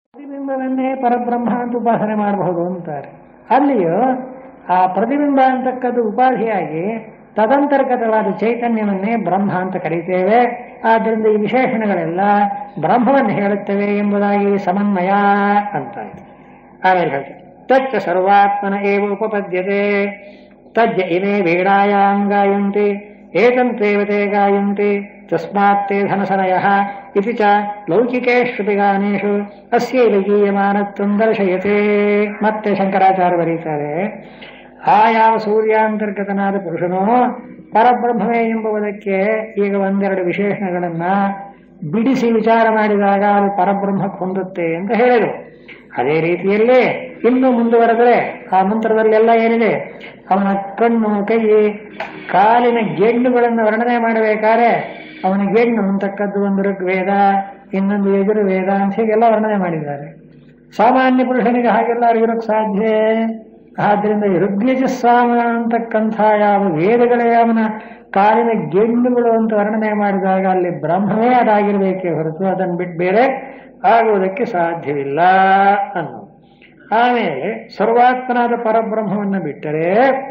ಪ್ರತಿಬಿಂಬವನ್ನೇ ಪರಬ್ರಹ್ಮ ಅಂತ ಉಪಾಸನೆ ಮಾಡಬಹುದು ಅಂತಾರೆ ಅಲ್ಲಿಯೂ ಆ ಪ್ರತಿಬಿಂಬ ಅಂತಕ್ಕದ್ದು ಉಪಾಧಿಯಾಗಿ ತದಂತರ್ಗತವಾದ ಚೈತನ್ಯವನ್ನೇ ಬ್ರಹ್ಮ ಅಂತ ಕರೀತೇವೆ ಆದ್ದರಿಂದ ಈ ವಿಶೇಷಣಗಳೆಲ್ಲ ಬ್ರಹ್ಮವನ್ನು ಹೇಳುತ್ತವೆ ಎಂಬುದಾಗಿ ಸಮನ್ವಯ ಅಂತ ಆಮೇಲೆ ಹೇಳ್ತಾರೆ ತಚ್ಚ ಸರ್ವಾತ್ಮನ ಏವ ಉಪಪದ್ಯತೆ ತಜ್ಜ ಇಮೇ ವೇಡಾಯಾಂ ಗಾಯಂತಿ ಏತಂತ್ವೇವ ತೇ ಗಾಯಂತಿ ತಸ್ಮಾತ್ ತೇ ಧನಸನಯಃ ಇತಿ ಚ ಲೌಕಿಕೇಶ್ವಪಿ ಗಾನೇಷು ಅಸ್ಯೈವ ಗೀಯಮಾನತ್ವಂ ದರ್ಶಯತೆ ಮತ್ತೆ ಶಂಕರಾಚಾರ್ಯ ಬರೀತಾರೆ ಆ ಯಾವ ಸೂರ್ಯಾಂತರ್ಗತನಾದ ಪುರುಷನೋ ಪರಬ್ರಹ್ಮವೇ ಎಂಬುದಕ್ಕೆ ಈಗ ಒಂದೆರಡು ವಿಶೇಷಣಗಳನ್ನ ಬಿಡಿಸಿ ವಿಚಾರ ಮಾಡಿದಾಗ ಅದು ಪರಬ್ರಹ್ಮಕ್ಕೆ ಹೊಂದುತ್ತೆ ಅಂತ ಹೇಳಿದರು ಅದೇ ರೀತಿಯಲ್ಲಿ ಇನ್ನು ಮುಂದುವರೆದರೆ ಆ ಮಂತ್ರದಲ್ಲೆಲ್ಲ ಏನಿದೆ ಅವನ ಕಣ್ಣು ಕೈ ಕಾಲಿನ ಗೆಣ್ಣುಗಳನ್ನು ವರ್ಣನೆ ಮಾಡಬೇಕಾದ್ರೆ ಅವನ ಗೆಣ್ಣು ಅಂತಕ್ಕದ್ದು ಒಂದು ಋಗ್ವೇದ ಇನ್ನೊಂದು ಯಜುರ್ವೇದ ಅಂತ ಹೀಗೆಲ್ಲ ವರ್ಣನೆ ಮಾಡಿದ್ದಾರೆ ಸಾಮಾನ್ಯ ಪುರುಷನಿಗೆ ಹಾಗೆಲ್ಲ ಅರಿಯೋಕ್ಕೆ ಸಾಧ್ಯ ಆದ್ರಿಂದ ಋಗ್ಯಜಸ್ಸಾಮ ಅಂತಕ್ಕಂಥ ಯಾವ ವೇದಗಳೇ ಅವನ ಕಾಲಿನ ಗೆಣ್ಣುಗಳು ಅಂತ ವರ್ಣನೆ ಮಾಡಿದಾಗ ಅಲ್ಲಿ ಬ್ರಹ್ಮವೇ ಅದಾಗಿರ್ಬೇಕೇ ಹೊರತು ಅದನ್ನು ಬಿಟ್ಟು ಬೇರೆ ಆಗುವುದಕ್ಕೆ ಸಾಧ್ಯವಿಲ್ಲ ಅನ್ನೋ ಆಮೇಲೆ ಸರ್ವಾತ್ಮನಾದ ಪರಬ್ರಹ್ಮವನ್ನು ಬಿಟ್ಟರೆ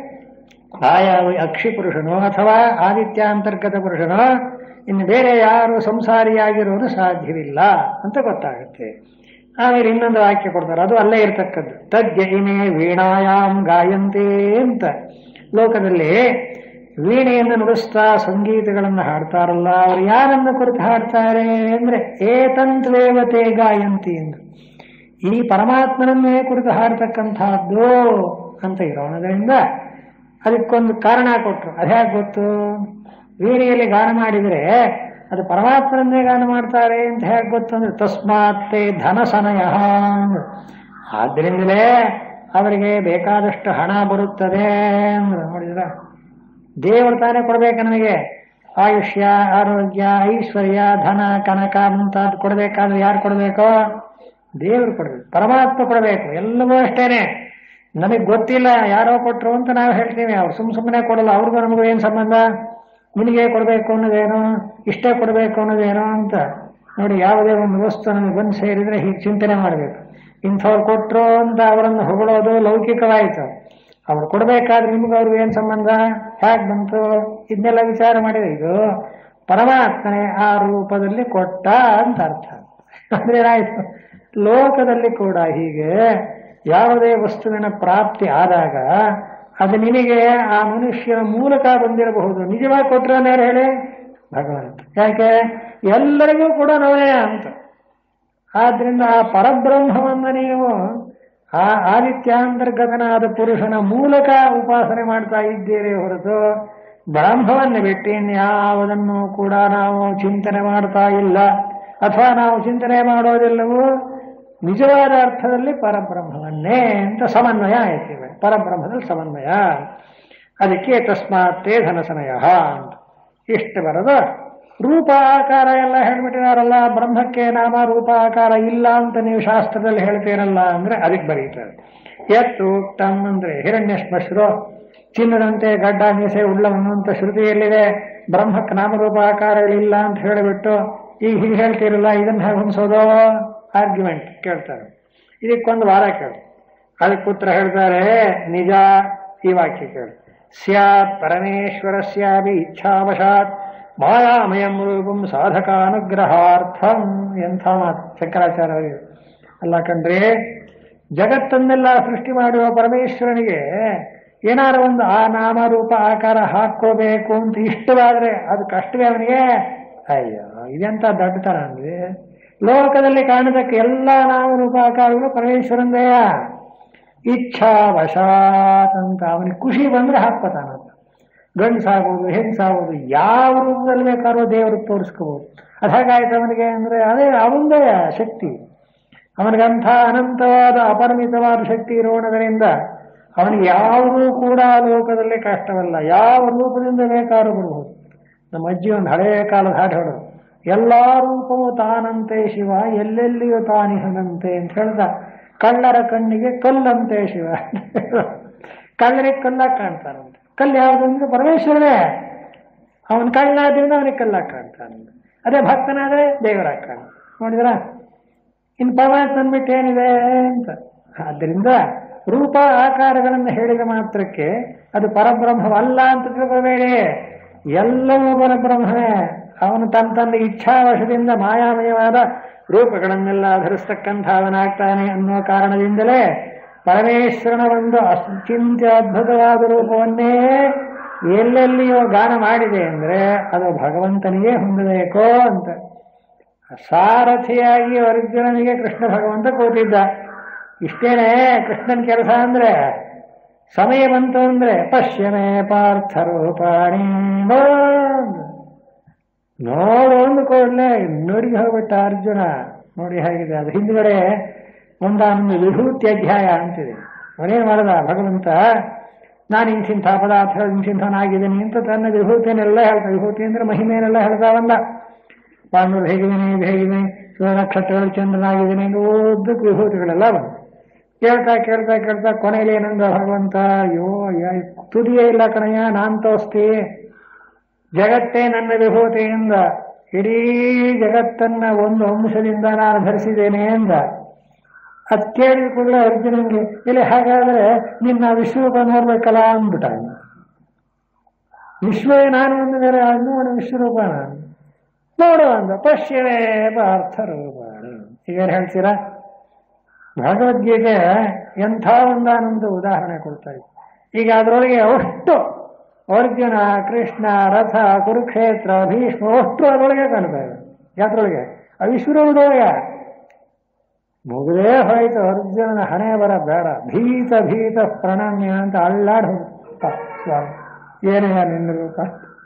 ಆ ಯಾವ ಅಕ್ಷಿ ಪುರುಷನೋ ಅಥವಾ ಆದಿತ್ಯಾಂತರ್ಗತ ಪುರುಷನೋ ಇನ್ನು ಬೇರೆ ಯಾರು ಸಂಸಾರಿಯಾಗಿರೋದು ಸಾಧ್ಯವಿಲ್ಲ ಅಂತ ಗೊತ್ತಾಗುತ್ತೆ ಆಮೇಲೆ ಇನ್ನೊಂದು ವಾಕ್ಯ ಕೊಡ್ತಾರೆ ಅದು ಅಲ್ಲೇ ಇರ್ತಕ್ಕದ್ದು ತಜ್ಜ ಇಮೆ ವೀಣಾಯಾಮ್ ಗಾಯಂತೆ ಅಂತ ಲೋಕದಲ್ಲಿ ವೀಣೆಯನ್ನು ನುಡಿಸ್ತಾ ಸಂಗೀತಗಳನ್ನು ಹಾಡ್ತಾರಲ್ಲ ಅವ್ರು ಯಾರನ್ನು ಕುರಿತು ಹಾಡ್ತಾರೆ ಅಂದ್ರೆ ಏತಂತ್ವೇವತೆ ಗಾಯಂತಿ ಎಂದು ಈ ಪರಮಾತ್ಮನನ್ನೇ ಕುರಿತು ಹಾಡ್ತಕ್ಕಂಥದ್ದು ಅಂತ ಇರೋಣದ್ರಿಂದ ಅದಕ್ಕೊಂದು ಕಾರಣ ಕೊಟ್ಟರು ಅದ್ಯಾಕೆ ಗೊತ್ತು ವೀಣೆಯಲ್ಲಿ ಗಾನ ಮಾಡಿದರೆ ಅದು ಪರಮಾತ್ಮನನ್ನೇ ಗಾನ ಮಾಡ್ತಾರೆ ಅಂತ ಹೇಗೆ ಗೊತ್ತು ಅಂದ್ರೆ ತಸ್ಮಾತ್ತೆ ಧನಸನಯ ಆದ್ರಿಂದಲೇ ಅವರಿಗೆ ಬೇಕಾದಷ್ಟು ಹಣ ಬರುತ್ತದೆ ಅಂದ್ರೆ ನೋಡಿದ್ರ ದೇವರು ತಾನೇ ಕೊಡ್ಬೇಕು ನನಗೆ ಆಯುಷ್ಯ ಆರೋಗ್ಯ ಐಶ್ವರ್ಯ ಧನ ಕನಕ ಮುಂತಾದ ಕೊಡಬೇಕಾದ್ರೆ ಯಾರು ಕೊಡಬೇಕು ದೇವರು ಕೊಡಬೇಕು ಪರಮಾತ್ಮ ಕೊಡಬೇಕು ಎಲ್ಲವೂ ಅಷ್ಟೇನೆ ನಮಗೆ ಗೊತ್ತಿಲ್ಲ ಯಾರೋ ಕೊಟ್ರು ಅಂತ ನಾವು ಹೇಳ್ತೀವಿ ಅವ್ರು ಸುಮ್ ಸುಮ್ಮನೆ ಕೊಡಲ್ಲ ಅವ್ರಿಗೂ ನಮಗೂ ಏನು ಸಂಬಂಧ ನಿನಗೆ ಕೊಡಬೇಕು ಅನ್ನೋದೇನೋ ಇಷ್ಟೇ ಕೊಡಬೇಕು ಅನ್ನೋದೇನೋ ಅಂತ ನೋಡಿ ಯಾವುದೇ ಒಂದು ವಸ್ತು ನಮಗೆ ಬಂದು ಸೇರಿದ್ರೆ ಹೀಗೆ ಚಿಂತನೆ ಮಾಡಬೇಕು ಇಂಥವ್ರು ಕೊಟ್ರು ಅಂತ ಅವರನ್ನು ಹೊಗಳೋದು ಲೌಕಿಕವಾಯಿತು ಅವ್ರು ಕೊಡಬೇಕಾದ್ರೆ ನಿಮ್ಗೆ ಅವ್ರಿಗೆ ಏನು ಸಂಬಂಧ ಹೇಗೆ ಬಂತು ಇದನ್ನೆಲ್ಲ ವಿಚಾರ ಮಾಡಿದ್ರೆ ಇದು ಪರಮಾತ್ಮನೆ ಆ ರೂಪದಲ್ಲಿ ಕೊಟ್ಟ ಅಂತ ಅರ್ಥ ಅಂದ್ರೆ ಏನಾಯ್ತು ಲೋಕದಲ್ಲಿ ಕೂಡ ಹೀಗೆ ಯಾವುದೇ ವಸ್ತುವಿನ ಪ್ರಾಪ್ತಿ ಆದಾಗ ಅದು ನಿನಗೆ ಆ ಮನುಷ್ಯನ ಮೂಲಕ ಬಂದಿರಬಹುದು ನಿಜವಾಗಿ ಕೊಟ್ಟರೆ ಹೇಳಿ ಭಗವಂತ ಯಾಕೆ ಎಲ್ಲರಿಗೂ ಕೂಡ ನೋವೇ ಅಂತ ಆದ್ರಿಂದ ಆ ಪರಬ್ರಹ್ಮವನ್ನು ನೀವು ಆ ಆದಿತ್ಯಾಂತರ್ಗತನಾದ ಪುರುಷನ ಮೂಲಕ ಉಪಾಸನೆ ಮಾಡ್ತಾ ಇದ್ದೀರಿ ಹೊರತು ಬ್ರಹ್ಮವನ್ನು ಬಿಟ್ಟು ಇನ್ಯಾವುದನ್ನು ಕೂಡ ನಾವು ಚಿಂತನೆ ಮಾಡ್ತಾ ಇಲ್ಲ ಅಥವಾ ನಾವು ಚಿಂತನೆ ಮಾಡೋದೆಲ್ಲವೂ ನಿಜವಾದ ಅರ್ಥದಲ್ಲಿ ಪರಬ್ರಹ್ಮವನ್ನೇ ಅಂತ ಸಮನ್ವಯ ಆಯ್ತು ಪರಬ್ರಹ್ಮದಲ್ಲಿ ಸಮನ್ವಯ ಅದಕ್ಕೆ ತಸ್ಮಾತ್ತೇ ಧನಸನಯ ಅಂತ ಇಷ್ಟು ಬರೋದು ರೂಪ ಆಕಾರ ಎಲ್ಲ ಹೇಳ್ಬಿಟ್ಟಿದಾರಲ್ಲ ಬ್ರಹ್ಮಕ್ಕೆ ನಾಮ ರೂಪ ಆಕಾರ ಇಲ್ಲ ಅಂತ ನೀವು ಶಾಸ್ತ್ರದಲ್ಲಿ ಹೇಳ್ತೀರಲ್ಲ ಅಂದ್ರೆ ಅದಕ್ಕೆ ಬರೀತಾರೆ ಎತ್ತು ಟಮ್ ಅಂದ್ರೆ ಹಿರಣ್ಯಶ್ಮಶ್ರು ಚಿನ್ನದಂತೆ ಗಡ್ಡ ಮೀಸೆ ಉಳ್ಳವನು ಅಂತ ಶ್ರುತಿಯಲ್ಲಿದೆ ಬ್ರಹ್ಮಕ್ಕೆ ನಾಮರೂಪ ಆಕಾರಗಳಿಲ್ಲ ಅಂತ ಹೇಳಿಬಿಟ್ಟು ಈಗ ಹೀಗೆ ಹೇಳ್ತೀರಲ್ಲ ಇದನ್ನ ಹೇಗೆ ಹೊಂದಿಸೋದು ಆರ್ಗ್ಯುಮೆಂಟ್ ಕೇಳ್ತಾರೆ ಇದಕ್ಕೊಂದು ವಾರ ಕೇಳಿ ಅದಕ್ಕೆ ಉತ್ತರ ಹೇಳ್ತಾರೆ ನಿಜ ಈ ವಾಕ್ಯ ಕೇಳಿ ಸ್ಯಾತ್ ಪರಮೇಶ್ವರಸ್ಯಾಪಿ ಇಚ್ಛಾವಶಾತ್ ಮಾಯಾಮಯಂ ರೂಪಂ ಸಾಧಕಾನುಗ್ರಹಾರ್ಥಂ ಎಂಥ ಮಾತು ಶಂಕರಾಚಾರ್ಯ ಅಲ್ಲ ಕಣ್ರಿ ಜಗತ್ತನ್ನೆಲ್ಲ ಸೃಷ್ಟಿ ಮಾಡುವ ಪರಮೇಶ್ವರನಿಗೆ ಏನಾರು ಒಂದು ಆ ನಾಮ ರೂಪ ಆಕಾರ ಹಾಕೋಬೇಕು ಅಂತ ಇಷ್ಟವಾದ್ರೆ ಅದು ಕಷ್ಟವೇ ಅವನಿಗೆ ಅಯ್ಯೋ ಇದೆಂತ ದೊಡ್ಡತನ ಅಂದ್ರೆ ಲೋಕದಲ್ಲಿ ಕಾಣದಕ್ಕೆ ಎಲ್ಲ ನಾಮರೂಪ ಆಕಾರಗಳು ಪರಮೇಶ್ವರಂದೆಯ ಇಚ್ಛಾವಶಾತ್ ಅಂತ ಅವನಿಗೆ ಖುಷಿ ಬಂದ್ರೆ ಹಾಕ್ಕೋತಾನಂತ ಗಂಡಸಾಗೋದು ಹೆಂಗಸಾಗೋದು ಯಾವ ರೂಪದಲ್ಲಿ ಬೇಕಾದ್ರೂ ದೇವ್ರಿಗೆ ತೋರಿಸ್ಕೋಬಹುದು ಅದು ಹೇಗಾಯ್ತು ಅವನಿಗೆ ಅಂದ್ರೆ ಅದೇ ಅವಂದೇ ಶಕ್ತಿ ಅವನಿಗಂಥ ಅನಂತವಾದ ಅಪರಿಮಿತವಾದ ಶಕ್ತಿ ಇರೋಣದರಿಂದ ಅವನಿಗೆ ಯಾವುದೂ ಕೂಡ ಲೋಕದಲ್ಲಿ ಕಷ್ಟವಲ್ಲ ಯಾವ ರೂಪದಿಂದ ಬೇಕಾದ್ರೂ ಬರಬಹುದು ನಮ್ಮ ಅಜ್ಜಿ ಒಂದು ಹಳೆಯ ಕಾಲದ ಹಾಡು ಹೇಳೋದು ಎಲ್ಲಾ ರೂಪವು ತಾನಂತೆ ಶಿವ ಎಲ್ಲೆಲ್ಲಿಯೂ ತಾನಿಹನಂತೆ ಅಂತ ಹೇಳ್ದ ಕಳ್ಳರ ಕಣ್ಣಿಗೆ ಕಲ್ಲಂತೆ ಶಿವ ಕಳ್ಳರಿಗೆ ಕಲ್ಲಾಗಿ ಕಾಣ್ತಾನಂತೆ ಕಲ್ಲು ಯಾವುದು ಅಂದ್ರೆ ಪರಮೇಶ್ವರನೇ ಅವನ ಕಳ್ಳಾದ್ರಿಂದ ಅವನಿಗೆ ಕಲ್ಲಾಗಿ ಕಾಣ್ತಾನಂತೆ ಅದೇ ಭಕ್ತನಾದ್ರೆ ದೇವರಾಗಿ ಕಾಣ ನೋಡಿದ್ರ ಇನ್ನು ಪರಮಾತ್ಮನ್ ಬಿಟ್ಟು ಏನಿದೆ ಅಂತ ಆದ್ದರಿಂದ ರೂಪ ಆಕಾರಗಳನ್ನು ಹೇಳಿದ ಮಾತ್ರಕ್ಕೆ ಅದು ಪರಬ್ರಹ್ಮವಲ್ಲ ಅಂತ ತಿಳ್ಕೋಬೇಡಿ ಎಲ್ಲವೂ ಪರಬ್ರಹ್ಮವೇ ಅವನು ತನ್ನ ತನ್ನ ಇಚ್ಛಾವಶದಿಂದ ಮಾಯಾಮಯವಾದ ರೂಪಗಳನ್ನೆಲ್ಲ ಧರಿಸ್ತಕ್ಕಂಥ ಅವನಾಗ್ತಾನೆ ಅನ್ನೋ ಕಾರಣದಿಂದಲೇ ಪರಮೇಶ್ವರನ ಒಂದು ಅಚಿಂತ್ಯ ಅದ್ಭುತವಾದ ರೂಪವನ್ನೇ ಎಲ್ಲೆಲ್ಲಿಯೋ ಗಾನ ಮಾಡಿದೆ ಅಂದ್ರೆ ಅದು ಭಗವಂತನಿಗೆ ಹೊಂದಬೇಕೋ ಅಂತ ಸಾರಥಿಯಾಗಿ ಅರ್ಜುನನಿಗೆ ಕೃಷ್ಣ ಭಗವಂತ ಕೂತಿದ್ದ ಇಷ್ಟೇನೆ ಕೃಷ್ಣನ ಕೆಲಸ ಅಂದ್ರೆ ಸಮಯ ಬಂತು ಅಂದ್ರೆ ಪಶ್ಯಮೇ ಪಾರ್ಥ ರೂಪಾಣಿ ನೋಡು ಒಂದು ಕೂಡಲೇ ನೋಡಿ ಹೋಗ್ಬಿಟ್ಟ ಅರ್ಜುನ ನೋಡಿ ಹೇಗಿದೆ ಅದು ಹಿಂದ್ಗಡೆ ಒಂದಾನೊಂದು ವಿಭೂತಿ ಅಧ್ಯಾಯ ಅಂತಿದೆ ಅವನೇನ್ ಮಾಡದ ಭಗವಂತ ನಾನು ಇಂಥಿಂಥ ಪದಾರ್ಥ ಇಂಥಿಂಥನಾಗಿದ್ದೀನಿ ಅಂತ ತನ್ನ ವಿಭೂತಿಯನ್ನೆಲ್ಲ ಹೇಳ್ತಾ ವಿಭೂತಿ ಅಂದ್ರೆ ಮಹಿಮೆಯನ್ನೆಲ್ಲ ಹೇಳ್ತಾ ಬಂದ ಪಾಂಡವರು ಹೇಗಿದ್ದೀನಿ ಇದು ಹೇಗಿದ್ದೀನಿ ಸೂರ್ಯ ನಕ್ಷತ್ರಗಳು ಚಂದ್ರನಾಗಿದ್ದೀನಿ ಎಂದು ಓದಕ್ಕೆ ವಿಭೂತಿಗಳೆಲ್ಲ ಬಂದು ಕೇಳ್ತಾ ಕೇಳ್ತಾ ಕೇಳ್ತಾ ಕೊನೆಯಲ್ಲಿ ಏನಂದ ಭಗವಂತ ಅಯ್ಯೋ ಯ- ತುದಿಯೇ ಇಲ್ಲ ಕಣಯ್ಯ ನಾನ್ ತೋರಿಸ್ತಿ ಜಗತ್ತೇ ನನ್ನ ವಿಭೂತಿಯಿಂದ ಇಡೀ ಜಗತ್ತನ್ನ ಒಂದು ಅಂಶದಿಂದ ನಾನು ಧರಿಸಿದ್ದೇನೆ ಎಂದ ಅದ್ ಕೇಳಿದ ಕೂಡಲೇ ಅರ್ಜುನನ್ಗೆ ಇಲ್ಲಿ ಹಾಗಾದ್ರೆ ನಿನ್ನ ವಿಶ್ವರೂಪ ನೋಡ್ಬೇಕಲ್ಲ ಅಂದ್ಬಿಟ್ಟ ಅವ್ನು. ವಿಶ್ವವೇ ನಾನು ಅಂದ ಮೇಲೆ ಅದು ನೋಡು ವಿಶ್ವರೂಪ ನಾನು ನೋಡು ಅಂದ ಪಶ್ಯವೇ ಪಾರ್ಥ ರೂಪಾಣ ಈಗೇನು ಹೇಳ್ತೀರಾ ಭಗವದ್ಗೀತೆ ಎಂಥ ಒಂದಾನೊಂದು ಉದಾಹರಣೆ ಕೊಡ್ತಾ ಇದೆ ಈಗ ಅದರೊಳಗೆ ಅಷ್ಟು ಅರ್ಜುನ ಕೃಷ್ಣ ರಥ ಕುರುಕ್ಷೇತ್ರ ಭೀಷ್ಮ ಅಷ್ಟು ಅದರೊಳಗೆ ಕಾಣ್ತಾ ಇದೆ ಯಾತ್ರೊಳಗೆ ಆ ವಿಶ್ವರೂಪದೊಳಗೆ ಮುಗಿದೇ ಹೋಯ್ತು ಅರ್ಜುನನ ಹಣೆ ಬರ ಬೇಡ ಭೀತ ಭೀತ ಪ್ರಣಮ್ಯ ಅಂತ ಅಳ್ಳಾಡ್ ಹೋಗ್ತ ಸ್ವಾಮಿ ಏನೆಯ ನಿನ್ನ ರೂಪ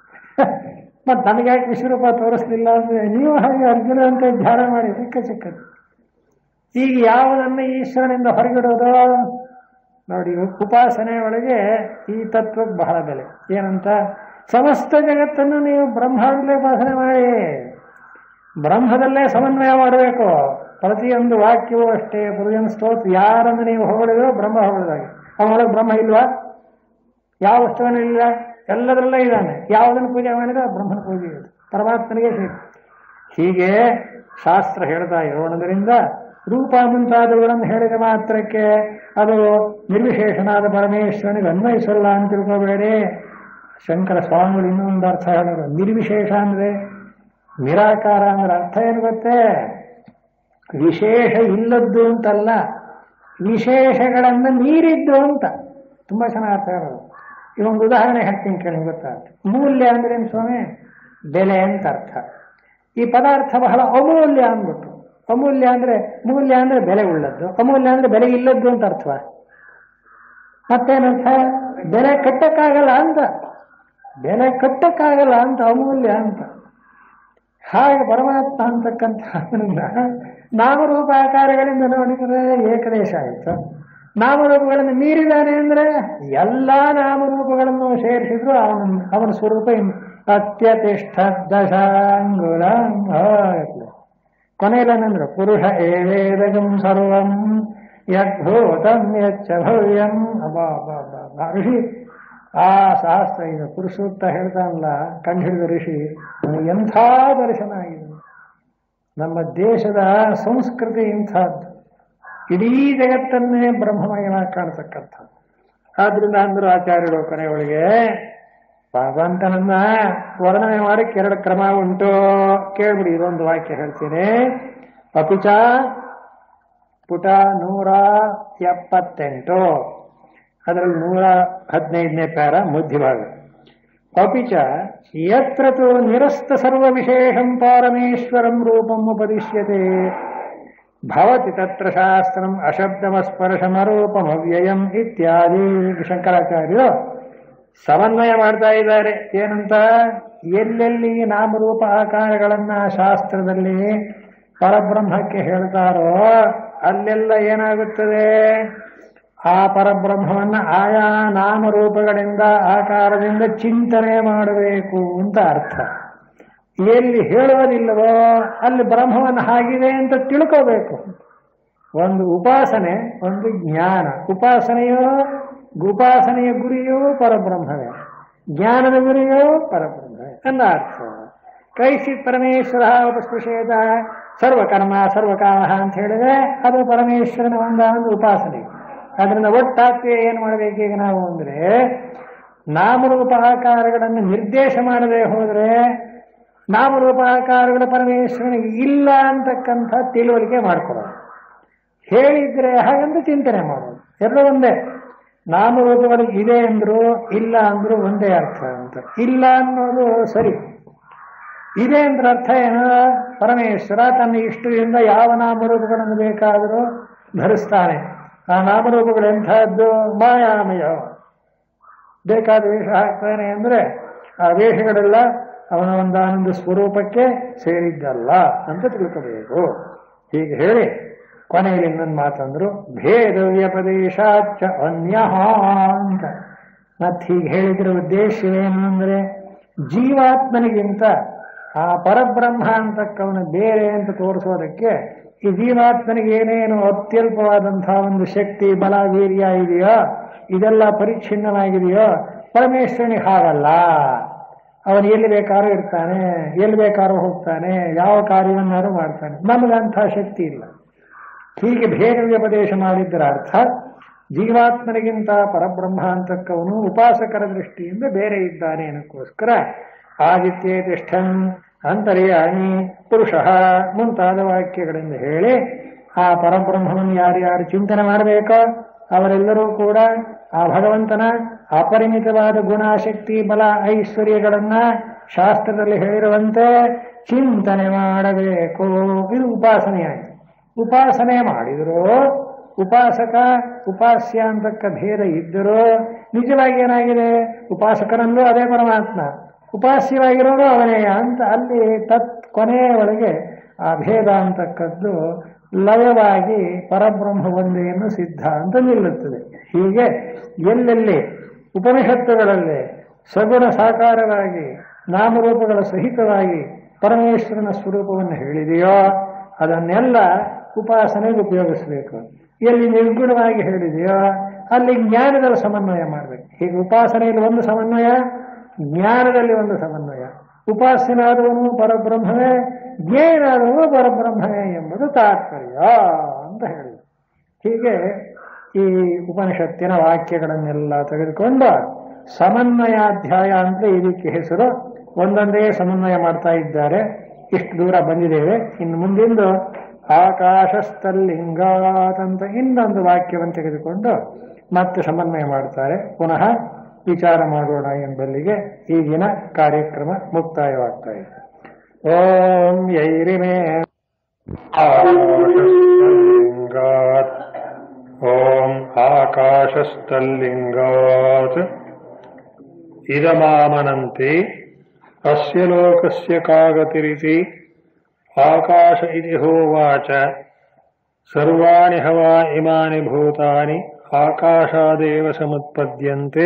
ಮತ್ ನನಗೆ ಯಾಕೆ ವಿಶ್ವರೂಪ ತೋರಿಸ್ಲಿಲ್ಲ ಅಂದ್ರೆ ನೀವು ಹಾಗೆ ಅರ್ಜುನ ಅಂತ ಧ್ಯಾನ ಮಾಡಿ ಚಿಕ್ಕ ಚಿಕ್ಕದು ಈಗ ಯಾವುದನ್ನ ಈಶ್ವರನಿಂದ ಹೊರಗಿಡೋದು ನೋಡಿ ಉಪಾಸನೆ ಒಳಗೆ ಈ ತತ್ವಕ್ಕೆ ಬಹಳ ಬೆಲೆ ಏನಂತ ಸಮಸ್ತ ಜಗತ್ತನ್ನು ನೀವು ಬ್ರಹ್ಮದಲ್ಲೇ ಉಪಾಸನೆ ಮಾಡಿ ಬ್ರಹ್ಮದಲ್ಲೇ ಸಮನ್ವಯ ಮಾಡಬೇಕು ಪ್ರತಿಯೊಂದು ವಾಕ್ಯವೂ ಅಷ್ಟೇ ಪ್ರತಿಯೊಂದು ಸ್ತೋತ್ರ ಯಾರನ್ನು ನೀವು ಹೊಗಳಿದ್ರು ಬ್ರಹ್ಮ ಹೊಗಳಿದಾಗೆ ಅವನೊಳಗೆ ಬ್ರಹ್ಮ ಇಲ್ವಾ ಯಾವ ವಸ್ತುವಿನಿಲ್ಲ ಎಲ್ಲದರಲ್ಲೇ ಇದ್ದಾನೆ ಯಾವುದನ್ನು ಪೂಜೆ ಮಾಡಿದ್ರೆ ಬ್ರಹ್ಮನ ಪೂಜೆ ಇದೆ ಪರಮಾತ್ಮನಿಗೆ ಸೇರಿ ಹೀಗೆ ಶಾಸ್ತ್ರ ಹೇಳ್ತಾ ಇರೋಣದ್ರಿಂದ ರೂಪ ಮುಂತಾದವುಗಳನ್ನು ಹೇಳಿದ ಮಾತ್ರಕ್ಕೆ ಅದು ನಿರ್ವಿಶೇಷನಾದ ಪರಮೇಶ್ವರನಿಗೆ ಅನ್ವಯಿಸಲ್ಲ ಅಂತ ತಿಳ್ಕೋಬೇಡಿ ಶಂಕರ ಸ್ವಾಮಿಗಳು ಇನ್ನೊಂದು ಅರ್ಥ ಹೇಳೋದು ನಿರ್ವಿಶೇಷ ಅಂದ್ರೆ ನಿರಾಕಾರ ಅಂದ್ರೆ ಅರ್ಥ ಏನು ಗೊತ್ತೇ ವಿಶೇಷ ಇಲ್ಲದ್ದು ಅಂತಲ್ಲ ವಿಶೇಷಗಳನ್ನು ಮೀರಿದ್ದು ಅಂತ ತುಂಬಾ ಚೆನ್ನಾಗಿ ಅರ್ಥ ಹೇಳೋದು ಇವೊಂದು ಉದಾಹರಣೆ ಹೇಳ್ತೀನಿ ಕೇಳಿ ಗೊತ್ತಾಗುತ್ತೆ ಮೂಲ್ಯ ಅಂದ್ರೆ ಏನು ಸ್ವಾಮಿ ಬೆಲೆ ಅಂತ ಅರ್ಥ ಈ ಪದಾರ್ಥ ಬಹಳ ಅಮೂಲ್ಯ ಅಂದ್ಬಿಟ್ಟು ಅಮೂಲ್ಯ ಅಂದ್ರೆ ಮೂಲ್ಯ ಅಂದ್ರೆ ಬೆಲೆ ಉಳ್ಳದ್ದು ಅಮೂಲ್ಯ ಅಂದ್ರೆ ಬೆಲೆ ಇಲ್ಲದ್ದು ಅಂತ ಅರ್ಥ ಮತ್ತೇನಂತ ಬೆಲೆ ಕಟ್ಟಕ್ಕಾಗಲ್ಲ ಅಂತ ಬೆಲೆ ಕಟ್ಟಕ್ಕಾಗಲ್ಲ ಅಂತ ಅಮೂಲ್ಯ ಅಂತ ಹಾಗೆ ಪರಮಾತ್ಮ ಅಂತಕ್ಕಂಥ ನಾಮರೂಪ ಆಕಾರಗಳಿಂದ ನೋಡಿದರೆ ಏಕದೇಶ ಆಯಿತು ನಾಮರೂಪಗಳನ್ನು ಮೀರಿದಾನೆ ಅಂದ್ರೆ ಎಲ್ಲಾ ನಾಮರೂಪಗಳನ್ನು ಸೇರಿಸಿದ್ರು ಅವನ ಅವನ ಸ್ವರೂಪ ಇನ್- ಅತ್ಯತಿಷ್ಠ ದಶಾಂಗುಳ ಕೊನೆಯಲ್ಲೇನಂದ್ರು ಪುರುಷ ಏವೇದಗಂ ಸರ್ವಂ ಯದ್ಭೂತಂ ಯಚ್ಚ ಭವ್ಯಂ ಅಬ್ಬಾ ಅಬ್ಬಾ ಅಬ್ಬಾ ಅಬ್ಬಾ. ಋಷಿ ಆ ಸಹಸ್ರ ಇದು ಪುರುಷೋತ್ತ ಹೇಳ್ತಾನಲ್ಲ ಕಂಡು ಹಿಡಿದ ಋಷಿ ಅವನಿಗೆ ಎಂಥ ದರ್ಶನ ಆಗಿದೆ ನಮ್ಮ ದೇಶದ ಸಂಸ್ಕೃತಿ ಇಂಥದ್ದು ಇಡೀ ಜಗತ್ತನ್ನೇ ಬ್ರಹ್ಮಮಯವಾಗಿ ಕಾಣತಕ್ಕಂಥದ್ದು ಆದ್ರಿಂದ ಅಂದ್ರು ಆಚಾರ್ಯರು ಕೊನೆಯೊಳಗೆ ಭಗವಂತನನ್ನ ವರ್ಣನೆ ಮಾಡಕ್ಕೆ ಎರಡು ಕ್ರಮ ಉಂಟು ಕೇಳ್ಬಿಡಿ ಇದೊಂದು ವಾಕ್ಯ ಹೇಳ್ತೀನಿ ಅಪಿಚ ಪುಟ ನೂರ ಎಪ್ಪತ್ತೆಂಟು ಅದರಲ್ಲಿ ನೂರ ಹದಿನೈದನೇ ಪ್ಯಾರ ಮಧ್ಯಭಾಗ ಅಪಿಚ ಯತ್ರ ತು ನಿರಸ್ತ ಸರ್ವ ವಿಶೇಷಂ ಪಾರಮೇಶ್ವರಂ ರೂಪಂ ಉಪದಿಶ್ಯತೆ ಭವತಿ ತತ್ರ ಶಾಸ್ತ್ರಂ ಅಶಬ್ದಮಸ್ಪರ್ಶಮರೂಪಮವ್ಯಯಂ ಇತ್ಯಾದಿ ಶಂಕರಾಚಾರ್ಯರು ಸಮನ್ವಯ ಮಾಡ್ತಾ ಇದ್ದಾರೆ ಏನಂತ ಎಲ್ಲೆಲ್ಲಿ ನಾಮರೂಪ ಆಕಾರಗಳನ್ನ ಶಾಸ್ತ್ರದಲ್ಲಿ ಪರಬ್ರಹ್ಮಕ್ಕೆ ಹೇಳ್ತಾರೋ ಅಲ್ಲೆಲ್ಲ ಏನಾಗುತ್ತದೆ ಆ ಪರಬ್ರಹ್ಮವನ್ನ ಆಯಾ ನಾಮರೂಪಗಳಿಂದ ಆಕಾರದಿಂದ ಚಿಂತನೆ ಮಾಡಬೇಕು ಅಂತ ಅರ್ಥ ಎಲ್ಲಿ ಹೇಳುವುದಿಲ್ಲವೋ ಅಲ್ಲಿ ಬ್ರಹ್ಮವನ್ನು ಹಾಗಿದೆ ಅಂತ ತಿಳ್ಕೋಬೇಕು ಒಂದು ಉಪಾಸನೆ ಒಂದು ಜ್ಞಾನ ಉಪಾಸನೆಯೋ ಉಪಾಸನೆಯ ಗುರಿಯೂ ಪರಬ್ರಹ್ಮವೇ ಜ್ಞಾನದ ಗುರಿಯೂ ಪರಬ್ರಹ್ಮವೇ ಅನ್ನ ಅರ್ಥ ಕೈಸಿ ಪರಮೇಶ್ವರ ಉಪಸ್ಪೃಶೇತ ಸರ್ವಕರ್ಮ ಸರ್ವಕಾಮ ಅಂತ ಹೇಳಿದ್ರೆ ಅದು ಪರಮೇಶ್ವರನ ಒಂದಾನೊಂದು ಉಪಾಸನೆ ಅದರಿಂದ ಒಟ್ಟಾತ್ಮೀಯ ಏನು ಮಾಡಬೇಕು ಈಗ ನಾವು ಅಂದ್ರೆ ನಾಮರೂಪ ಆಕಾರಗಳನ್ನು ನಿರ್ದೇಶ ಮಾಡದೆ ಹೋದ್ರೆ ನಾಮರೂಪ ಆಕಾರಗಳು ಪರಮೇಶ್ವರನಿಗೆ ಇಲ್ಲ ಅಂತಕ್ಕಂಥ ತಿಳುವಳಿಕೆ ಮಾಡ್ಕೊಳ್ಳೋದು ಹೇಳಿದ್ರೆ ಹಾಗಂತ ಚಿಂತನೆ ಮಾಡೋದು ಎಲ್ಲ ಒಂದೇ ನಾಮರೂಪಗಳು ಇದೆ ಅಂದ್ರು ಇಲ್ಲ ಅಂದ್ರು ಒಂದೇ ಅರ್ಥ ಅಂತ ಇಲ್ಲ ಅನ್ನೋದು ಸರಿ ಇದೆ ಅಂದ್ರೆ ಅರ್ಥ ಏನು ಪರಮೇಶ್ವರ ತನ್ನ ಇಷ್ಟದಿಂದ ಯಾವ ನಾಮರೂಪಗಳನ್ನು ಬೇಕಾದರೂ ಧರಿಸ್ತಾನೆ ಆ ನಾಮರೂಪಗಳು ಎಂಥದ್ದು ಮಾಯಾಮಯ ಬೇಕಾದ ವೇಷ ಹಾಕ್ತಾನೆ ಅಂದ್ರೆ ಆ ವೇಷಗಳೆಲ್ಲ ಅವನ ಒಂದಾನೊಂದು ಸ್ವರೂಪಕ್ಕೆ ಸೇರಿದ್ದಲ್ಲ ಅಂತ ತಿಳ್ಕೋಬೇಕು ಹೀಗೆ ಹೇಳಿ ಕೊನೆಯಲ್ಲಿ ಇನ್ನೊಂದು ಮಾತಂದ್ರು ಭೇದ ವ್ಯಪದೇಶಾಚ ಅನ್ಯ ಅಂತ ಮತ್ತೆ ಹೀಗೆ ಹೇಳಿದ್ರ ಉದ್ದೇಶವೇನು ಅಂದ್ರೆ ಜೀವಾತ್ಮನಿಗಿಂತ ಆ ಪರಬ್ರಹ್ಮ ಅಂತಕ್ಕವನು ಬೇರೆ ಅಂತ ತೋರಿಸೋದಕ್ಕೆ ಈ ಜೀವಾತ್ಮನಿಗೆ ಏನೇನು ಅತ್ಯಲ್ಪವಾದಂತಹ ಒಂದು ಶಕ್ತಿ ಬಲ ವೀರ್ಯ ಇದೆಯೋ ಇದೆಲ್ಲ ಪರಿಚ್ಛಿನ್ನವಾಗಿದೆಯೋ ಪರಮೇಶ್ವರನಿಗೆ ಹಾಗಲ್ಲ ಅವನು ಎಲ್ಲಿ ಬೇಕಾದ್ರೂ ಇರ್ತಾನೆ ಎಲ್ಲಿ ಬೇಕಾದ್ರೂ ಹೋಗ್ತಾನೆ ಯಾವ ಕಾರ್ಯವನ್ನಾದ್ರೂ ಮಾಡ್ತಾನೆ ನಮಗಂಥ ಶಕ್ತಿ ಇಲ್ಲ ಹೀಗೆ ಭೇದ ವ್ಯಪದೇಶ ಮಾಡಿದ್ದರ ಅರ್ಥ ಜೀವಾತ್ಮನಿಗಿಂತ ಪರಬ್ರಹ್ಮ ಅಂತಕ್ಕವನು ಉಪಾಸಕರ ದೃಷ್ಟಿಯಿಂದ ಬೇರೆ ಇದ್ದಾನೆ ಅನ್ನೋಕ್ಕೋಸ್ಕರ ಆದಿತ್ಯೇ ತಿಷ್ಠನ್ ಅಂತರ್ಯಾಮಿ ಪುರುಷ ಮುಂತಾದ ವಾಕ್ಯಗಳಿಂದ ಹೇಳಿ ಆ ಪರಬ್ರಹ್ಮವನ್ನು ಯಾರ್ಯಾರು ಚಿಂತನೆ ಮಾಡಬೇಕೋ ಅವರೆಲ್ಲರೂ ಕೂಡ ಆ ಭಗವಂತನ ಅಪರಿಮಿತವಾದ ಗುಣಶಕ್ತಿ ಬಲ ಐಶ್ವರ್ಯಗಳನ್ನ ಶಾಸ್ತ್ರದಲ್ಲಿ ಹೇಳಿರುವಂತೆ ಚಿಂತನೆ ಮಾಡಬೇಕು ಇದು ಉಪಾಸನೆಯಾಗಿದೆ ಉಪಾಸನೆ ಮಾಡಿದ್ರು ಉಪಾಸಕ ಉಪಾಸ್ಯ ಅಂತಕ್ಕ ಭೇದ ಇದ್ದರೂ ನಿಜವಾಗಿ ಏನಾಗಿದೆ ಉಪಾಸಕನಲ್ಲೂ ಅದೇ ಪರಮಾತ್ಮ ಉಪಾಸ್ಯವಾಗಿರೋದು ಅವನೇ ಅಂತ ಅಲ್ಲಿ ತತ್ ಕೊನೆಯ ಒಳಗೆ ಆ ಭೇದ ಅಂತಕ್ಕದ್ದು ಲಯವಾಗಿ ಪರಬ್ರಹ್ಮ ಒಂದೆಯನ್ನು ಸಿದ್ಧ ಅಂತ ನಿಲ್ಲುತ್ತದೆ ಹೀಗೆ ಎಲ್ಲೆಲ್ಲಿ ಉಪನಿಷತ್ತುಗಳಲ್ಲಿ ಸಗುಣ ಸಾಕಾರವಾಗಿ ನಾಮರೂಪಗಳ ಸಹಿತವಾಗಿ ಪರಮೇಶ್ವರನ ಸ್ವರೂಪವನ್ನು ಹೇಳಿದೆಯೋ ಅದನ್ನೆಲ್ಲ ಉಪಾಸನೆಗೆ ಉಪಯೋಗಿಸಬೇಕು ಎಲ್ಲಿ ನಿರ್ಗುಣವಾಗಿ ಹೇಳಿದೆಯೋ ಅಲ್ಲಿ ಜ್ಞಾನದಲ್ಲಿ ಸಮನ್ವಯ ಮಾಡಬೇಕು ಹೀಗೆ ಉಪಾಸನೆಯಲ್ಲಿ ಒಂದು ಸಮನ್ವಯ ಜ್ಞಾನದಲ್ಲಿ ಒಂದು ಸಮನ್ವಯ ಉಪಾಸ್ಯನಾದವನು ಪರಬ್ರಹ್ಮವೇ ಜ್ಞೇಯನಾದವನು ಪರಬ್ರಹ್ಮವೇ ಎಂಬುದು ತಾತ್ಪರ್ಯ ಅಂತ ಹೇಳಿದರು ಹೀಗೆ ಈ ಉಪನಿಷತ್ತಿನ ವಾಕ್ಯಗಳನ್ನೆಲ್ಲ ತೆಗೆದುಕೊಂಡು ಸಮನ್ವಯಾಧ್ಯಾಯ ಅಂತ ಇದಕ್ಕೆ ಹೆಸರು ಒಂದೊಂದೇ ಸಮನ್ವಯ ಮಾಡ್ತಾ ಇದ್ದಾರೆ ಇಷ್ಟು ದೂರ ಬಂದಿದ್ದೇವೆ ಇನ್ನು ಮುಂದಿಂದು ಆಕಾಶಸ್ಥಲಿಂಗಾತ್ ಅಂತ ಇನ್ನೊಂದು ವಾಕ್ಯವನ್ನು ತೆಗೆದುಕೊಂಡು ಮತ್ತೆ ಸಮನ್ವಯ ಮಾಡ್ತಾರೆ ಪುನಃ ವಿಚಾರ ಮಾಡೋಣ ಎಂಬಲ್ಲಿಗೆ ಈಗಿನ ಕಾರ್ಯಕ್ರಮ ಮುಕ್ತಾಯವಾಗ್ತಾ ಇದೆ ಓಂ ಯೈರಿಮೇ आकाशस्तल्लिङ्गात् ॐ आकाशस्तल्लिङ्गात् इदमामनन्ति अस्य लोकस्य का गतिरिति आकाश इति होवाच सर्वाणि हवा इमानि भूतानि आकाशादेव समुत्पद्यन्ते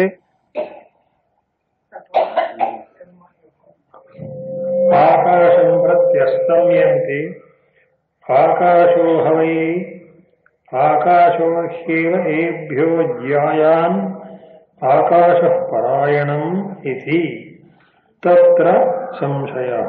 आकाशं प्रत्यस्तम्यन्ति आकाशो हवै आकाशो ह्येव एभ्यो ज्यायान् आकाशः परायणम् इति तत्र संशयः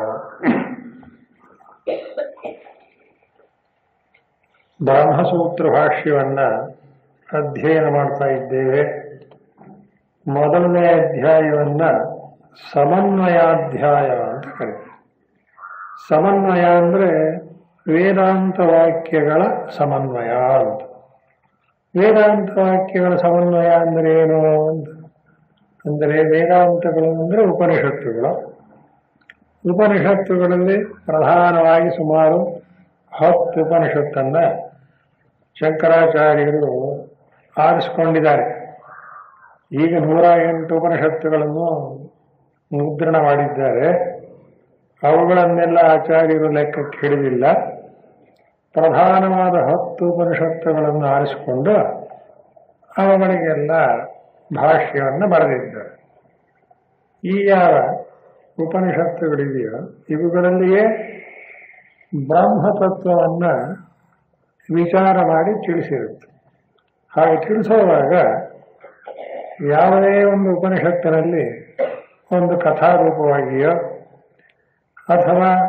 ಬ್ರಹ್ಮಸೂತ್ರ ಭಾಷ್ಯವನ್ನ ಅಧ್ಯಯನ ಮಾಡ್ತಾ ಇದ್ದೇವೆ ಮೊದಲನೇ ಅಧ್ಯಾಯವನ್ನ ಸಮನ್ವಯಾಧ್ಯಾಯ ಅಂತ ಕರೀತಾರೆ ಸಮನ್ವಯ ಅಂದ್ರೆ ವೇದಾಂತ ವಾಕ್ಯಗಳ ಸಮನ್ವಯ ಅಂತ ವೇದಾಂತ ವಾಕ್ಯಗಳ ಸಮನ್ವಯ ಅಂದ್ರೆ ಏನು ಅಂತ ಅಂದರೆ ವೇದಾಂತಗಳು ಅಂದ್ರೆ ಉಪನಿಷತ್ತುಗಳು ಉಪನಿಷತ್ತುಗಳಲ್ಲಿ ಪ್ರಧಾನವಾಗಿ ಸುಮಾರು ಹತ್ತು ಉಪನಿಷತ್ತನ್ನ ಶಂಕರಾಚಾರ್ಯರು ಆರಿಸಿಕೊಂಡಿದ್ದಾರೆ ಈಗ ನೂರ ಎಂಟು ಉಪನಿಷತ್ತುಗಳನ್ನು ಮುದ್ರಣ ಮಾಡಿದ್ದಾರೆ ಅವುಗಳನ್ನೆಲ್ಲ ಆಚಾರ್ಯರು ಲೆಕ್ಕಕ್ಕೆ ಹಿಡಿದಿಲ್ಲ ಪ್ರಧಾನವಾದ ಹತ್ತು ಉಪನಿಷತ್ತುಗಳನ್ನು ಆರಿಸಿಕೊಂಡು ಅವುಗಳಿಗೆಲ್ಲ ಭಾಷ್ಯವನ್ನು ಬರೆದಿದ್ದಾರೆ ಈ ಯಾವ ಉಪನಿಷತ್ತುಗಳಿದೆಯೋ ಇವುಗಳಲ್ಲಿಯೇ ಬ್ರಹ್ಮತತ್ವವನ್ನ ವಿಚಾರ ಮಾಡಿ ತಿಳಿಸಿರುತ್ತೆ ಹಾಗೆ ತಿಳಿಸುವಾಗ ಯಾವುದೇ ಒಂದು ಉಪನಿಷತ್ತಿನಲ್ಲಿ ಒಂದು ಕಥಾರೂಪವಾಗಿಯೋ ಅಥವಾ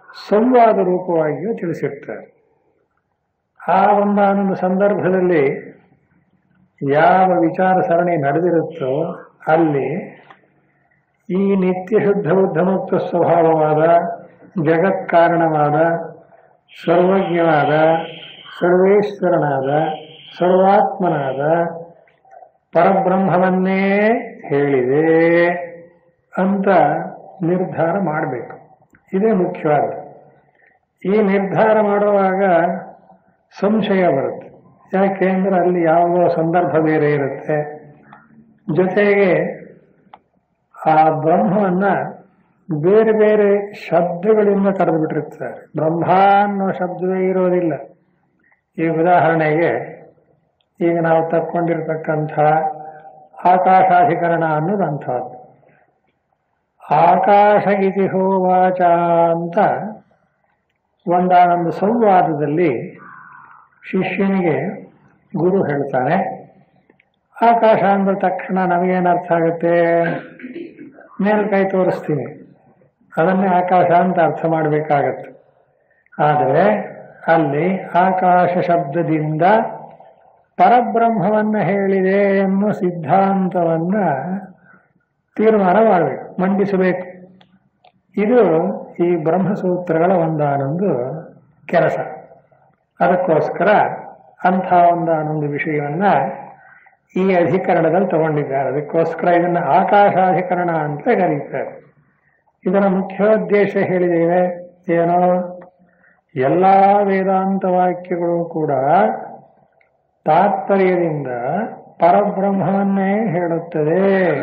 ಸಂವಾದ ರೂಪವಾಗಿಯೂ ತಿಳಿಸಿರ್ತಾರೆ ಆ ಒಂದಾನೊಂದು ಸಂದರ್ಭದಲ್ಲಿ ಯಾವ ವಿಚಾರ ಸರಣಿ ನಡೆದಿರುತ್ತೋ ಅಲ್ಲಿ ಈ ನಿತ್ಯ ಶುದ್ಧ ಬುದ್ಧ ಮುಕ್ತ ಸ್ವಭಾವವಾದ ಜಗತ್ಕಾರಣವಾದ ಸರ್ವಜ್ಞವಾದ ಸರ್ವೇಶ್ವರನಾದ ಸರ್ವಾತ್ಮನಾದ ಪರಬ್ರಹ್ಮವನ್ನೇ ಹೇಳಿದೆ ಅಂತ ನಿರ್ಧಾರ ಮಾಡಬೇಕು ಇದೇ ಮುಖ್ಯವಾದ ಈ ನಿರ್ಧಾರ ಮಾಡುವಾಗ ಸಂಶಯ ಬರುತ್ತೆ ಯಾಕೆ ಅಂದ್ರೆ ಅಲ್ಲಿ ಯಾವುದೋ ಸಂದರ್ಭ ಬೇರೆ ಇರುತ್ತೆ ಜೊತೆಗೆ ಆ ಬ್ರಹ್ಮವನ್ನ ಬೇರೆ ಬೇರೆ ಶಬ್ದಗಳಿಂದ ಕರೆದು ಬಿಟ್ಟಿರ್ತಾರೆ ಬ್ರಹ್ಮ ಅನ್ನೋ ಶಬ್ದವೇ ಇರೋದಿಲ್ಲ ಈ ಉದಾಹರಣೆಗೆ ಈಗ ನಾವು ತಕ್ಕೊಂಡಿರ್ತಕ್ಕಂಥ ಆಕಾಶಾಧಿಕರಣ ಅನ್ನೋದು ಅಂಥದ್ದು ಆಕಾಶ ಇತಿ ಹೋವಾಚ ಅಂತ ಒಂದಾನೊಂದು ಸಂವಾದದಲ್ಲಿ ಶಿಷ್ಯನಿಗೆ ಗುರು ಹೇಳ್ತಾನೆ ಆಕಾಶ ಅಂದ ತಕ್ಷಣ ನಮಗೇನು ಅರ್ಥ ಆಗುತ್ತೆ ಮೇಲ್ಕೈ ತೋರಿಸ್ತೀನಿ ಅದನ್ನೇ ಆಕಾಶ ಅಂತ ಅರ್ಥ ಮಾಡಬೇಕಾಗತ್ತೆ ಆದರೆ ಅಲ್ಲಿ ಆಕಾಶ ಶಬ್ದದಿಂದ ಪರಬ್ರಹ್ಮವನ್ನ ಹೇಳಿದೆ ಎನ್ನುವ ಸಿದ್ಧಾಂತವನ್ನ ತೀರ್ಮಾನ ಮಾಡಬೇಕು ಮಂಡಿಸಬೇಕು ಇದು ಈ ಬ್ರಹ್ಮಸೂತ್ರಗಳ ಒಂದಾನೊಂದು ಕೆಲಸ ಅದಕ್ಕೋಸ್ಕರ ಅಂಥ ಒಂದಾನೊಂದು ವಿಷಯವನ್ನ ಈ ಅಧಿಕರಣದಲ್ಲಿ ತಗೊಂಡಿದ್ದಾರೆ ಅದಕ್ಕೋಸ್ಕರ ಇದನ್ನ ಆಕಾಶಾಧಿಕರಣ ಅಂತ ಕರೀತಾರೆ ಇದರ ಮುಖ್ಯೋದ್ದೇಶ ಹೇಳಿದ್ದೇವೆ ಏನೋ ಎಲ್ಲಾ ವೇದಾಂತ ವಾಕ್ಯಗಳು ಕೂಡ ತಾತ್ಪರ್ಯದಿಂದ ಪರಬ್ರಹ್ಮವನ್ನೇ ಹೇಳುತ್ತದೆ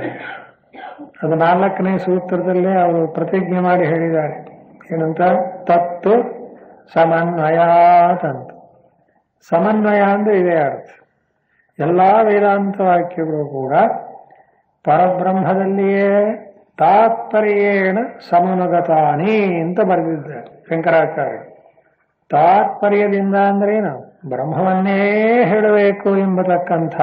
ಅದು ನಾಲ್ಕನೇ ಸೂತ್ರದಲ್ಲೇ ಅವರು ಪ್ರತಿಜ್ಞೆ ಮಾಡಿ ಹೇಳಿದ್ದಾರೆ ಏನಂತ ತತ್ತು ಸಮನ್ವಯಾತ್ ಅಂತ ಸಮನ್ವಯ ಅಂದ್ರೆ ಇದೇ ಅರ್ಥ ಎಲ್ಲಾ ವೇದಾಂತ ವಾಕ್ಯಗಳು ಕೂಡ ಪರಬ್ರಹ್ಮದಲ್ಲಿಯೇ ತಾತ್ಪರ್ಯೇಣ ಸಮನುಗತಾನಿ ಅಂತ ಬರೆದಿದ್ದಾರೆ ಶಂಕರಾಚಾರ್ಯ ತಾತ್ಪರ್ಯದಿಂದ ಅಂದ್ರೇನು ಬ್ರಹ್ಮವನ್ನೇ ಹೇಳಬೇಕು ಎಂಬತಕ್ಕಂಥ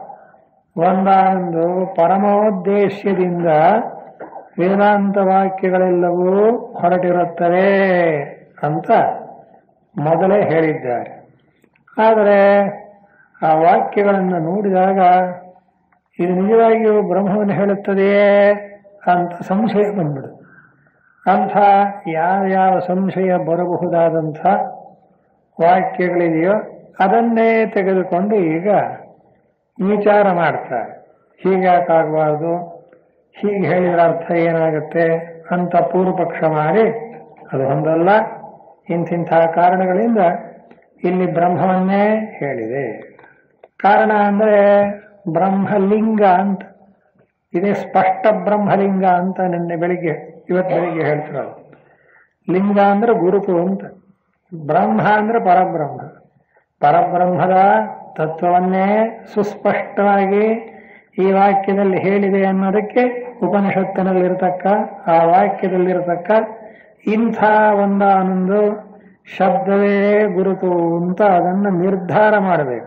ಒಂದಾನೊಂದು ಪರಮೋದ್ದೇಶ್ಯದಿಂದ ವೇದಾಂತ ವಾಕ್ಯಗಳೆಲ್ಲವೂ ಹೊರಟಿರುತ್ತವೆ ಅಂತ ಮೊದಲೇ ಹೇಳಿದ್ದಾರೆ ಆದರೆ ಆ ವಾಕ್ಯಗಳನ್ನು ನೋಡಿದಾಗ ಇದು ನಿಜವಾಗಿಯೂ ಬ್ರಹ್ಮವನ್ನು ಹೇಳುತ್ತದೆಯೇ ಅಂತ ಸಂಶಯ ಬಂದ್ಬಿಡು ಅಂಥ ಯಾವ್ಯಾವ ಸಂಶಯ ಬರಬಹುದಾದಂಥ ವಾಕ್ಯಗಳಿದೆಯೋ ಅದನ್ನೇ ತೆಗೆದುಕೊಂಡು ಈಗ ವಿಚಾರ ಮಾಡ್ತಾರೆ ಹೀಗ್ಯಾಕಾಗಬಾರ್ದು ಹೀಗೆ ಹೇಳಿದ್ರ ಅರ್ಥ ಏನಾಗುತ್ತೆ ಅಂತ ಪೂರ್ವಪಕ್ಷ ಮಾಡಿ ಅದು ಒಂದಲ್ಲ ಇಂತಿಂಥ ಕಾರಣಗಳಿಂದ ಇಲ್ಲಿ ಬ್ರಹ್ಮವನ್ನೇ ಹೇಳಿದೆ ಕಾರಣ ಅಂದ್ರೆ ಬ್ರಹ್ಮಲಿಂಗ ಅಂತ ಇದೇ ಸ್ಪಷ್ಟ ಬ್ರಹ್ಮಲಿಂಗ ಅಂತ ನಿನ್ನೆ ಬೆಳಿಗ್ಗೆ ಇವತ್ತು ಬೆಳಿಗ್ಗೆ ಹೇಳ್ತಿರೋದು ಲಿಂಗ ಅಂದ್ರೆ ಗುರುತು ಅಂತ ಬ್ರಹ್ಮ ಅಂದ್ರೆ ಪರಬ್ರಹ್ಮ ಪರಬ್ರಹ್ಮದ ತತ್ವವನ್ನೇ ಸುಸ್ಪಷ್ಟವಾಗಿ ಈ ವಾಕ್ಯದಲ್ಲಿ ಹೇಳಿದೆ ಅನ್ನೋದಕ್ಕೆ ಉಪನಿಷತ್ತಿನಲ್ಲಿರತಕ್ಕ ಆ ವಾಕ್ಯದಲ್ಲಿರತಕ್ಕ ಇಂಥ ಒಂದಾನೊಂದು ಶಬ್ದವೇ ಗುರುತು ಅಂತ ಅದನ್ನು ನಿರ್ಧಾರ ಮಾಡಬೇಕು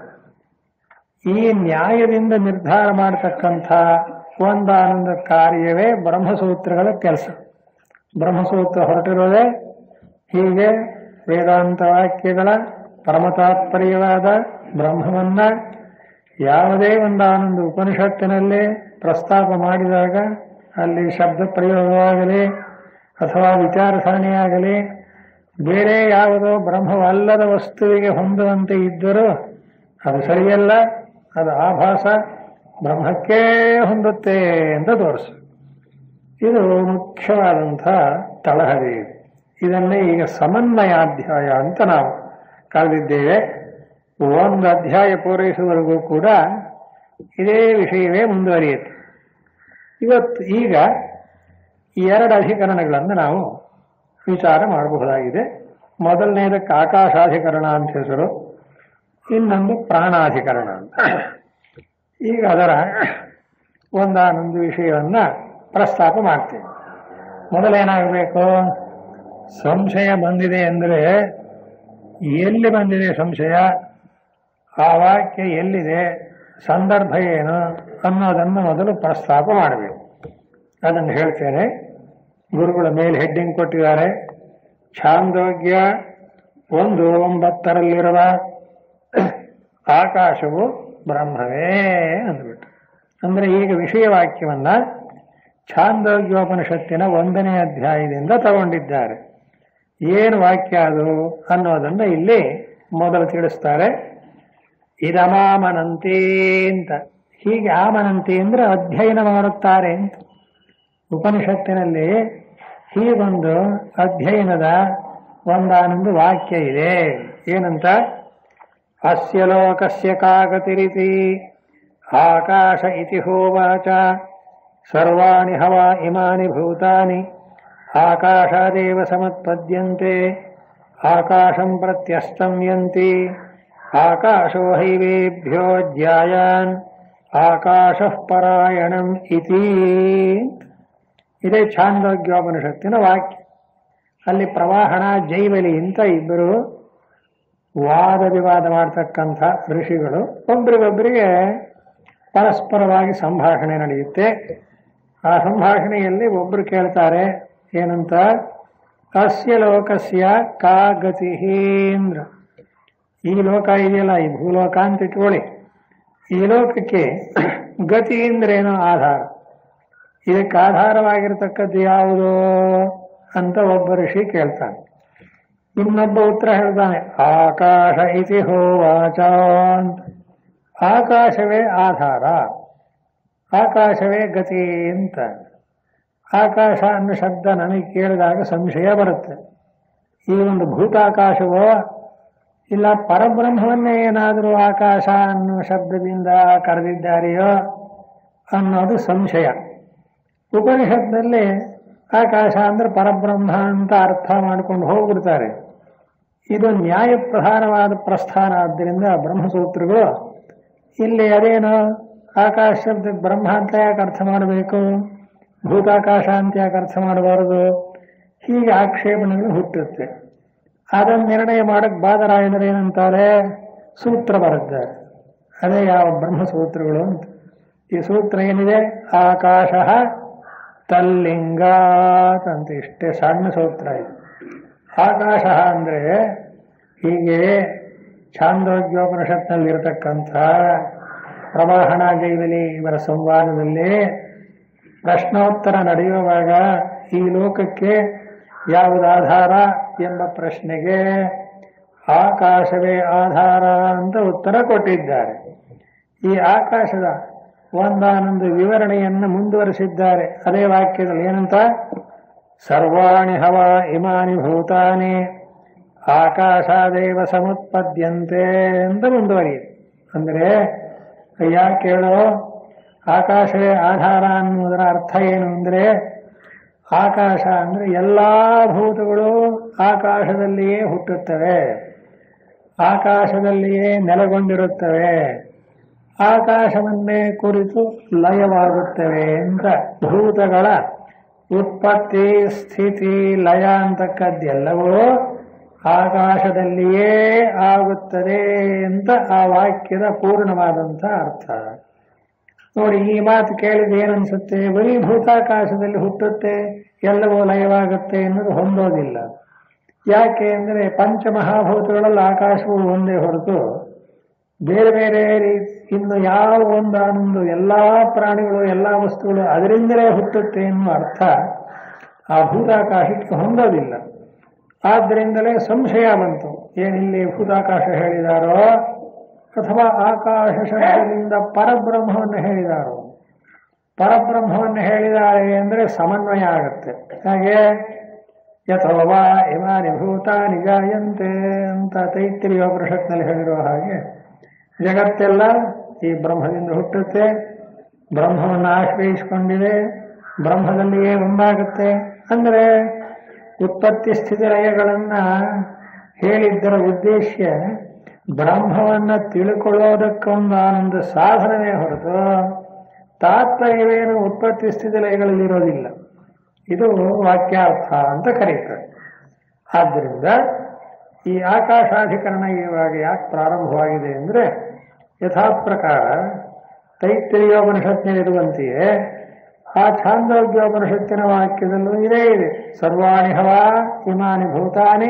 ಈ ನ್ಯಾಯದಿಂದ ನಿರ್ಧಾರ ಮಾಡತಕ್ಕಂಥ ಒಂದಾನೊಂದು ಕಾರ್ಯವೇ ಬ್ರಹ್ಮಸೂತ್ರಗಳ ಕೆಲಸ ಬ್ರಹ್ಮಸೂತ್ರ ಹೊರಟಿರೋದೇ ಹೀಗೆ ವೇದಾಂತ ವಾಕ್ಯಗಳ ಪರಮತಾತ್ಪರ್ಯವಾದ ಬ್ರಹ್ಮವನ್ನ ಯಾವುದೇ ಒಂದಾನೊಂದು ಉಪನಿಷತ್ತಿನಲ್ಲಿ ಪ್ರಸ್ತಾಪ ಮಾಡಿದಾಗ ಅಲ್ಲಿ ಶಬ್ದ ಪ್ರಯೋಗವಾಗಲಿ ಅಥವಾ ವಿಚಾರ ಸರಣಿಯಾಗಲಿ ಬೇರೆ ಯಾವುದೋ ಬ್ರಹ್ಮವಲ್ಲದ ವಸ್ತುವಿಗೆ ಹೊಂದುವಂತೆ ಇದ್ದರೂ ಅದು ಸರಿಯಲ್ಲ ಅದು ಆಭಾಸ ಬ್ರಹ್ಮಕ್ಕೇ ಹೊಂದುತ್ತೆ ಅಂತ ತೋರಿಸು ಇದು ಮುಖ್ಯವಾದಂಥ ತಳಹದಿ ಇದು ಇದನ್ನೇ ಈಗ ಸಮನ್ವಯಾಧ್ಯಾಯ ಅಂತ ನಾವು ಕಳೆದಿದ್ದೇವೆ ಒಂದು ಅಧ್ಯಾಯ ಪೂರೈಸುವವರೆಗೂ ಕೂಡ ಇದೇ ವಿಷಯವೇ ಮುಂದುವರಿಯುತ್ತೆ ಇವತ್ತು ಈಗ ಈ ಎರಡು ಅಧಿಕರಣಗಳನ್ನು ನಾವು ವಿಚಾರ ಮಾಡಬಹುದಾಗಿದೆ ಮೊದಲನೇದಕ್ಕೆ ಆಕಾಶಾಧಿಕರಣ ಅಂತ ಹೆಸರು ಇನ್ನೊಂದು ಪ್ರಾಣಾಧಿಕರಣ ಅಂತ ಈಗ ಅದರ ಒಂದಾನೊಂದು ವಿಷಯವನ್ನ ಪ್ರಸ್ತಾಪ ಮಾಡ್ತೀನಿ ಮೊದಲೇನಾಗಬೇಕು ಸಂಶಯ ಬಂದಿದೆ ಅಂದರೆ ಎಲ್ಲಿ ಬಂದಿದೆ ಸಂಶಯ ಆ ವಾಕ್ಯ ಎಲ್ಲಿದೆ ಸಂದರ್ಭ ಏನು ಅನ್ನೋದನ್ನು ಮೊದಲು ಪ್ರಸ್ತಾಪ ಮಾಡಬೇಕು ಅದನ್ನು ಹೇಳ್ತೇನೆ ಗುರುಗಳ ಮೇಲೆ ಹೆಡ್ಡಿಂಗ್ ಕೊಟ್ಟಿದ್ದಾರೆ ಛಾಂದೋಗ್ಯ ಒಂದು ಒಂಬತ್ತರಲ್ಲಿರುವ ಆಕಾಶವು ಬ್ರಹ್ಮವೇ ಅಂದ್ಬಿಟ್ಟು ಅಂದ್ರೆ ಈಗ ವಿಷಯವಾಕ್ಯವನ್ನ ಛಾಂದೋಗ್ಯೋಪನಿಷತ್ತಿನ ಒಂದನೇ ಅಧ್ಯಾಯದಿಂದ ತಗೊಂಡಿದ್ದಾರೆ ಏನು ವಾಕ್ಯ ಅದು ಅನ್ನೋದನ್ನ ಇಲ್ಲಿ ಮೊದಲು ತಿಳಿಸ್ತಾರೆ ಇದಮಾಮನಂತಿ ಅಂತ ಹೀಗೆ ಆಮನಂತಿ ಅಂದ್ರೆ ಅಧ್ಯಯನ ಮಾಡುತ್ತಾರೆ ಅಂತ ಉಪನಿಷತ್ತಿನಲ್ಲಿ ಹೀಗೊಂದು ಅಧ್ಯಯನದ ಒಂದಾನೊಂದು ವಾಕ್ಯ ಇದೆ ಏನಂತ ಅಸ್ಯ ಲೋಕಸ್ಯ ಕಾಗತಿರಿತಿ ಆಕಾಶ ಇತಿ ಹೋವಾಚ ಸರ್ವಾಣಿ ಹವಾ ಇಮಾನಿ ಭೂತಾನಿ ಆಕಾಶಾದೇವ ಸಮತ್ಪದ್ಯಂತೆ ಆಕಾಶಂ ಪ್ರತ್ಯಸ್ತಮ್ಯಂತಿ ಆಕಾಶೋ ಹೈವೇಭ್ಯೋ ಜ್ಯಾಯಾನ್ ಆಕಾಶ ಪರಾಯಣಂ ಇತಿ ಇದೇ ಛಾಂದೋಗ್ಯೋಪನಿಷತ್ತಿನ ವಾಕ್ಯ ಅಲ್ಲಿ ಪ್ರವಾಹಣ ಜೈವಲಿ ಅಂತ ಇಬ್ಬರು ವಾದ ವಿವಾದ ಮಾಡ್ತಕ್ಕಂಥ ಋಷಿಗಳು ಒಬ್ರಿಗೊಬ್ಬರಿಗೆ ಪರಸ್ಪರವಾಗಿ ಸಂಭಾಷಣೆ ನಡೆಯುತ್ತೆ ಆ ಸಂಭಾಷಣೆಯಲ್ಲಿ ಒಬ್ರು ಕೇಳ್ತಾರೆ ಏನಂತ ಅಸ್ಯ ಲೋಕಸ್ಯ ಕಾ ಗತಿ ಅಂದ್ರ ಈ ಲೋಕ ಇದೆಯಲ್ಲ ಈ ಭೂಲೋಕ ಅಂತ ಇಟ್ಕೊಳ್ಳಿ ಈ ಲೋಕಕ್ಕೆ ಗತಿ ಅಂದ್ರೇನೋ ಆಧಾರ ಇದಕ್ಕೆ ಆಧಾರವಾಗಿರ್ತಕ್ಕದ್ದು ಯಾವುದು ಅಂತ ಒಬ್ಬ ಋಷಿ ಕೇಳ್ತಾನೆ ಇನ್ನೊಬ್ಬ ಉತ್ತರ ಹೇಳ್ತಾನೆ ಆಕಾಶ ಇತಿ ಹೋವಾಚ ಅಂತ ಆಕಾಶವೇ ಆಧಾರ ಆಕಾಶವೇ ಗತಿ ಅಂತ ಆಕಾಶ ಅನ್ನೋ ಶಬ್ದ ನನಗೆ ಕೇಳಿದಾಗ ಸಂಶಯ ಬರುತ್ತೆ ಈ ಒಂದು ಭೂತಾಕಾಶವೋ ಇಲ್ಲ ಪರಬ್ರಹ್ಮವನ್ನೇ ಏನಾದರೂ ಆಕಾಶ ಅನ್ನೋ ಶಬ್ದದಿಂದ ಕರೆದಿದ್ದಾರೆಯೋ ಅನ್ನೋದು ಸಂಶಯ ಉಪನಿಷತ್ನಲ್ಲಿ ಆಕಾಶ ಅಂದ್ರೆ ಪರಬ್ರಹ್ಮ ಅಂತ ಅರ್ಥ ಮಾಡ್ಕೊಂಡು ಹೋಗ್ಬಿಡ್ತಾರೆ ಇದು ನ್ಯಾಯ ಪ್ರಧಾನವಾದ ಪ್ರಸ್ಥಾನ ಆದ್ದರಿಂದ ಬ್ರಹ್ಮಸೂತ್ರಗಳು ಇಲ್ಲಿ ಅದೇನು ಆಕಾಶ ಶಬ್ದ ಬ್ರಹ್ಮ ಅಂತ ಯಾಕೆ ಅರ್ಥ ಮಾಡಬೇಕು ಭೂತಾಕಾಶ ಅಂತ ಯಾಕೆ ಅರ್ಥ ಮಾಡಬಾರದು ಹೀಗೆ ಆಕ್ಷೇಪಣೆಗಳು ಹುಟ್ಟುತ್ತೆ ಅದನ್ನು ನಿರ್ಣಯ ಮಾಡಕ್ ಬಾದರಾಯಣರು ಏನಂತಾರೆ ಸೂತ್ರ ಬರೆದ್ದಾರೆ ಅದೇ ಯಾವ ಬ್ರಹ್ಮಸೂತ್ರಗಳು ಅಂತ ಈ ಸೂತ್ರ ಏನಿದೆ ಆಕಾಶ ತಲ್ಲಿಂಗಾತ್ ಅಂತ ಇಷ್ಟೇ ಸಣ್ಣ ಸೂತ್ರ ಇದೆ ಆಕಾಶ ಅಂದ್ರೆ ಹೀಗೆ ಛಾಂದೋಗ್ಯೋಪನಿಷತ್ನಲ್ಲಿ ಇರತಕ್ಕಂಥ ಪ್ರವಾಹಣ ಜೈವಲಿ ಇವರ ಸಂವಾದದಲ್ಲಿ ಪ್ರಶ್ನೋತ್ತರ ನಡೆಯುವಾಗ ಈ ಲೋಕಕ್ಕೆ ಯಾವುದು ಆಧಾರ ಎಂಬ ಪ್ರಶ್ನೆಗೆ ಆಕಾಶವೇ ಆಧಾರ ಅಂತ ಉತ್ತರ ಕೊಟ್ಟಿದ್ದಾರೆ ಈ ಆಕಾಶದ ಒಂದಾನೊಂದು ವಿವರಣೆಯನ್ನು ಮುಂದುವರಿಸಿದ್ದಾರೆ ಅದೇ ವಾಕ್ಯದಲ್ಲಿ ಏನಂತ ಸರ್ವಾಣಿ ಹವ ಇಮಾನಿ ಭೂತಾನಿ ಆಕಾಶಾದೇವ ಸಮುತ್ಪದ್ಯಂತೆ ಅಂತ ಮುಂದುವರಿಯಿದೆ ಅಂದರೆ ಅಯ್ಯ ಕೇಳೋ ಆಕಾಶವೇ ಆಧಾರ ಅನ್ನುವುದರ ಅರ್ಥ ಏನು ಅಂದರೆ ಆಕಾಶ ಅಂದ್ರೆ ಎಲ್ಲಾ ಭೂತಗಳು ಆಕಾಶದಲ್ಲಿಯೇ ಹುಟ್ಟುತ್ತವೆ ಆಕಾಶದಲ್ಲಿಯೇ ನೆಲೆಗೊಂಡಿರುತ್ತವೆ ಆಕಾಶವನ್ನೇ ಕುರಿತು ಲಯವಾಗುತ್ತವೆ ಅಂತ ಭೂತಗಳ ಉತ್ಪತ್ತಿ ಸ್ಥಿತಿ ಲಯ ಅಂತಕ್ಕದ್ದೆಲ್ಲವೂ ಆಕಾಶದಲ್ಲಿಯೇ ಆಗುತ್ತದೆ ಅಂತ ಆ ವಾಕ್ಯದ ಪೂರ್ಣವಾದಂಥ ಅರ್ಥ ನೋಡಿ ಈ ಮಾತು ಕೇಳಿದ ಏನನ್ಸುತ್ತೆ ಬರೀ ಭೂತಾಕಾಶದಲ್ಲಿ ಹುಟ್ಟುತ್ತೆ ಎಲ್ಲವೂ ಲಯವಾಗುತ್ತೆ ಅನ್ನೋದು ಹೊಂದೋದಿಲ್ಲ ಯಾಕೆ ಅಂದರೆ ಪಂಚಮಹಾಭೂತಗಳಲ್ಲಿ ಆಕಾಶವು ಒಂದೇ ಹೊರತು ಬೇರೆ ಬೇರೆ ರೀತಿ ಇನ್ನು ಯಾವ ಒಂದಾನೊಂದು ಎಲ್ಲಾ ಪ್ರಾಣಿಗಳು ಎಲ್ಲಾ ವಸ್ತುಗಳು ಅದರಿಂದಲೇ ಹುಟ್ಟುತ್ತೆ ಎನ್ನುವ ಅರ್ಥ ಆ ಭೂತಾಕಾಶಕ್ಕೆ ಹೊಂದೋದಿಲ್ಲ ಆದ್ದರಿಂದಲೇ ಸಂಶಯ ಬಂತು ಏನಿಲ್ಲಿ ಭೂತಾಕಾಶ ಹೇಳಿದಾರೋ ಅಥವಾ ಆಕಾಶ ಶಬ್ದದಿಂದ ಪರಬ್ರಹ್ಮವನ್ನು ಹೇಳಿದಾರೋ ಪರಬ್ರಹ್ಮವನ್ನು ಹೇಳಿದ್ದಾರೆ ಅಂದರೆ ಸಮನ್ವಯ ಆಗುತ್ತೆ ಹಾಗೆ ಯಥೋವಾ ಇಮಾನಿ ಭೂತಾನಿ ಜಾಯಂತೆ ಅಂತ ತೈತ್ರಿಯ ಪರಿಷತ್ನಲ್ಲಿ ಹೇಳಿರುವ ಹಾಗೆ ಜಗತ್ತೆಲ್ಲ ಈ ಬ್ರಹ್ಮದಿಂದ ಹುಟ್ಟುತ್ತೆ ಬ್ರಹ್ಮವನ್ನು ಆಶ್ರಯಿಸಿಕೊಂಡಿದೆ ಬ್ರಹ್ಮದಲ್ಲಿಯೇ ಒಂದಾಗುತ್ತೆ ಅಂದರೆ ಉತ್ಪತ್ತಿ ಸ್ಥಿತಿ ಲಯಗಳನ್ನ ಹೇಳಿದ್ದರ ಉದ್ದೇಶ ಬ್ರಹ್ಮವನ್ನ ತಿಳ್ಕೊಳ್ಳೋದಕ್ಕೊಂದು ಆನಂದ ಸಾಧನವೇ ಹೊರತು ತಾತ್ಪರ್ಯವೇನು ಉತ್ಪತ್ತಿ ಸ್ಥಿತಿ ಲಯಗಳಲ್ಲಿ ಇರೋದಿಲ್ಲ ಇದು ವಾಕ್ಯಾರ್ಥ ಅಂತ ಕರೀತಾರೆ ಆದ್ದರಿಂದ ಈ ಆಕಾಶಾಧಿಕರಣ ಇವಾಗ ಯಾಕೆ ಪ್ರಾರಂಭವಾಗಿದೆ ಅಂದರೆ ಯಥಾ ಪ್ರಕಾರ ತೈತ್ರಿಯೋಪನಿಷತ್ನಲ್ಲಿರುವಂತೆಯೇ ಆ ಛಾಂದೋಗ್ಯೋಪನಿಷತ್ತಿನ ವಾಕ್ಯದಲ್ಲೂ ಇದೇ ಇದೆ ಸರ್ವಾಣಿ ಹವಾ ಇಮಾನಿ ಭೂತಾನಿ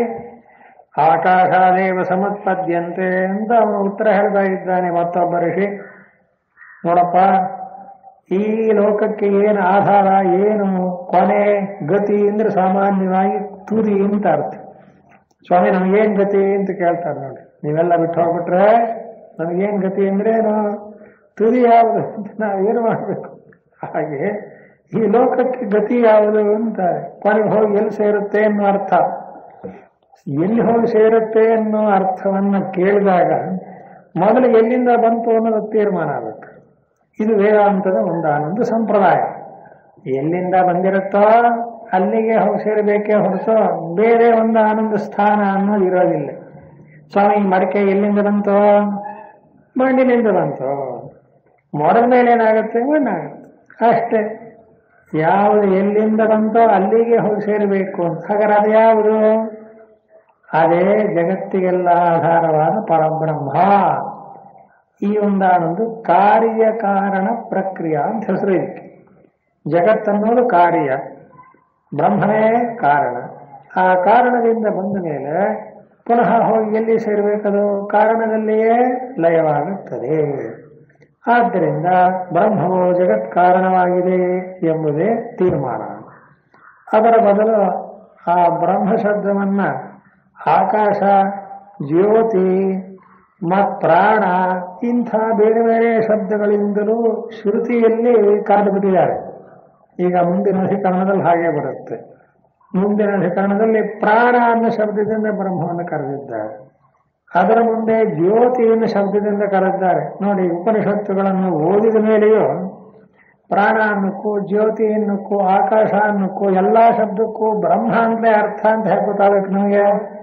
ಆಕಾಶಾದೇವ ಸಮತ್ಪದ್ಯಂತೆ ಅಂತ ಅವನು ಉತ್ತರ ಹೇಳ್ತಾ ಇದ್ದಾನೆ ಮತ್ತೊಬ್ಬ ಋಷಿ ನೋಡಪ್ಪ ಈ ಲೋಕಕ್ಕೆ ಏನು ಆಧಾರ ಏನು ಕೊನೆ ಗತಿ ಅಂದ್ರೆ ಸಾಮಾನ್ಯವಾಗಿ ತುದಿ ಅಂತ ಅರ್ಥ ಸ್ವಾಮಿ ನಮಗೇನ್ ಗತಿ ಅಂತ ಕೇಳ್ತಾರೆ ನೋಡಿ ನೀವೆಲ್ಲ ಬಿಟ್ಟು ಹೋಗ್ಬಿಟ್ರೆ ನಮಗೇನ್ ಗತಿ ಅಂದ್ರೆ ಏನು ತುದಿ ಯಾವುದು ಅಂತ ನಾವೇನು ಮಾಡಬೇಕು ಹಾಗೆ ಈ ಲೋಕಕ್ಕೆ ಗತಿ ಯಾವುದು ಅಂತ ಕೊನೆಗೆ ಹೋಗಿ ಎಲ್ಲಿ ಸೇರುತ್ತೆ ಅನ್ನೋ ಅರ್ಥ ಎಲ್ಲಿ ಹೋಗಿ ಸೇರುತ್ತೆ ಅನ್ನೋ ಅರ್ಥವನ್ನ ಕೇಳಿದಾಗ ಮೊದಲು ಎಲ್ಲಿಂದ ಬಂತು ಅನ್ನೋದು ತೀರ್ಮಾನ ಆಗಬೇಕು ಇದು ವೇದಾಂತದ ಒಂದಾನೊಂದು ಸಂಪ್ರದಾಯ ಎಲ್ಲಿಂದ ಬಂದಿರುತ್ತೋ ಅಲ್ಲಿಗೆ ಹೋಗಿ ಸೇರಬೇಕೇ ಹೊರತು ಬೇರೆ ಒಂದು ಆನಂದ ಸ್ಥಾನ ಅನ್ನೋದು ಇರೋದಿಲ್ಲ ಸ್ವಾಮಿ ಮಡಿಕೆ ಎಲ್ಲಿಂದ ಬಂತು ಮಣ್ಣಿನಿಂದ ಬಂತು ಮೊಡದ ಮೇಲೆ ಏನಾಗುತ್ತೆ ಮಣ್ಣಾಗುತ್ತೆ ಅಷ್ಟೇ ಯಾವುದು ಎಲ್ಲಿಂದ ಬಂತೋ ಅಲ್ಲಿಗೆ ಹೋಗಿ ಸೇರಬೇಕು ಅಂತ ಹಾಗಾದ್ರೆ ಅದು ಯಾವುದು ಅದೇ ಜಗತ್ತಿಗೆಲ್ಲ ಆಧಾರವಾದ ಪರಬ್ರಹ್ಮ ಈ ಒಂದಾನೊಂದು ಕಾರ್ಯಕಾರಣ ಪ್ರಕ್ರಿಯೆ ಅಂತ ಹೆಸರು ಇದಕ್ಕೆ ಜಗತ್ತನ್ನೋದು ಕಾರ್ಯ ಬ್ರಹ್ಮನೇ ಕಾರಣ ಆ ಕಾರಣದಿಂದ ಬಂದ ಮೇಲೆ ಪುನಃ ಹೋಗಿ ಎಲ್ಲಿ ಸೇರಬೇಕದು ಕಾರಣದಲ್ಲಿಯೇ ಲಯವಾಗುತ್ತದೆ ಆದ್ದರಿಂದ ಬ್ರಹ್ಮವು ಜಗತ್ ಕಾರಣವಾಗಿದೆ ಎಂಬುದೇ ತೀರ್ಮಾನ ಅದರ ಬದಲು ಆ ಬ್ರಹ್ಮ ಶಬ್ದವನ್ನ ಆಕಾಶ ಜ್ಯೋತಿ ಮತ್ ಪ್ರಾಣ ಇಂಥ ಬೇರೆ ಬೇರೆ ಶಬ್ದಗಳಿಂದಲೂ ಶ್ರುತಿಯಲ್ಲಿ ಕರೆದು ಬಿಟ್ಟಿದ್ದಾರೆ ಈಗ ಮುಂದಿನ ಅಧಿಕರಣದಲ್ಲಿ ಹಾಗೆ ಬರುತ್ತೆ ಮುಂದಿನ ಅಧಿಕರಣದಲ್ಲಿ ಪ್ರಾಣ ಅನ್ನೋ ಶಬ್ದದಿಂದ ಬ್ರಹ್ಮವನ್ನು ಕರೆದಿದ್ದಾರೆ ಅದರ ಮುಂದೆ ಜ್ಯೋತಿ ಅನ್ನೋ ಶಬ್ದದಿಂದ ಕರೆದಿದ್ದಾರೆ ನೋಡಿ ಉಪನಿಷತ್ತುಗಳನ್ನು ಓದಿದ ಮೇಲೆಯೂ ಪ್ರಾಣ ಅನ್ನಕ್ಕೂ ಜ್ಯೋತಿ ಅನ್ನಕ್ಕೂ ಆಕಾಶ ಅನ್ನಕ್ಕೂ ಎಲ್ಲಾ ಶಬ್ದಕ್ಕೂ ಬ್ರಹ್ಮ ಅಂತಲೇ ಅರ್ಥ ಅಂತ ಹೇಗೆ ಗೊತ್ತಾಗಬೇಕು ನಮಗೆ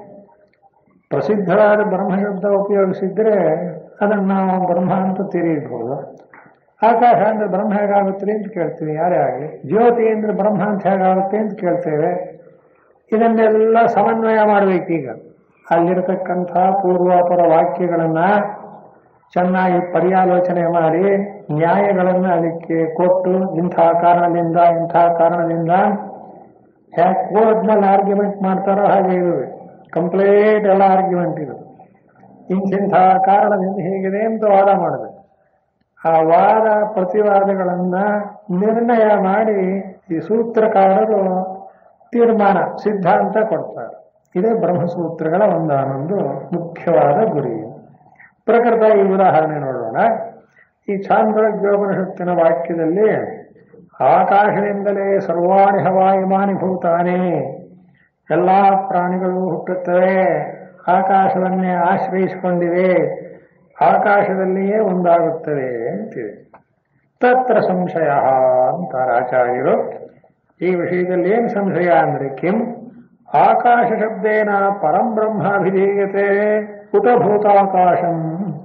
ಪ್ರಸಿದ್ಧವಾದ ಬ್ರಹ್ಮ ಶಬ್ದ ಉಪಯೋಗಿಸಿದ್ರೆ ಅದನ್ನು ನಾವು ಬ್ರಹ್ಮ ಅಂತ ತಿರುಗಬಹುದು ಆಕಾಶ ಅಂದ್ರೆ ಬ್ರಹ್ಮ ಹೇಗಾಗುತ್ತೆ ಅಂತ ಕೇಳ್ತೀವಿ ಯಾರೇ ಆಗಲಿ ಜ್ಯೋತಿ ಅಂದ್ರೆ ಬ್ರಹ್ಮ ಅಂತ ಹೇಗಾಗುತ್ತೆ ಅಂತ ಕೇಳ್ತೇವೆ ಇದನ್ನೆಲ್ಲ ಸಮನ್ವಯ ಮಾಡಬೇಕೀಗ ಅಲ್ಲಿರತಕ್ಕಂಥ ಪೂರ್ವಾಪರ ವಾಕ್ಯಗಳನ್ನ ಚೆನ್ನಾಗಿ ಪರ್ಯಾಲೋಚನೆ ಮಾಡಿ ನ್ಯಾಯಗಳನ್ನು ಅದಕ್ಕೆ ಕೊಟ್ಟು ಇಂಥ ಕಾರಣದಿಂದ ಇಂಥ ಕಾರಣದಿಂದ ಹೇಗೆ ಕೋರ್ಟ್ನಲ್ಲಿ ಆರ್ಗ್ಯುಮೆಂಟ್ ಮಾಡ್ತಾರೋ ಹಾಗೆ ಇರುವೆ ಕಂಪ್ಲೀಟ್ ಎಲ್ಲ ಆರ್ಗ್ಯುಮೆಂಟ್ ಇದು ಇಂತಿಂಥ ಕಾರಣದಿಂದ ಹೇಗಿದೆ ಅಂತ ವಾದ ಮಾಡಬೇಕು ಆ ವಾದ ಪ್ರತಿವಾದಗಳನ್ನ ನಿರ್ಣಯ ಮಾಡಿ ಈ ಸೂತ್ರಕಾರರು ತೀರ್ಮಾನ ಸಿದ್ಧಾಂತ ಕೊಡ್ತಾರೆ ಇದೇ ಬ್ರಹ್ಮಸೂತ್ರಗಳ ಒಂದಾನೊಂದು ಮುಖ್ಯವಾದ ಗುರಿ ಪ್ರಕೃತ ಈ ಉದಾಹರಣೆ ನೋಡೋಣ ಈ ಚಾಂದ್ರೋಪನಿಷತ್ತಿನ ವಾಕ್ಯದಲ್ಲಿ ಆಕಾಶದಿಂದಲೇ ಸರ್ವಾಣಿ ಹವಾಯಿಮಾನಿ ಭೂತಾನೆ ಎಲ್ಲಾ ಪ್ರಾಣಿಗಳು ಹುಟ್ಟುತ್ತವೆ ಆಕಾಶವನ್ನೇ ಆಶ್ರಯಿಸಿಕೊಂಡಿವೆ ಆಕಾಶದಲ್ಲಿಯೇ ಒಂದಾಗುತ್ತವೆ ಅಂತಿದೆ ತತ್ರ ಸಂಶಯ ಅಂತಾರೆ ಆಚಾರ್ಯರು ಈ ವಿಷಯದಲ್ಲಿ ಏನು ಸಂಶಯ ಅಂದ್ರೆ ಕಿಂ ಆಕಾಶ ಶಬ್ದೇನ ಪರಂ ಬ್ರಹ್ಮಾಭಿಧೀಯತೆ ಉತ ಭೂತಾಕಾಶಂ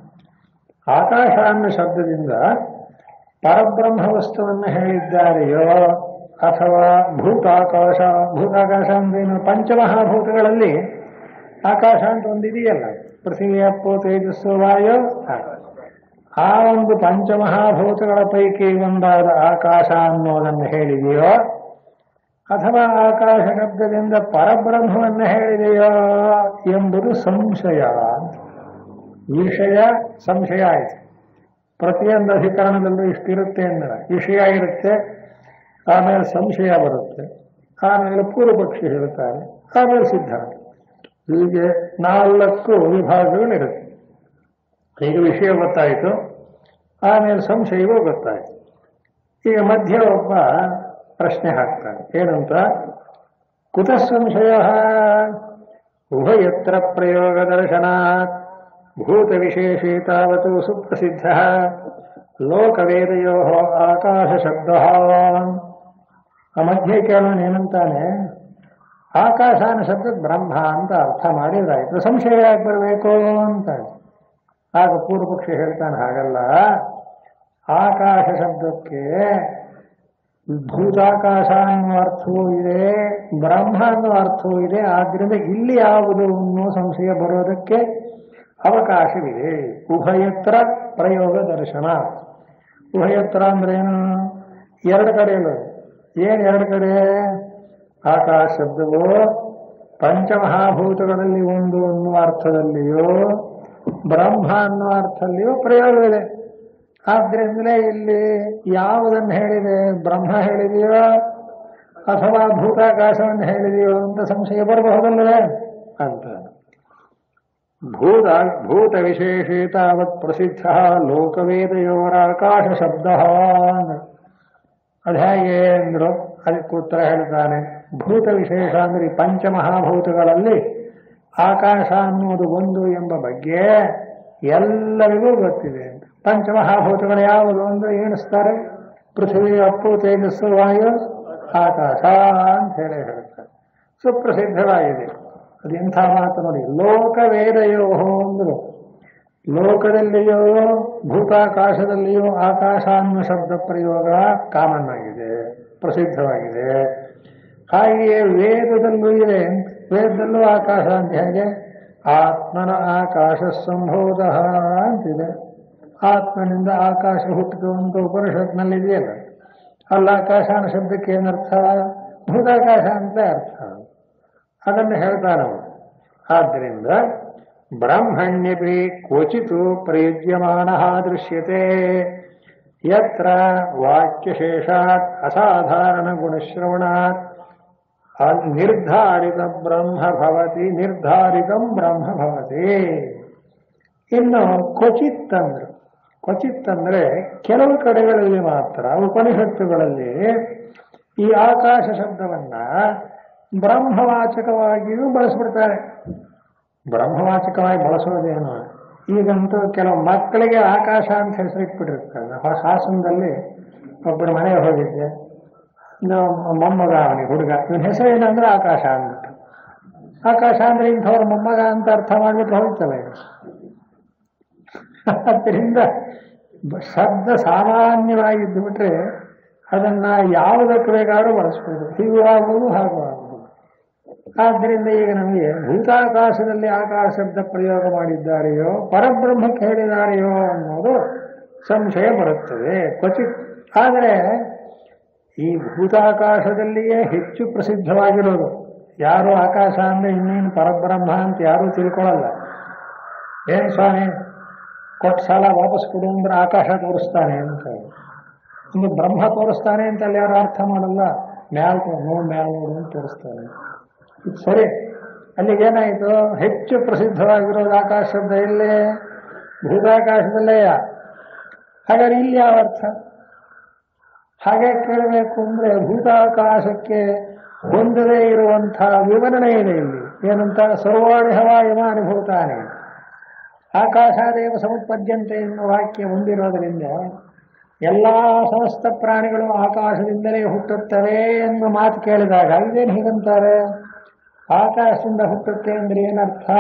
ಆಕಾಶ ಅನ್ನೋ ಶಬ್ದದಿಂದ ಪರಬ್ರಹ್ಮ ವಸ್ತುವನ್ನು ಹೇಳಿದ್ದಾರೆಯೋ ಅಥವಾ ಭೂತಾಕಾಶ ಭೂತಾಕಾಶ ಅಂದ್ರೇನು ಪಂಚಮಹಾಭೂತಗಳಲ್ಲಿ ಆಕಾಶ ಅಂತ ಒಂದಿದೆಯಲ್ಲ ಪೃಥ್ವಿ ಅಪ್ಪು ತೇಜಸ್ಸು ವಾಯು ಆಕಾಶ. ಆ ಒಂದು ಪಂಚಮಹಾಭೂತಗಳ ಪೈಕಿ ಒಂದಾದ ಆಕಾಶ ಅನ್ನೋದನ್ನು ಹೇಳಿದೆಯೋ ಅಥವಾ ಆಕಾಶ ಶಬ್ದದಿಂದ ಪರಬ್ರಹ್ಮವನ್ನು ಹೇಳಿದೆಯೋ ಎಂಬುದು ಸಂಶಯ ಅಂತ ವಿಷಯ ಸಂಶಯ ಆಯಿತು ಪ್ರತಿಯೊಂದು ಅಧಿಕರಣದಲ್ಲೂ ಇಷ್ಟಿರುತ್ತೆ ಅಂದ್ರೆ ವಿಷಯ ಇರುತ್ತೆ ಆಮೇಲೆ ಸಂಶಯ ಬರುತ್ತೆ ಆಮೇಲೆ ಪೂರ್ವ ಪಕ್ಷಿ ಹೇಳ್ತಾರೆ ಆಮೇಲೆ ಸಿದ್ಧಾಂತ ಹೀಗೆ ನಾಲ್ಕು ವಿಭಾಗಗಳಿರುತ್ತೆ ಈಗ ವಿಷಯ ಗೊತ್ತಾಯಿತು ಆಮೇಲೆ ಸಂಶಯವೂ ಗೊತ್ತಾಯಿತು ಈಗ ಮಧ್ಯ ಒಬ್ಬ ಪ್ರಶ್ನೆ ಹಾಕ್ತಾನೆ ಏನಂತ ಕುತ ಸಂಶಯ ಉಭಯತ್ರ ಪ್ರಯೋಗ ದರ್ಶನಾತ್ ಭೂತ ವಿಶೇಷೇ ತಾವತು ಸುಪ್ರಸಿದ್ಧ ಲೋಕವೇದಯೋ ಆಕಾಶ ಶಬ್ದ ಆ ಮಧ್ಯೆ ಕೇಳೋಣ ಏನಂತಾನೆ ಆಕಾಶನ ಶಬ್ದ ಬ್ರಹ್ಮ ಅಂತ ಅರ್ಥ ಮಾಡಿದ್ರಾಯ್ತು ಸಂಶಯ ಯಾಕೆ ಬರಬೇಕು ಅಂತ ಆಗ ಪೂರ್ವಪಕ್ಷಿ ಹೇಳ್ತಾನೆ ಹಾಗಲ್ಲ ಆಕಾಶ ಶಬ್ದಕ್ಕೆ ಭೂತಾಕಾಶ ಅನ್ನೋ ಅರ್ಥವೂ ಇದೆ ಬ್ರಹ್ಮ ಅನ್ನೋ ಅರ್ಥವೂ ಇದೆ ಆದ್ರಿಂದ ಇಲ್ಲಿ ಯಾವುದು ಅನ್ನೋ ಸಂಶಯ ಬರೋದಕ್ಕೆ ಅವಕಾಶವಿದೆ ಉಭಯತ್ರ ಪ್ರಯೋಗ ದರ್ಶನ ಉಭಯತ್ರ ಅಂದ್ರೇನು ಎರಡು ಕಡೆ ಇಲ್ಲ ಏನ್ ಎರಡು ಕಡೆ ಆಕಾಶ ಶಬ್ದವು ಪಂಚಮಹಾಭೂತಗಳಲ್ಲಿ ಒಂದು ಅನ್ನುವ ಅರ್ಥದಲ್ಲಿಯೂ ಬ್ರಹ್ಮ ಅನ್ನುವ ಅರ್ಥದಲ್ಲಿಯೂ ಪ್ರಯೋಗವಿದೆ ಆದ್ರಿಂದಲೇ ಇಲ್ಲಿ ಯಾವುದನ್ನು ಹೇಳಿದೆ ಬ್ರಹ್ಮ ಹೇಳಿದೆಯೋ ಅಥವಾ ಭೂತಾಕಾಶವನ್ನು ಹೇಳಿದೆಯೋ ಅಂತ ಸಂಶಯ ಬರಬಹುದಲ್ಲವೇ ಅಂತ ಭೂತ ಭೂತ ವಿಶೇಷೇ ತಾವತ್ ಪ್ರಸಿದ್ಧ ಲೋಕವೇದಯೋರಾಕಾಶ ಶಬ್ದ ಅದು ಹೇಗೆ ಅಂದ್ರು ಅದಕ್ಕೆ ಉತ್ತರ ಹೇಳ್ತಾನೆ ಭೂತ ವಿಶೇಷ ಅಂದ್ರೆ ಈ ಪಂಚಮಹಾಭೂತಗಳಲ್ಲಿ ಆಕಾಶ ಅನ್ನುವುದು ಒಂದು ಎಂಬ ಬಗ್ಗೆ ಎಲ್ಲರಿಗೂ ಗೊತ್ತಿದೆ ಅಂತ ಪಂಚಮಹಾಭೂತಗಳು ಯಾವುದು ಅಂದ್ರೆ ಎಣಿಸ್ತಾರೆ ಪೃಥ್ವಿ ಅಪ್ಪು ತೇಜಸ್ಸು ವಾಯು ಆಕಾಶ ಅಂತ ಹೇಳಿ ಹೇಳ್ತಾರೆ ಸುಪ್ರಸಿದ್ಧವಾಗಿದೆ ಅದು ಎಂಥ ಮಾತು ನೋಡಿ ಲೋಕವೇದಯೋ ಅಂದ್ರು ಲೋಕದಲ್ಲಿಯೋ ಭೂತಾಕಾಶದಲ್ಲಿಯೋ ಆಕಾಶ ಅನ್ನೋ ಶಬ್ದ ಪ್ರಯೋಗ ಕಾಮನ್ ಆಗಿದೆ ಪ್ರಸಿದ್ಧವಾಗಿದೆ ಹಾಗೆಯೇ ವೇದದಲ್ಲೂ ಇದೆ ವೇದದಲ್ಲೂ ಆಕಾಶ ಅಂತ ಹೇಗೆ ಆತ್ಮನ ಆಕಾಶ ಸಂಭೋಧ ಅಂತಿದೆ ಆತ್ಮನಿಂದ ಆಕಾಶ ಹುಟ್ಟಿತು ಅಂತ ಉಪನಿಷತ್ನಲ್ಲಿದೆಯಲ್ಲ ಅಲ್ಲ ಆಕಾಶ ಅನ್ನೋ ಶಬ್ದಕ್ಕೆ ಏನರ್ಥ ಭೂತಾಕಾಶ ಅಂತ ಅರ್ಥ ಅದನ್ನು ಹೇಳ್ತಾನೆ ಅವನು ಆದ್ದರಿಂದ ಬ್ರಹ್ಮಣ್ಯಪಿ ಕ್ವಚಿತು ಪ್ರಯುಜ್ಯಮಾನ ದೃಶ್ಯತೆ ಯತ್ರ ವಾಕ್ಯಶೇಷಾತ್ ಅಸಾಧಾರಣ ಗುಣಶ್ರವಣಾತ್ ನಿರ್ಧಾರಿತ ಬ್ರಹ್ಮ ಭವತಿ ನಿರ್ಧಾರಿತಂ ಬ್ರಹ್ಮ ಭವತಿ ಇನ್ನು ಕ್ವಚಿತ್ ಅಂದ್ರೆ ಕ್ವಚಿತ್ ಅಂದ್ರೆ ಕೆಲವು ಕಡೆಗಳಲ್ಲಿ ಮಾತ್ರ ಉಪನಿಷತ್ತುಗಳಲ್ಲಿ ಈ ಆಕಾಶ ಶಬ್ದವನ್ನ ಬ್ರಹ್ಮವಾಚಕವಾಗಿಯೂ ಬಳಸ್ಬಿಡ್ತಾರೆ ಬ್ರಹ್ಮವಾಚಕವಾಗಿ ಬಳಸೋದೇನು ಈಗಂತೂ ಕೆಲವು ಮಕ್ಕಳಿಗೆ ಆಕಾಶ ಅಂತ ಹೆಸರು ಇಟ್ಬಿಟ್ಟಿರ್ತಾರೆ ಹೊಸ ಹಾಸನದಲ್ಲಿ ಒಬ್ಬರ ಮನೆಗೆ ಹೋಗಿದ್ದೆ ನಾವು ಮೊಮ್ಮಗ ಅವನಿಗೆ ಹುಡುಗ ಇವನ ಹೆಸರು ಏನಂದ್ರೆ ಆಕಾಶ ಅಂದ್ಬಿಟ್ಟು ಆಕಾಶ ಅಂದ್ರೆ ಇಂಥವ್ರ ಮೊಮ್ಮಗ ಅಂತ ಅರ್ಥ ಮಾಡ್ಬಿಟ್ಟು ಹೋಗ್ತವೆ ಆದ್ದರಿಂದ ಶಬ್ದ ಸಾಮಾನ್ಯವಾಗಿದ್ದು ಬಿಟ್ರೆ ಅದನ್ನ ಯಾವುದಕ್ಕೆ ಬೇಕಾದ್ರೂ ಬಳಸ್ಬೋದು ಹೀಗೂ ಆಗ್ಬೋದು ಹಾಗೂ ಆಗ್ಬೋದು ಆದ್ದರಿಂದ ಈಗ ನಮಗೆ ಭೂತಾಕಾಶದಲ್ಲಿ ಆಕಾಶ ಶಬ್ದ ಪ್ರಯೋಗ ಮಾಡಿದ್ದಾರೆಯೋ ಪರಬ್ರಹ್ಮಕ್ಕೆ ಹೇಳಿದಾರೆಯೋ ಅನ್ನೋದು ಸಂಶಯ ಬರುತ್ತದೆ ಕ್ವಚಿತ್ ಆದರೆ ಈ ಭೂತಾಕಾಶದಲ್ಲಿಯೇ ಹೆಚ್ಚು ಪ್ರಸಿದ್ಧವಾಗಿರೋದು ಯಾರು ಆಕಾಶ ಅಂದ್ರೆ ಇನ್ನೇನು ಪರಬ್ರಹ್ಮ ಅಂತ ಯಾರೂ ತಿಳ್ಕೊಳ್ಳಲ್ಲ ಏನ್ ಸ್ವಾಮಿ ಕೊಟ್ಟ ಸಾಲ ವಾಪಸ್ ಕೊಡು ಅಂದ್ರೆ ಆಕಾಶ ತೋರಿಸ್ತಾನೆ ಅಂತ ಇನ್ನು ಬ್ರಹ್ಮ ತೋರಿಸ್ತಾನೆ ಅಂತ ಅಲ್ಲಿ ಯಾರು ಅರ್ಥ ಮಾಡಲ್ಲ ಮ್ಯಾಲ್ ನೋಡು ಮ್ಯಾಲ್ ನೋಡು ಅಂತ ತೋರಿಸ್ತಾನೆ ಇದು ಸರಿ ಅಲ್ಲಿಗೆ ಏನಾಯಿತು ಹೆಚ್ಚು ಪ್ರಸಿದ್ಧವಾಗಿರೋದು ಆಕಾಶ ಶಬ್ದ ಇಲ್ಲೇ ಭೂತಾಕಾಶದಲ್ಲೇ ಹಾಗಾದ್ರೆ ಇಲ್ಲಿ ಯಾವ ಅರ್ಥ ಹಾಗೆ ಕೇಳಬೇಕು ಅಂದ್ರೆ ಭೂತಾಕಾಶಕ್ಕೆ ಹೊಂದದೇ ಇರುವಂತಹ ವಿವರಣೆ ಇದೆ ಇಲ್ಲಿ ಏನಂತ ಸರ್ವಾಣಿ ಹವಾ ಇಮಾನಿ ಭೂತಾನೆ ಆಕಾಶಾದೇವ ಸಮುತ್ಪದ್ಯಂತೆ ಎನ್ನುವ ವಾಕ್ಯ ಹೊಂದಿರೋದರಿಂದ ಎಲ್ಲಾ ಸಮಸ್ತ ಪ್ರಾಣಿಗಳು ಆಕಾಶದಿಂದಲೇ ಹುಟ್ಟುತ್ತವೆ ಎನ್ನುವ ಮಾತು ಕೇಳಿದಾಗ ಇದೇನು ಹೀಗಂತಾರೆ ಆಕಾಶದಿಂದ ಹುಟ್ಟುತ್ತೆ ಅಂದ್ರೆ ಏನರ್ಥ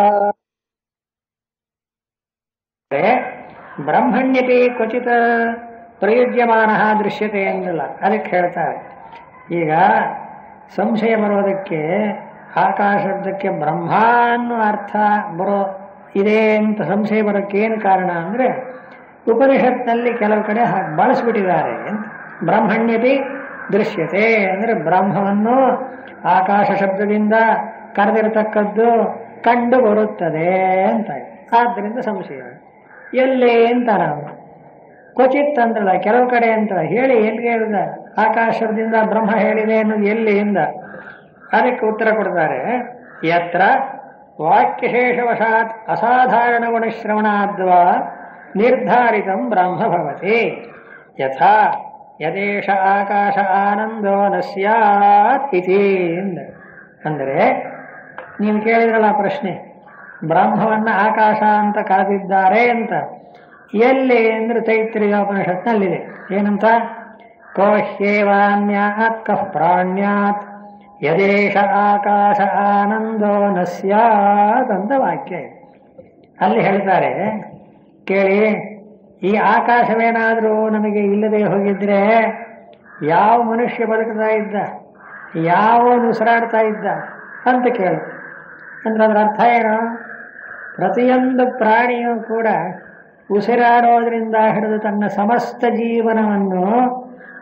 ಬ್ರಹ್ಮಣ್ಯಪಿ ಕ್ವಚಿತ ಪ್ರಯುಜ್ಯಮಾನ ದೃಶ್ಯತೆ ಎಂದಿಲ್ಲ ಅದಕ್ಕೆ ಹೇಳ್ತಾರೆ ಈಗ ಸಂಶಯ ಬರೋದಕ್ಕೆ ಆಕಾಶ ಶಬ್ದಕ್ಕೆ ಬ್ರಹ್ಮ ಅನ್ನೋ ಅರ್ಥ ಬರೋ ಇದೆ ಅಂತ ಸಂಶಯ ಬರೋಕ್ಕೆ ಏನು ಕಾರಣ ಅಂದ್ರೆ ಉಪನಿಷತ್ನಲ್ಲಿ ಕೆಲವು ಕಡೆ ಹಾಗೆ ಬಳಸ್ಬಿಟ್ಟಿದ್ದಾರೆ ಅಂತ ಬ್ರಹ್ಮಣ್ಯಪಿ ದೃಶ್ಯತೆ ಅಂದ್ರೆ ಬ್ರಹ್ಮವನ್ನು ಆಕಾಶ ಶಬ್ದದಿಂದ ಕರೆದಿರತಕ್ಕದ್ದು ಕಂಡು ಬರುತ್ತದೆ ಅಂತ ಆದ್ದರಿಂದ ಸಂಶಯ ಎಲ್ಲಿ ಅಂತ ನಾವು ಕ್ವಚಿತ್ ಅಂತಲ್ಲ ಕೆಲವು ಕಡೆ ಅಂತ ಹೇಳಿ ಎಲ್ಲಿಗೆ ಹೇಳಿದ ಆಕಾಶ ಶಬ್ದದಿಂದ ಬ್ರಹ್ಮ ಹೇಳಿದೆ ಅನ್ನೋದು ಎಲ್ಲಿಯಿಂದ ಅದಕ್ಕೆ ಉತ್ತರ ಕೊಡ್ತಾರೆ ಯತ್ರ ವಾಕ್ಯಶೇಷವಶಾತ್ ಅಸಾಧಾರಣ ಗುಣಶ್ರವಣಾದ್ವಾ ನಿರ್ಧಾರಿತ ಬ್ರಹ್ಮ ಭವತಿ ಯಥಾ ಯದೇಶ ಆಕಾಶ ಆನಂದೋ ನ ಸ್ಯಾತ್ ಇತಿ ಅಂದರೆ ನೀವು ಕೇಳಿದ್ರಲ್ಲ ಪ್ರಶ್ನೆ ಬ್ರಹ್ಮವನ್ನ ಆಕಾಶ ಅಂತ ಕರೆದಿದ್ದಾರೆ ಅಂತ ಎಲ್ಲಿ ಅಂದ್ರೆ ತೈತ್ರಿಯೋಪನಿಷತ್ನಲ್ಲಿದೆ ಏನಂತ ಕೋಹ್ಯೇವಾನ್ಯಾತ್ ಕಃ ಪ್ರಾಣ್ಯಾತ್ ಯದೇಶ ಆಕಾಶ ಆನಂದೋ ನ ಸ್ಯಾತ್ ಅಂತ ವಾಕ್ಯ ಇದೆ ಅಲ್ಲಿ ಹೇಳ್ತಾರೆ ಕೇಳಿ ಈ ಆಕಾಶವೇನಾದರೂ ನಮಗೆ ಇಲ್ಲದೆ ಹೋಗಿದ್ರೆ ಯಾವ ಮನುಷ್ಯ ಬದುಕ್ತಾ ಇದ್ದ ಯಾವ ಉಸಿರಾಡ್ತಾ ಇದ್ದ ಅಂತ ಕೇಳಿ ಅಂದ್ರೆ ಅದ್ರ ಅರ್ಥ ಏನು ಪ್ರತಿಯೊಂದು ಪ್ರಾಣಿಯೂ ಕೂಡ ಉಸಿರಾಡೋದ್ರಿಂದ ಹಿಡಿದು ತನ್ನ ಸಮಸ್ತ ಜೀವನವನ್ನು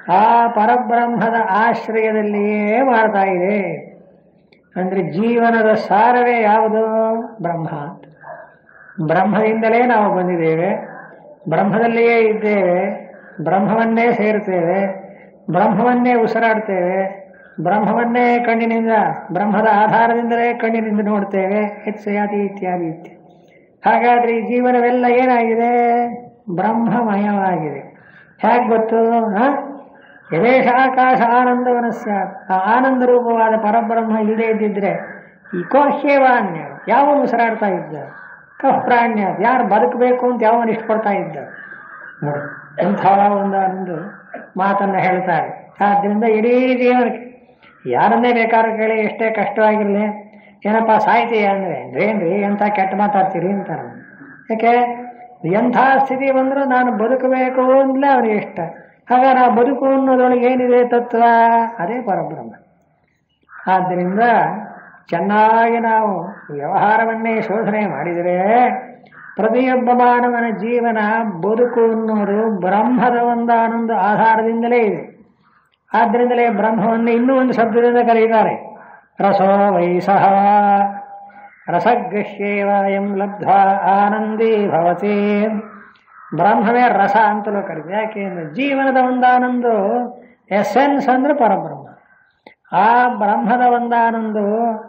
ಆ ಪರಬ್ರಹ್ಮದ ಆಶ್ರಯದಲ್ಲಿಯೇ ಮಾಡ್ತಾ ಇದೆ ಅಂದ್ರೆ ಜೀವನದ ಸಾರವೇ ಯಾವುದು ಬ್ರಹ್ಮ ಅಂತ ಬ್ರಹ್ಮದಿಂದಲೇ ನಾವು ಬಂದಿದ್ದೇವೆ ಬ್ರಹ್ಮದಲ್ಲಿಯೇ ಇದ್ದೇವೆ ಬ್ರಹ್ಮವನ್ನೇ ಸೇರ್ತೇವೆ ಬ್ರಹ್ಮವನ್ನೇ ಉಸಿರಾಡ್ತೇವೆ ಬ್ರಹ್ಮವನ್ನೇ ಕಣ್ಣಿನಿಂದ ಬ್ರಹ್ಮದ ಆಧಾರದಿಂದಲೇ ಕಣ್ಣಿನಿಂದ ನೋಡ್ತೇವೆ ಹೆಚ್ಚಯಾತಿ ಇತ್ಯಾದಿ ಇತ್ಯಾದಿ ಹಾಗಾದ್ರೆ ಈ ಜೀವನವೆಲ್ಲ ಏನಾಗಿದೆ ಬ್ರಹ್ಮಮಯವಾಗಿದೆ ಹೇಗೆ ಗೊತ್ತು ಹ? ಯದೇಶ ಆಕಾಶ ಆನಂದವನಸ್ಯ ಆ ಆನಂದ ರೂಪವಾದ ಪರಬ್ರಹ್ಮ ಇಲ್ಲದೇ ಇದ್ದಿದ್ರೆ ಈ ಕೋಹ್ಯವಾನ್ಯ ಯಾವ ಉಸಿರಾಡ್ತಾ ಇದ್ದ ಕಫ್ ಪ್ರಾಣ್ಯ ಯಾರು ಬದುಕಬೇಕು ಅಂತ ಯಾವನು ಇಷ್ಟಪಡ್ತಾ ಇದ್ದ ನೋಡಿ ಎಂಥ ಒಂದು ಒಂದು ಮಾತನ್ನ ಹೇಳ್ತಾರೆ ಆದ್ರಿಂದ ಇಡೀ ಜೀವನಕ್ಕೆ ಯಾರನ್ನೇ ಬೇಕಾದ್ರೂ ಕೇಳಿ ಎಷ್ಟೇ ಕಷ್ಟವಾಗಿರಲಿ ಏನಪ್ಪ ಸಾಯ್ತೀಯ ಅಂದ್ರೆ ಏನ್ರಿ ಎಂಥ ಕೆಟ್ಟ ಮಾತಾಡ್ತೀರಿ ಅಂತಾರೆ ಯಾಕೆ ಎಂಥ ಸ್ಥಿತಿ ಬಂದರೂ ನಾನು ಬದುಕಬೇಕು ಅಂತಲೇ ಅವನಿಗೆ ಇಷ್ಟ ಆಗ ನಾವು ಬದುಕು ಅನ್ನೋದ್ರೊಳಗೆ ಏನಿದೆ ತತ್ವ ಅದೇ ಪರಬ್ರಹ್ಮ ಆದ್ದರಿಂದ ಚೆನ್ನಾಗಿ ನಾವು ವ್ಯವಹಾರವನ್ನೇ ಶೋಧನೆ ಮಾಡಿದರೆ ಪ್ರತಿಯೊಬ್ಬ ಮಾನವನ ಜೀವನ ಬದುಕು ಅನ್ನೋದು ಬ್ರಹ್ಮದ ಒಂದಾನೊಂದು ಆಧಾರದಿಂದಲೇ ಇದೆ ಆದ್ದರಿಂದಲೇ ಬ್ರಹ್ಮವನ್ನು ಇನ್ನೂ ಒಂದು ಶಬ್ದದಿಂದ ಕರೆಯುತ್ತಾರೆ ರಸೋ ವೈಸಹ ರಸಗೃಹ್ಯೇವ ಎಂ ಲಬ್ಧ ಆನಂದಿ ಭವತಿ ಬ್ರಹ್ಮವೇ ರಸ ಅಂತಲೂ ಕರೀತಾರೆ ಯಾಕೆ ಅಂದ್ರೆ ಜೀವನದ ಒಂದಾನೊಂದು ಎಸೆನ್ಸ್ ಅಂದ್ರೆ ಪರಬ್ರಹ್ಮ ಆ ಬ್ರಹ್ಮದ ಒಂದಾನೊಂದು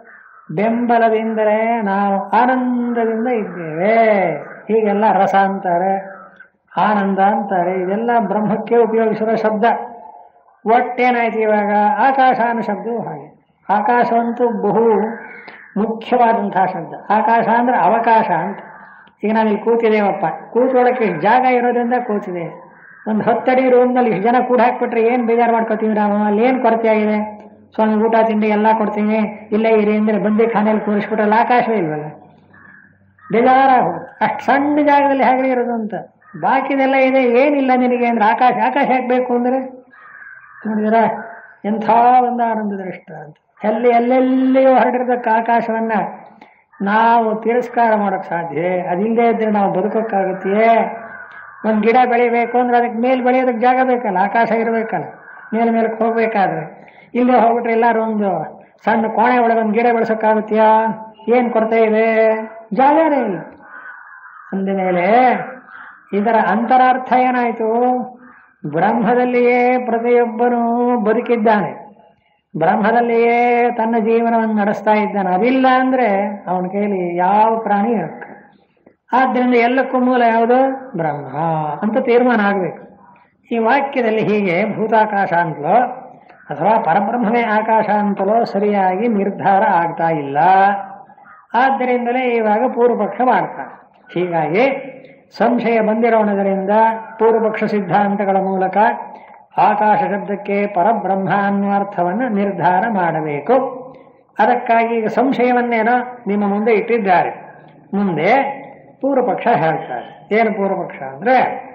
ಬೆಂಬಲದಿಂದಲೇ ನಾವು ಆನಂದದಿಂದ ಇದ್ದೇವೆ ಹೀಗೆಲ್ಲ ರಸ ಅಂತಾರೆ ಆನಂದ ಅಂತಾರೆ ಇದೆಲ್ಲ ಬ್ರಹ್ಮಕ್ಕೆ ಉಪಯೋಗಿಸಿರೋ ಶಬ್ದ ಒಟ್ಟೇನಾಯ್ತು ಇವಾಗ ಆಕಾಶ ಅನ್ನೋ ಶಬ್ದವು ಹಾಗೆ ಆಕಾಶವಂತೂ ಬಹು ಮುಖ್ಯವಾದಂತಹ ಶಬ್ದ ಆಕಾಶ ಅಂದ್ರೆ ಅವಕಾಶ ಅಂತ ಈಗ ನಾವಿಲ್ಲಿ ಕೂತಿದ್ದೇವಪ್ಪ ಕೂತ್ಕೊಳ್ಳೋಕೆ ಇಷ್ಟ್ ಜಾಗ ಇರೋದ್ರಿಂದ ಕೂತಿದೆ ಒಂದು ಹತ್ತಡಿ ರೂಮ್ನಲ್ಲಿ ಇಷ್ಟು ಜನ ಕೂಡ ಹಾಕ್ಬಿಟ್ರೆ ಏನು ಬೇಜಾರು ಮಾಡ್ಕೋತೀವಿ ನಾವು ಅಲ್ಲಿ ಏನು ಕೊರತೆ ಆಗಿದೆ ಸ್ವಾಮಿ ಊಟ ತಿಂಡಿ ಎಲ್ಲ ಕೊಡ್ತೀವಿ ಇಲ್ಲೇ ಇರಿ ಅಂದರೆ ಬಂದಿ ಖಾನೆಯಲ್ಲಿ ಕೂರಿಸ್ಬಿಟ್ರೆ ಆಕಾಶವೇ ಇಲ್ವಲ್ಲ ಬೇಜಾರಾಗೋದು ಅಷ್ಟು ಸಣ್ಣ ಜಾಗದಲ್ಲಿ ಹೇಗೆ ಇರೋದು ಅಂತ ಬಾಕಿದೆಲ್ಲ ಇದೆ ಏನಿಲ್ಲ ನಿನಗೆ ಅಂದ್ರೆ ಆಕಾಶ ಆಕಾಶ ಹಾಕ್ಬೇಕು ಅಂದರೆ ನೋಡಿದಿರಾ ಎಂಥ ಒಂದು ಆನಂದ ದೃಷ್ಟ ಅಂತ ಎಲ್ಲಿ ಎಲ್ಲೆಲ್ಲಿಯೂ ಹರಡಿರ್ತಕ್ಕ ಆಕಾಶವನ್ನ ನಾವು ತಿರಸ್ಕಾರ ಮಾಡೋಕ್ಕೆ ಸಾಧ್ಯ ಅದಿಲ್ಲದೆ ಇದ್ರೆ ನಾವು ಬದುಕೋಕ್ಕಾಗುತ್ತೆಯೇ ಒಂದು ಗಿಡ ಬೆಳಿಬೇಕು ಅಂದ್ರೆ ಅದಕ್ಕೆ ಮೇಲೆ ಬೆಳೆಯೋದಕ್ಕೆ ಜಾಗ ಬೇಕಲ್ಲ ಆಕಾಶ ಇರಬೇಕಲ್ಲ ಮೇಲೆ ಮೇಲಕ್ಕೆ ಹೋಗ್ಬೇಕಾದ್ರೆ ಇಲ್ಲದೆ ಹೋಗ್ಬಿಟ್ರೆ ಎಲ್ಲರೂ ಒಂದು ಸಣ್ಣ ಕೋಣೆ ಒಳಗೆ ಒಂದು ಗಿಡ ಬೆಳೆಸೋಕ್ಕಾಗುತ್ತೆಯಾ ಏನು ಕೊರತೆ ಇದೆ ಜಾಗನೇ ಇಲ್ಲ ಅಂದ ಮೇಲೆ ಇದರ ಅಂತರಾರ್ಥ ಏನಾಯಿತು ಬ್ರಹ್ಮದಲ್ಲಿಯೇ ಪ್ರತಿಯೊಬ್ಬನೂ ಬದುಕಿದ್ದಾನೆ ಬ್ರಹ್ಮದಲ್ಲಿಯೇ ತನ್ನ ಜೀವನವನ್ನು ನಡೆಸ್ತಾ ಇದ್ದಾನೆ ಅದಿಲ್ಲ ಅಂದ್ರೆ ಅವನ ಕೈಲಿ ಯಾವ ಪ್ರಾಣಿ ಇರುತ್ತೆ ಆದ್ದರಿಂದ ಎಲ್ಲಕ್ಕೂ ಮೂಲ ಯಾವುದು ಬ್ರಹ್ಮ ಅಂತ ತೀರ್ಮಾನ ಆಗಬೇಕು ಈ ವಾಕ್ಯದಲ್ಲಿ ಹೀಗೆ ಭೂತಾಕಾಶ ಅಂತಲೋ ಅಥವಾ ಪರಬ್ರಹ್ಮವೇ ಆಕಾಶ ಅಂತಲೋ ಸರಿಯಾಗಿ ನಿರ್ಧಾರ ಆಗ್ತಾ ಇಲ್ಲ ಆದ್ದರಿಂದಲೇ ಇವಾಗ ಪೂರ್ವಪಕ್ಷ ಮಾಡ್ತಾನೆ ಹೀಗಾಗಿ ಸಂಶಯ ಬಂದಿರೋಣದರಿಂದ ಪೂರ್ವಪಕ್ಷ ಸಿದ್ಧಾಂತಗಳ ಮೂಲಕ ಆಕಾಶ ಶಬ್ದಕ್ಕೆ ಪರಬ್ರಹ್ಮ ಅನ್ನುವ ಅರ್ಥವನ್ನು ನಿರ್ಧಾರ ಮಾಡಬೇಕು ಅದಕ್ಕಾಗಿ ಈಗ ಸಂಶಯವನ್ನೇನೋ ನಿಮ್ಮ ಮುಂದೆ ಇಟ್ಟಿದ್ದಾರೆ ಮುಂದೆ ಪೂರ್ವಪಕ್ಷ ಹೇಳ್ತಾರೆ ಏನು ಪೂರ್ವಪಕ್ಷ ಅಂದ್ರೆ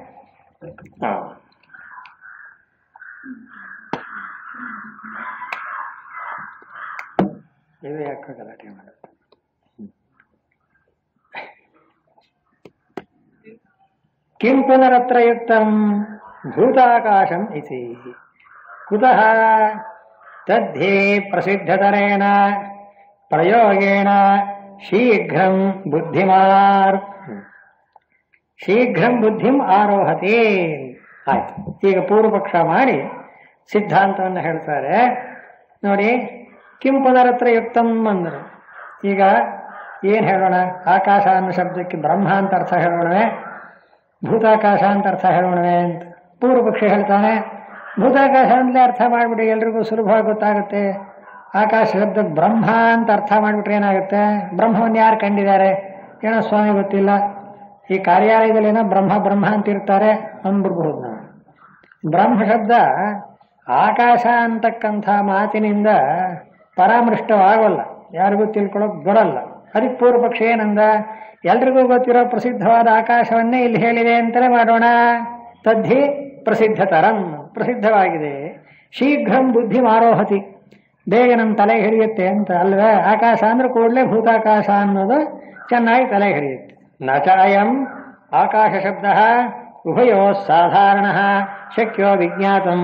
ಹಾ. ಇದು ಯಾಕೆ ಗಲಾಟೆ ಮಾಡುತ್ತೆ किं पुनरत्र युक्तम् भूताकाशम् इति कुतः तद्धि प्रसिद्धतरेण प्रयोगेण शीघ्रं बुद्धिमार् ಶೀಘ್ರಂ ಬುದ್ಧಿಂ ಆರೋಹತೆ ಆಯ್ತು ಈಗ ಪೂರ್ವಪಕ್ಷ ಮಾಡಿ ಸಿದ್ಧಾಂತವನ್ನು ಹೇಳ್ತಾರೆ ನೋಡಿ ಕಿಂ ಪದರತ್ರ ಯುಕ್ತಂ ಅಂದರು ಈಗ ಏನು ಹೇಳೋಣ ಆಕಾಶ ಅನ್ನೋ ಶಬ್ದಕ್ಕೆ ಬ್ರಹ್ಮ ಅಂತ ಅರ್ಥ ಹೇಳೋಣವೇ ಭೂತಾಕಾಶ ಅಂತ ಅರ್ಥ ಹೇಳೋಣವೇ ಅಂತ ಪೂರ್ವಪಕ್ಷ ಹೇಳ್ತಾನೆ ಭೂತಾಕಾಶ ಅಂತಲೇ ಅರ್ಥ ಮಾಡಿಬಿಡಿ ಎಲ್ರಿಗೂ ಸುಲಭವಾಗಿ ಗೊತ್ತಾಗುತ್ತೆ ಆಕಾಶ ಶಬ್ದ ಬ್ರಹ್ಮ ಅಂತ ಅರ್ಥ ಮಾಡಿಬಿಟ್ರೆ ಏನಾಗುತ್ತೆ ಬ್ರಹ್ಮವನ್ನು ಯಾರು ಕಂಡಿದ್ದಾರೆ ಏನೋ ಸ್ವಾಮಿ ಗೊತ್ತಿಲ್ಲ ಈ ಕಾರ್ಯಾಲಯದಲ್ಲಿ ಏನೋ ಬ್ರಹ್ಮ ಬ್ರಹ್ಮ ಅಂತ ಇರ್ತಾರೆ ಅಂದ್ಬಿಡ್ಬಹುದು ನಾವು ಬ್ರಹ್ಮ ಶಬ್ದ ಆಕಾಶ ಅಂತಕ್ಕಂಥ ಮಾತಿನಿಂದ ಪರಾಮೃಷ್ಟವಾಗಲ್ಲ ಯಾರಿಗೂ ತಿಳ್ಕೊಳ್ಳೋಕೆ ಬರಲ್ಲ ಅದಕ್ಕೆ ಪೂರ್ವಪಕ್ಷ ಏನಂದ ಎಲ್ರಿಗೂ ಗೊತ್ತಿರೋ ಪ್ರಸಿದ್ಧವಾದ ಆಕಾಶವನ್ನೇ ಇಲ್ಲಿ ಹೇಳಿದೆ ಅಂತಲೇ ಮಾಡೋಣ ತದ್ಧಿ ಪ್ರಸಿದ್ಧತರಂ ಪ್ರಸಿದ್ಧವಾಗಿದೆ ಶೀಘ್ರಂ ಬುದ್ಧಿ ಮಾರೋಹತಿ ಬೇಗ ನಮ್ಮ ತಲೆ ಹಿಡಿಯುತ್ತೆ ಅಂತ ಅಲ್ವೇ ಆಕಾಶ ಅಂದ್ರೆ ಕೂಡಲೇ ಭೂತಾಕಾಶ ಅನ್ನೋದು ಚೆನ್ನಾಗಿ ತಲೆ ಹಿಡಿಯುತ್ತೆ ನ ಚ ಅಯಂ ಆಕಾಶ ಶಬ್ದ ಉಭಯೋ ಸಾಧಾರಣ ಶಕ್ಯೋ ವಿಜ್ಞಾತಂ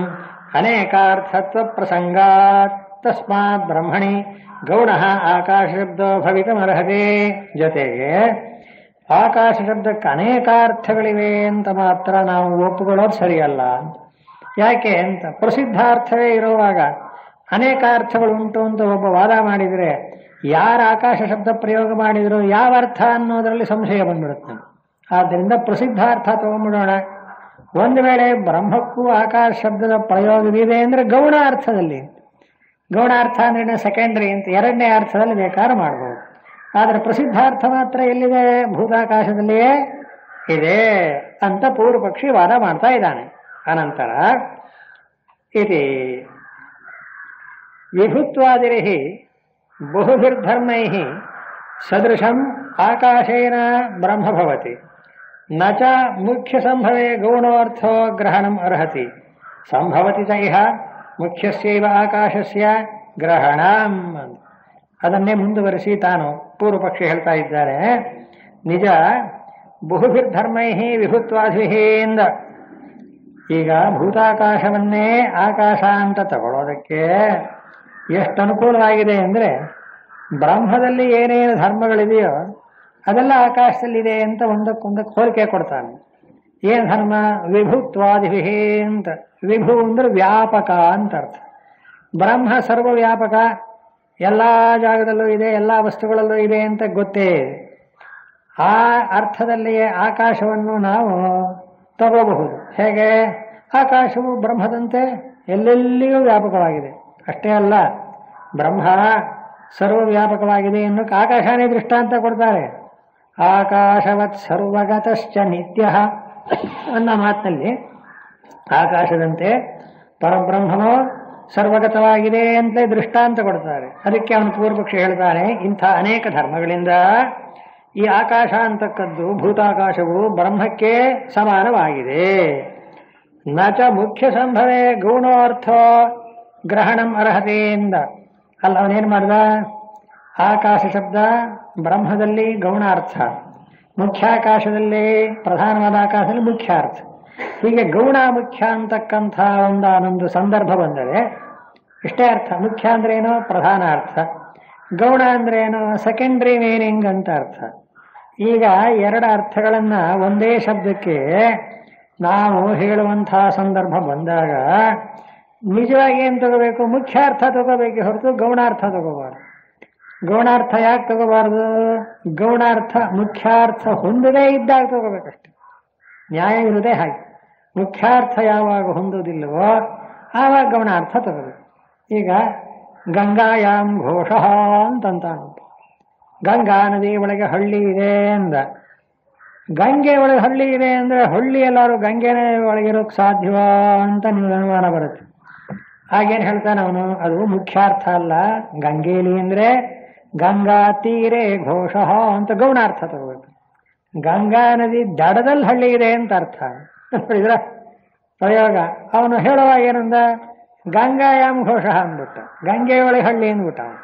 ಅನೇಕಾರ್ಥತ್ವ ಪ್ರಸಂಗಾತ್ ತಸ್ಮಾತ್ ಬ್ರಹ್ಮಣಿ ಗೌಣ ಆಕಾಶ ಶಬ್ದೋ ಭವಿತಮರ್ಹತೆ ಜೊತೆಗೆ ಆಕಾಶ ಶಬ್ದಕ್ಕೆ ಅನೇಕಾರ್ಥಗಳಿವೆ ಅಂತ ಮಾತ್ರ ನಾವು ಒಪ್ಪುಕೊಳ್ಳೋದು ಸರಿಯಲ್ಲ ಅಂತ ಯಾಕೆ ಅಂತ ಪ್ರಸಿದ್ಧಾರ್ಥವೇ ಇರುವಾಗ ಅನೇಕ ಅರ್ಥಗಳು ಉಂಟು ಅಂತ ಒಬ್ಬ ವಾದ ಮಾಡಿದರೆ ಯಾರ ಆಕಾಶ ಶಬ್ದ ಪ್ರಯೋಗ ಮಾಡಿದ್ರು ಯಾವ ಅರ್ಥ ಅನ್ನೋದರಲ್ಲಿ ಸಂಶಯ ಬಂದ್ಬಿಡುತ್ತೆ ಆದ್ದರಿಂದ ಪ್ರಸಿದ್ಧಾರ್ಥ ತಗೊಂಡ್ಬಿಡೋಣ ಒಂದು ವೇಳೆ ಬ್ರಹ್ಮಕ್ಕೂ ಆಕಾಶ ಶಬ್ದದ ಪ್ರಯೋಗವಿದೆ ಅಂದ್ರೆ ಗೌಣ ಅರ್ಥದಲ್ಲಿ ಗೌಣಾರ್ಥ ಅಂದ್ರೆ ಸೆಕೆಂಡ್ರಿ ಅಂತ ಎರಡನೇ ಅರ್ಥದಲ್ಲಿ ಬೇಕಾದ್ರೆ ಮಾಡ್ಬೋದು ಆದರೆ ಪ್ರಸಿದ್ಧಾರ್ಥ ಮಾತ್ರ ಎಲ್ಲಿದೆ ಭೂತಾಕಾಶದಲ್ಲಿಯೇ ಇದೆ ಅಂತ ಪೂರ್ವ ಪಕ್ಷಿ ವಾದ ಮಾಡ್ತಾ ಇದ್ದಾನೆ ಅನಂತರ ಇತಿ ವಿಭುತ್ವಾದಿರಿ ಬಹುಭಿರ್ಧರ್ಮೈ ಸದೃಶಂ ಆಕಾಶೇನ ಬ್ರಹ್ಮ ಭವತಿ ನ ಚ ಮುಖ್ಯ ಸಂಭವೇ ಗೌಣೋರ್ಥೋ ಗ್ರಹಣಂ ಅರ್ಹತಿ ಸಂಭವತಿ ಚ ಇಹ ಮುಖ್ಯಸ್ಯೈವ ಆಕಾಶಸ್ಯ ಗ್ರಹಣಂ ಅಂತ. ಅದನ್ನೇ ಮುಂದುವರಿಸಿ ತಾನು ಪೂರ್ವ ಪಕ್ಷಿ ಹೇಳ್ತಾ ಇದ್ದಾರೆ ನಿಜ ಬಹುಭಿರ್ಧರ್ಮೈ ವಿಭುತ್ವಾದಿಹಿಂದ ಈಗ ಭೂತಾಕಾಶವನ್ನೇ ಆಕಾಶ ಅಂತ ತಗೊಳ್ಳೋದಕ್ಕೆ ಎಷ್ಟು ಅನುಕೂಲವಾಗಿದೆ ಅಂದರೆ ಬ್ರಹ್ಮದಲ್ಲಿ ಏನೇನು ಧರ್ಮಗಳಿದೆಯೋ ಅದೆಲ್ಲ ಆಕಾಶದಲ್ಲಿದೆ ಅಂತ ಒಂದಕ್ಕೊಂದಕ್ಕೆ ಹೋಲಿಕೆ ಕೊಡ್ತಾನೆ ಏನು ಧರ್ಮ ವಿಭುತ್ವಾದಿಭಿ ಅಂತ ವಿಭು ಅಂದ್ರೆ ವ್ಯಾಪಕ ಅಂತ ಅರ್ಥ ಬ್ರಹ್ಮ ಸರ್ವವ್ಯಾಪಕ ಎಲ್ಲ ಜಾಗದಲ್ಲೂ ಇದೆ ಎಲ್ಲ ವಸ್ತುಗಳಲ್ಲೂ ಇದೆ ಅಂತ ಗೊತ್ತೇ ಇದೆ ಆ ಅರ್ಥದಲ್ಲಿಯೇ ಆಕಾಶವನ್ನು ನಾವು ತಗೋಬಹುದು ಹೇಗೆ ಆಕಾಶವು ಬ್ರಹ್ಮದಂತೆ ಎಲ್ಲೆಲ್ಲಿಯೂ ವ್ಯಾಪಕವಾಗಿದೆ ಅಷ್ಟೇ ಅಲ್ಲ ಬ್ರಹ್ಮ ಸರ್ವವ್ಯಾಪಕವಾಗಿದೆ ಎನ್ನುಕ್ಕೆ ಆಕಾಶನೇ ದೃಷ್ಟಾಂತ ಕೊಡ್ತಾರೆ ಆಕಾಶವತ್ ಸರ್ವಗತಶ್ಚ ನಿತ್ಯ ಅನ್ನೋ ಮಾತಿನಲ್ಲಿ ಆಕಾಶದಂತೆ ಪರಬ್ರಹ್ಮನೋ ಸರ್ವಗತವಾಗಿದೆ ಅಂತಲೇ ದೃಷ್ಟಾಂತ ಕೊಡ್ತಾರೆ ಅದಕ್ಕೆ ಅವನು ಪೂರ್ವಪಕ್ಷಿ ಹೇಳ್ತಾನೆ ಇಂಥ ಅನೇಕ ಧರ್ಮಗಳಿಂದ ಈ ಆಕಾಶ ಅಂತಕ್ಕದ್ದು ಭೂತಾಕಾಶವು ಬ್ರಹ್ಮಕ್ಕೆ ಸಮಾನವಾಗಿದೆ ನ ಚ ಮುಖ್ಯ ಸಂಭವೇ ಗೌಣೋರ್ಥೋ ಗ್ರಹಣಂ ಅರ್ಹತೆಯಿಂದ ಅಲ್ಲ ಅವನೇನು ಮಾಡ್ದ ಆಕಾಶ ಶಬ್ದ ಬ್ರಹ್ಮದಲ್ಲಿ ಗೌಣಾರ್ಥ ಮುಖ್ಯಾಕಾಶದಲ್ಲಿ ಪ್ರಧಾನವಾದ ಆಕಾಶದಲ್ಲಿ ಮುಖ್ಯ ಅರ್ಥ ಹೀಗೆ ಗೌಣ ಮುಖ್ಯ ಅಂತಕ್ಕಂಥ ಒಂದಾನೊಂದು ಸಂದರ್ಭ ಬಂದರೆ ಇಷ್ಟೇ ಅರ್ಥ ಮುಖ್ಯ ಅಂದ್ರೆ ಏನು ಪ್ರಧಾನ ಅರ್ಥ ಗೌಣ ಅಂದ್ರೆ ಏನು ಸೆಕೆಂಡ್ರಿ ಮೀನಿಂಗ್ ಅಂತ ಅರ್ಥ ಈಗ ಎರಡು ಅರ್ಥಗಳನ್ನ ಒಂದೇ ಶಬ್ದಕ್ಕೆ ನಾವು ಹೇಳುವಂತಹ ಸಂದರ್ಭ ಬಂದಾಗ ನಿಜವಾಗಿ ಏನು ತಗೋಬೇಕು ಮುಖ್ಯ ಅರ್ಥ ತಗೋಬೇಕೆ ಹೊರತು ಗೌಣಾರ್ಥ ತಗೋಬಾರ್ದು ಗೌಣಾರ್ಥ ಯಾಕೆ ತಗೋಬಾರ್ದು ಗೌಣಾರ್ಥ ಮುಖ್ಯಾರ್ಥ ಹೊಂದದೇ ಇದ್ದಾಗ ತಗೋಬೇಕಷ್ಟೆ ನ್ಯಾಯ ಇರುವುದೇ ಹಾಗೆ ಮುಖ್ಯಾರ್ಥ ಯಾವಾಗ ಹೊಂದುವುದಿಲ್ಲವೋ ಆವಾಗ ಗೌಣಾರ್ಥ ತಗೋಬೇಕು ಈಗ ಗಂಗಾಯಾಮ್ ಘೋಷ ಅಂತಂತಾನಂತ ಗಂಗಾ ನದಿ ಒಳಗೆ ಹಳ್ಳಿ ಇದೆ ಅಂದ ಗಂಗೆ ಒಳಗೆ ಹಳ್ಳಿ ಇದೆ ಅಂದ್ರೆ ಹಳ್ಳಿ ಎಲ್ಲಾರು ಗಂಗೆನೇ ಒಳಗಿರೋಕ್ ಸಾಧ್ಯವಾ ಅಂತ ನಿಮ್ಗೆ ಅನುಮಾನ ಬರುತ್ತೆ ಹಾಗೇನು ಹೇಳ್ತಾನೆ ಅವನು ಅದು ಮುಖ್ಯಾರ್ಥ ಅಲ್ಲ ಗಂಗೇಲಿ ಅಂದ್ರೆ ಗಂಗಾ ತೀರೆ ಘೋಷ ಅಂತ ಗೌಣಾರ್ಥ ತಗೋಬೇಕು ಗಂಗಾ ನದಿ ದಡದಲ್ಲಿ ಹಳ್ಳಿ ಇದೆ ಅಂತ ಅರ್ಥ ನೋಡಿದ್ರ ಪ್ರಯೋಗ ಅವನು ಹೇಳುವಾಗ ಏನಂದ ಗಂಗಾಯಾಮ್ ಘೋಷ ಅಂದ್ಬಿಟ್ಟ ಗಂಗೆ ಒಳಗೆ ಹಳ್ಳಿ ಅಂದ್ಬಿಟ್ಟ ಅವನು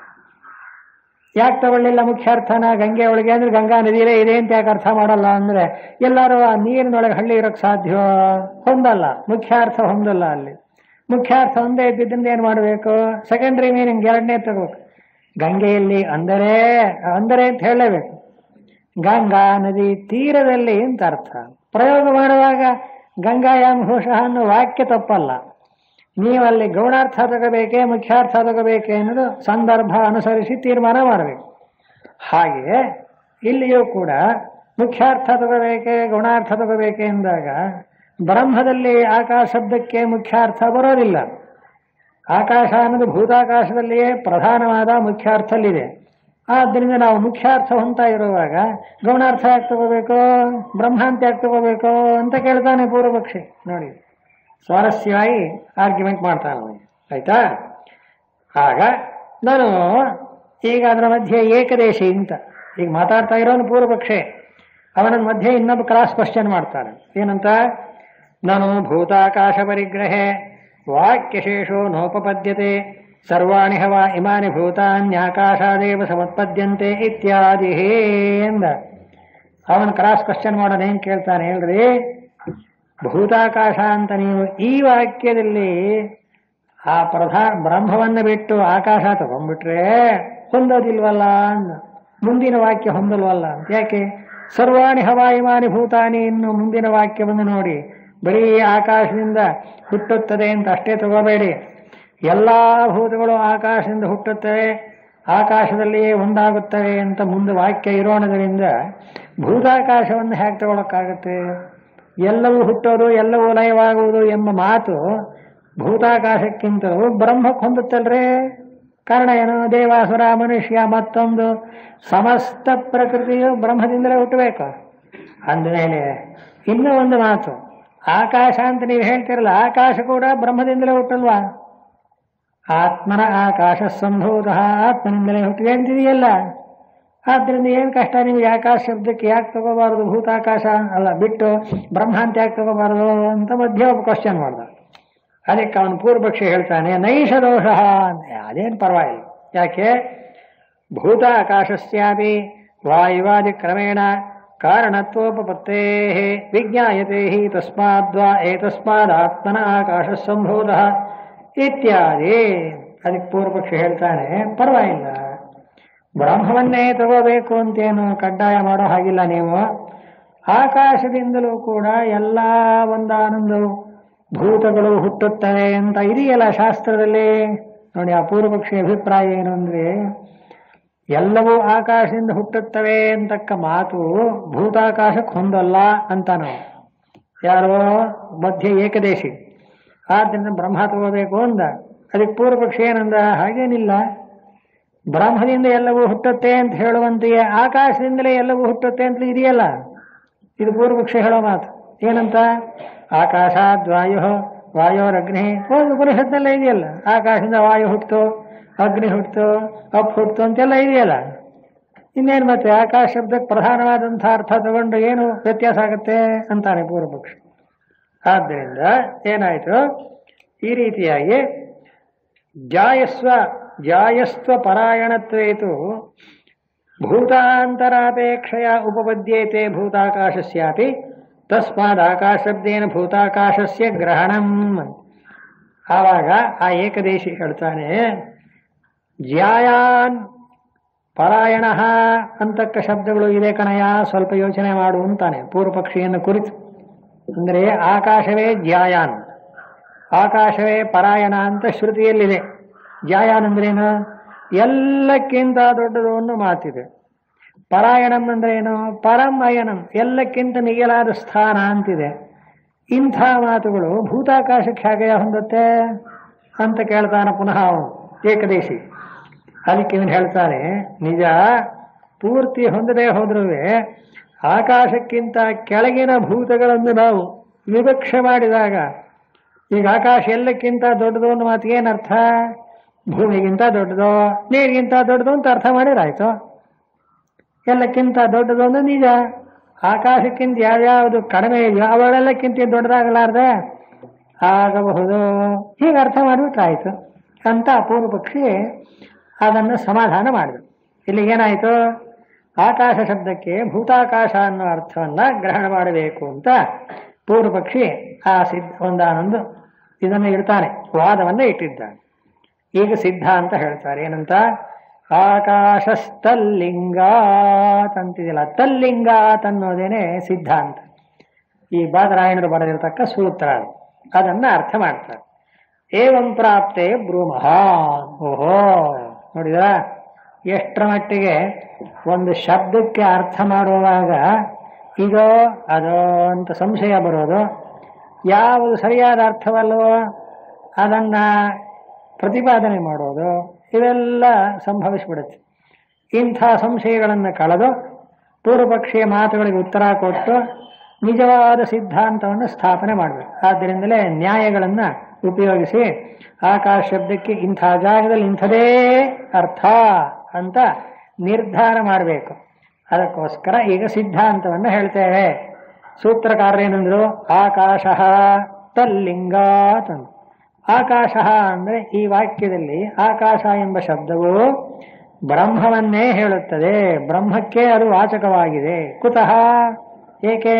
ಯಾಕೆ ತಗೊಳ್ಳಿಲ್ಲ ಮುಖ್ಯ ಅರ್ಥನ ಗಂಗೆ ಒಳಗೆ ಅಂದ್ರೆ ಗಂಗಾ ನದಿಯೇ ಇದೆ ಅಂತ ಯಾಕೆ ಅರ್ಥ ಮಾಡಲ್ಲ ಅಂದ್ರೆ ಎಲ್ಲರೂ ಆ ನೀರಿನೊಳಗೆ ಹಳ್ಳಿ ಇರೋಕ್ಕೆ ಸಾಧ್ಯ ಹೊಂದಲ್ಲ ಮುಖ್ಯಾರ್ಥ ಹೊಂದಲ್ಲ ಅಲ್ಲಿ ಮುಖ್ಯಾರ್ಥ ಒಂದೇ ಇದ್ದಿದ್ದರಿಂದ ಏನು ಮಾಡಬೇಕು ಸೆಕೆಂಡ್ರಿ ಮೀನಿಂಗ್ ಎರಡನೇ ತಗೋಬೇಕು ಗಂಗೆಯಲ್ಲಿ ಅಂದರೆ ಅಂದರೆ ಅಂತ ಹೇಳಲೇಬೇಕು ಗಂಗಾ ನದಿ ತೀರದಲ್ಲಿ ಅಂತ ಅರ್ಥ ಪ್ರಯೋಗ ಮಾಡುವಾಗ ಗಂಗಾಯಾಮ್ ಘೋಷ ಅನ್ನೋ ವಾಕ್ಯ ತಪ್ಪಲ್ಲ ನೀವಲ್ಲಿ ಗೌಣಾರ್ಥ ತಗೋಬೇಕೆ ಮುಖ್ಯಾರ್ಥ ತಗೋಬೇಕೆ ಅನ್ನೋದು ಸಂದರ್ಭ ಅನುಸರಿಸಿ ತೀರ್ಮಾನ ಮಾಡಬೇಕು ಹಾಗೆ ಇಲ್ಲಿಯೂ ಕೂಡ ಮುಖ್ಯಾರ್ಥ ತಗೋಬೇಕೆ ಗುಣಾರ್ಥ ತಗೋಬೇಕೆ ಎಂದಾಗ ಬ್ರಹ್ಮದಲ್ಲಿ ಆಕಾಶ ಶಬ್ದಕ್ಕೆ ಮುಖ್ಯಾರ್ಥ ಬರೋದಿಲ್ಲ ಆಕಾಶ ಅನ್ನೋದು ಭೂತಾಕಾಶದಲ್ಲಿಯೇ ಪ್ರಧಾನವಾದ ಮುಖ್ಯಾರ್ಥಲ್ಲಿದೆ ಆದ್ದರಿಂದ ನಾವು ಮುಖ್ಯಾರ್ಥ ಹೊಂತ ಇರುವಾಗ ಗೌಣಾರ್ಥ ಯಾಕೆ ತಗೋಬೇಕು ಬ್ರಹ್ಮ ಅಂತ ಯಾಕೆ ತಗೋಬೇಕು ಅಂತ ಕೇಳ್ತಾನೆ ಪೂರ್ವಪಕ್ಷಿ ನೋಡಿ ಸ್ವಾರಸ್ಯವಾಗಿ ಆರ್ಗ್ಯುಮೆಂಟ್ ಮಾಡ್ತಾನೆ ಅವನು ಆಯ್ತಾ ಆಗ ನಾನು ಈಗ ಅದರ ಮಧ್ಯೆ ಏಕದೇಶಿ ಅಂತ ಈಗ ಮಾತಾಡ್ತಾ ಇರೋನು ಪೂರ್ವಪಕ್ಷೆ ಅವನ ಮಧ್ಯೆ ಇನ್ನೊಬ್ಬ ಕ್ರಾಸ್ ಕ್ವಶನ್ ಮಾಡ್ತಾನೆ ಏನಂತ ನಾನು ಭೂತಾಕಾಶ ಪರಿಗ್ರಹೆ ವಾಕ್ಯಶೇಷೋ ನೋಪಪದ್ಯತೆ ಸರ್ವಾಣಿ ಹವ ಇಮಾನಿ ಭೂತಾನ್ಯಾಕಾಶಾದೇವ ಸಮತ್ಪದ್ಯಂತೆ ಇತ್ಯಾದಿ ಎಂದ ಅವನು ಕ್ರಾಸ್ ಕ್ವಶನ್ ಮಾಡೋಣ ಏನ್ ಕೇಳ್ತಾನೆ ಹೇಳ್ರಿ ಭೂತಾಕಾಶ ಅಂತ ನೀವು ಈ ವಾಕ್ಯದಲ್ಲಿ ಆ ಪ್ರಧಾನ ಬ್ರಹ್ಮವನ್ನ ಬಿಟ್ಟು ಆಕಾಶ ತಗೊಂಡ್ಬಿಟ್ರೆ ಹೊಂದೋದಿಲ್ವಲ್ಲ ಅಂದ ಮುಂದಿನ ವಾಕ್ಯ ಹೊಂದಲ್ವಲ್ಲ ಅಂತ ಯಾಕೆ ಸರ್ವಾಣಿ ಹವಾಯಿಮಾನಿ ಭೂತಾನಿ ಇನ್ನು ಮುಂದಿನ ವಾಕ್ಯವನ್ನು ನೋಡಿ ಬರೀ ಆಕಾಶದಿಂದ ಹುಟ್ಟುತ್ತದೆ ಅಂತ ಅಷ್ಟೇ ತಗೋಬೇಡಿ ಎಲ್ಲಾ ಭೂತಗಳು ಆಕಾಶದಿಂದ ಹುಟ್ಟುತ್ತವೆ ಆಕಾಶದಲ್ಲಿಯೇ ಒಂದಾಗುತ್ತವೆ ಅಂತ ಮುಂದೆ ವಾಕ್ಯ ಇರೋಣದರಿಂದ ಭೂತಾಕಾಶವನ್ನು ಹೇಗೆ ತಗೊಳಕ್ಕಾಗತ್ತೆ ಎಲ್ಲವೂ ಹುಟ್ಟೋದು ಎಲ್ಲವೂ ಲಯವಾಗುವುದು ಎಂಬ ಮಾತು ಭೂತಾಕಾಶಕ್ಕಿಂತಲೂ ಬ್ರಹ್ಮಕ್ಕೆ ಹೊಂದುತ್ತಲ್ರೇ ಕಾರಣ ಏನು ದೇವಾಸುರ ಮನುಷ್ಯ ಮತ್ತೊಂದು ಸಮಸ್ತ ಪ್ರಕೃತಿಯು ಬ್ರಹ್ಮದಿಂದಲೇ ಹುಟ್ಟಬೇಕು ಅಂದಮೇಲೆ ಇನ್ನೂ ಒಂದು ಮಾತು ಆಕಾಶ ಅಂತ ನೀವು ಹೇಳ್ತಿರಲ್ಲ ಆಕಾಶ ಕೂಡ ಬ್ರಹ್ಮದಿಂದಲೇ ಹುಟ್ಟಲ್ವಾ ಆತ್ಮನ ಆಕಾಶ ಸಂಭೂತ ಆತ್ಮನಿಂದಲೇ ಹುಟ್ಟಿದೆ ಅಂತಿದೆಯಲ್ಲ ಆದ್ರಿಂದ ಏನು ಕಷ್ಟ ನಿಮಗೆ ಆಕಾಶ ಶಬ್ದಕ್ಕೆ ಯಾಕೆ ತಗೋಬಾರದು ಭೂತಾಕಾಶ ಅಲ್ಲ ಬಿಟ್ಟು ಬ್ರಹ್ಮ ಅಂತ ಯಾಕೆ ತಗೋಬಾರದು ಅಂತ ಮಧ್ಯ ಒಬ್ಬ ಕ್ವಶನ್ ಮಾಡ್ದ ಅದಕ್ಕೆ ಅವನು ಪೂರ್ವಪಕ್ಷಿ ಹೇಳ್ತಾನೆ ನೈಷ ದೋಷ ಅದೇನು ಪರವಾಗಿಲ್ಲ ಯಾಕೆ ಭೂತಾಕಾಶಸ್ಯಾಪಿ ವಾಯುವಾದಿ ಕ್ರಮೇಣ ಕಾರಣತ್ವೋಪತ್ತೇ ವಿಜ್ಞಾಯತೆ ಹಿ ತಸ್ಮಾದ್ವಾ ಏತಸ್ಮಾದಾತ್ಮನ ಆಕಾಶ ಸಂಭೂತ ಇತ್ಯಾದಿ ಅದಕ್ಕೆ ಪೂರ್ವಪಕ್ಷಿ ಹೇಳ್ತಾನೆ ಪರವಾಗಿಲ್ಲ ಬ್ರಹ್ಮವನ್ನೇ ತಗೋಬೇಕು ಅಂತೇನು ಕಡ್ಡಾಯ ಮಾಡೋ ಹಾಗಿಲ್ಲ ನೀವು ಆಕಾಶದಿಂದಲೂ ಕೂಡ ಎಲ್ಲ ಒಂದಾನೊಂದು ಭೂತಗಳು ಹುಟ್ಟುತ್ತವೆ ಅಂತ ಇದೆಯಲ್ಲ ಶಾಸ್ತ್ರದಲ್ಲಿ ನೋಡಿ ಆ ಪೂರ್ವಪಕ್ಷಿ ಅಭಿಪ್ರಾಯ ಏನು ಅಂದ್ರೆ ಎಲ್ಲವೂ ಆಕಾಶದಿಂದ ಹುಟ್ಟುತ್ತವೆ ಅಂತಕ್ಕ ಮಾತು ಭೂತಾಕಾಶಕ್ಕೆ ಹೊಂದಲ್ಲ ಅಂತ ನಾವು ಯಾರೋ ಮಧ್ಯ ಏಕದೇಶಿ ಆದ್ರಿಂದ ಬ್ರಹ್ಮ ತಗೋಬೇಕು ಅಂದ ಅದಕ್ಕೆ ಪೂರ್ವಪಕ್ಷಿ ಏನಂದ ಹಾಗೇನಿಲ್ಲ ಬ್ರಹ್ಮದಿಂದ ಎಲ್ಲವೂ ಹುಟ್ಟುತ್ತೆ ಅಂತ ಹೇಳುವಂತೆಯೇ ಆಕಾಶದಿಂದಲೇ ಎಲ್ಲವೂ ಹುಟ್ಟುತ್ತೆ ಅಂತ ಇದೆಯಲ್ಲ ಇದು ಪೂರ್ವಪಕ್ಷಿ ಹೇಳೋ ಮಾತು ಏನಂತ ಆಕಾಶಾದ್ ವಾಯು ವಾಯೋರಗ್ನಿ ಒಂದು ಉಪನಿಷತ್ನೆಲ್ಲ ಇದೆಯಲ್ಲ ಆಕಾಶದಿಂದ ವಾಯು ಹುಟ್ಟಿತು ಅಗ್ನಿ ಹುಟ್ಟಿತು ಅಪ್ ಹುಟ್ಟಿತು ಅಂತೆಲ್ಲ ಇದೆಯಲ್ಲ ಇನ್ನೇನು ಮತ್ತೆ ಆಕಾಶ ಶಬ್ದಕ್ಕೆ ಪ್ರಧಾನವಾದಂಥ ಅರ್ಥ ತಗೊಂಡು ಏನು ವ್ಯತ್ಯಾಸ ಆಗುತ್ತೆ ಅಂತಾನೆ ಪೂರ್ವಪಕ್ಷಿ ಆದ್ದರಿಂದ ಏನಾಯಿತು ಈ ರೀತಿಯಾಗಿ ಜಾಯಸ್ವ ಜಾಯಸ್ವ ಪರಾಯಣತ್ವೇತು ಭೂತಾಂತರಾಪೇಕ್ಷೆಯ ಉಪಪದ್ಯೇತೆ ಭೂತಾಕಾಶಸ್ಯಾಪಿ ತಸ್ಮಾದ್ ಆಕಾಶಬ್ದೇನ ಭೂತಾಕಾಶಸ್ಯ ಗ್ರಹಣಂ ಆವಾಗ ಆ ಏಕದೇಶಿ ಹೇಳ್ತಾನೆ ಜ್ಯಾಯಾನ್ ಪರಾಯಣ ಅಂತಕ್ಕ ಶಬ್ದಗಳು ಇದೆ ಕಣಯ್ಯ ಸ್ವಲ್ಪ ಯೋಚನೆ ಮಾಡು ಅಂತಾನೆ ಪೂರ್ವ ಪಕ್ಷಿಯನ್ನು ಕುರಿತು ಅಂದರೆ ಆಕಾಶವೇ ಜ್ಯಾಯಾನ್ ಆಕಾಶವೇ ಪರಾಯಣ ಅಂತ ಶ್ರುತಿಯಲ್ಲಿದೆ ಜ್ಯಾಯಾನ್ ಅಂದ್ರೇನು ಎಲ್ಲಕ್ಕಿಂತ ದೊಡ್ಡದು ಒಂದು ಮಾತಿದೆ ಪರಾಯಣಂ ಅಂದ್ರೆ ಏನು ಪರಂ ಅಯನಂ ಎಲ್ಲಕ್ಕಿಂತ ಮಿಗಿಲಾದ ಸ್ಥಾನ ಅಂತಿದೆ ಇಂಥ ಮಾತುಗಳು ಭೂತಾಕಾಶಕ್ಕೆ ಹೇಗೆ ಹೊಂದುತ್ತೆ ಅಂತ ಕೇಳ್ತಾನೆ ಪುನಃ ಅವನು ಏಕದೇಶಿ ಅದಕ್ಕೆ ಇವನು ಹೇಳ್ತಾನೆ ನಿಜ ಪೂರ್ತಿ ಹೊಂದದೇ ಹೋದ್ರೂ ಆಕಾಶಕ್ಕಿಂತ ಕೆಳಗಿನ ಭೂತಗಳನ್ನು ನಾವು ವಿವಕ್ಷೆ ಮಾಡಿದಾಗ ಈಗ ಆಕಾಶ ಎಲ್ಲಕ್ಕಿಂತ ದೊಡ್ಡದು ಒಂದು ಮಾತಿಗೆ ಏನರ್ಥ ಭೂಮಿಗಿಂತ ದೊಡ್ಡದು ನೀರಿಗಿಂತ ದೊಡ್ಡದು ಅಂತ ಅರ್ಥ ಮಾಡಿರಾಯ್ತು ಎಲ್ಲಕ್ಕಿಂತ ದೊಡ್ಡದು ಅಂದ್ರೆ ನಿಜ ಆಕಾಶಕ್ಕಿಂತ ಯಾವ್ಯಾವುದು ಕಡಿಮೆ ಇದೆಯೋ ಅವುಗಳೆಲ್ಲಕ್ಕಿಂತ ದೊಡ್ಡದಾಗಲಾರ್ದೆ ಆಗಬಹುದು ಹೀಗೆ ಅರ್ಥ ಮಾಡಿಬಿಟ್ರಾಯ್ತು ಅಂತ ಪೂರ್ವ ಪಕ್ಷಿ ಅದನ್ನು ಸಮಾಧಾನ ಮಾಡಿದ್ರು ಇಲ್ಲಿ ಏನಾಯಿತು ಆಕಾಶ ಶಬ್ದಕ್ಕೆ ಭೂತಾಕಾಶ ಅನ್ನೋ ಅರ್ಥವನ್ನ ಗ್ರಹಣ ಮಾಡಬೇಕು ಅಂತ ಪೂರ್ವ ಪಕ್ಷಿ ಆ ಸಿದ್ಧ ಒಂದಾನೊಂದು ಇದನ್ನು ಇಡ್ತಾನೆ ವಾದವನ್ನ ಇಟ್ಟಿದ್ದಾನೆ ಈಗ ಸಿದ್ಧ ಅಂತ ಹೇಳ್ತಾರೆ ಏನಂತ ಆಕಾಶಸ್ಥಲ್ಲಿಂಗಾತ್ ಅಂತಿದಿಲ್ಲ ತಲ್ಲಿಂಗಾತ್ ಅನ್ನೋದೇನೆ ಸಿದ್ಧಾಂತ ಈ ಬಾದರಾಯಣರು ಬರೆದಿರತಕ್ಕ ಸೂತ್ರ ಅದು. ಅದನ್ನ ಅರ್ಥ ಮಾಡ್ತಾರೆ ಏವಂ ಪ್ರಾಪ್ತೆ ಬ್ರೂಮಃ ಓಹೋ ನೋಡಿದ್ರ ಎಷ್ಟರ ಮಟ್ಟಿಗೆ ಒಂದು ಶಬ್ದಕ್ಕೆ ಅರ್ಥ ಮಾಡುವಾಗ ಇದೋ ಅದೋ ಅಂತ ಸಂಶಯ ಬರೋದು ಯಾವುದು ಸರಿಯಾದ ಅರ್ಥವಲ್ಲವೋ ಅದನ್ನ ಪ್ರತಿಪಾದನೆ ಮಾಡೋದು ಇವೆಲ್ಲ ಸಂಭವಿಸ್ಬಿಡುತ್ತೆ ಇಂಥ ಸಂಶಯಗಳನ್ನು ಕಳೆದು ಪೂರ್ವಪಕ್ಷೀಯ ಮಾತುಗಳಿಗೆ ಉತ್ತರ ಕೊಟ್ಟು ನಿಜವಾದ ಸಿದ್ಧಾಂತವನ್ನು ಸ್ಥಾಪನೆ ಮಾಡಬೇಕು ಆದ್ದರಿಂದಲೇ ನ್ಯಾಯಗಳನ್ನು ಉಪಯೋಗಿಸಿ ಆಕಾಶ ಶಬ್ದಕ್ಕೆ ಇಂಥ ಜಾಗದಲ್ಲಿ ಇಂಥದೇ ಅರ್ಥ ಅಂತ ನಿರ್ಧಾರ ಮಾಡಬೇಕು ಅದಕ್ಕೋಸ್ಕರ ಈಗ ಸಿದ್ಧಾಂತವನ್ನು ಹೇಳ್ತೇವೆ ಸೂತ್ರಕಾರರೇನೆಂದ್ರು ಆಕಾಶ ತಲ್ಲಿಂಗಾತ್ ಅಂತ ಆಕಾಶ ಅಂದ್ರೆ ಈ ವಾಕ್ಯದಲ್ಲಿ ಆಕಾಶ ಎಂಬ ಶಬ್ದವು ಬ್ರಹ್ಮವನ್ನೇ ಹೇಳುತ್ತದೆ ಬ್ರಹ್ಮಕ್ಕೆ ಅದು ವಾಚಕವಾಗಿದೆ ಕುತಃ ಏಕೆ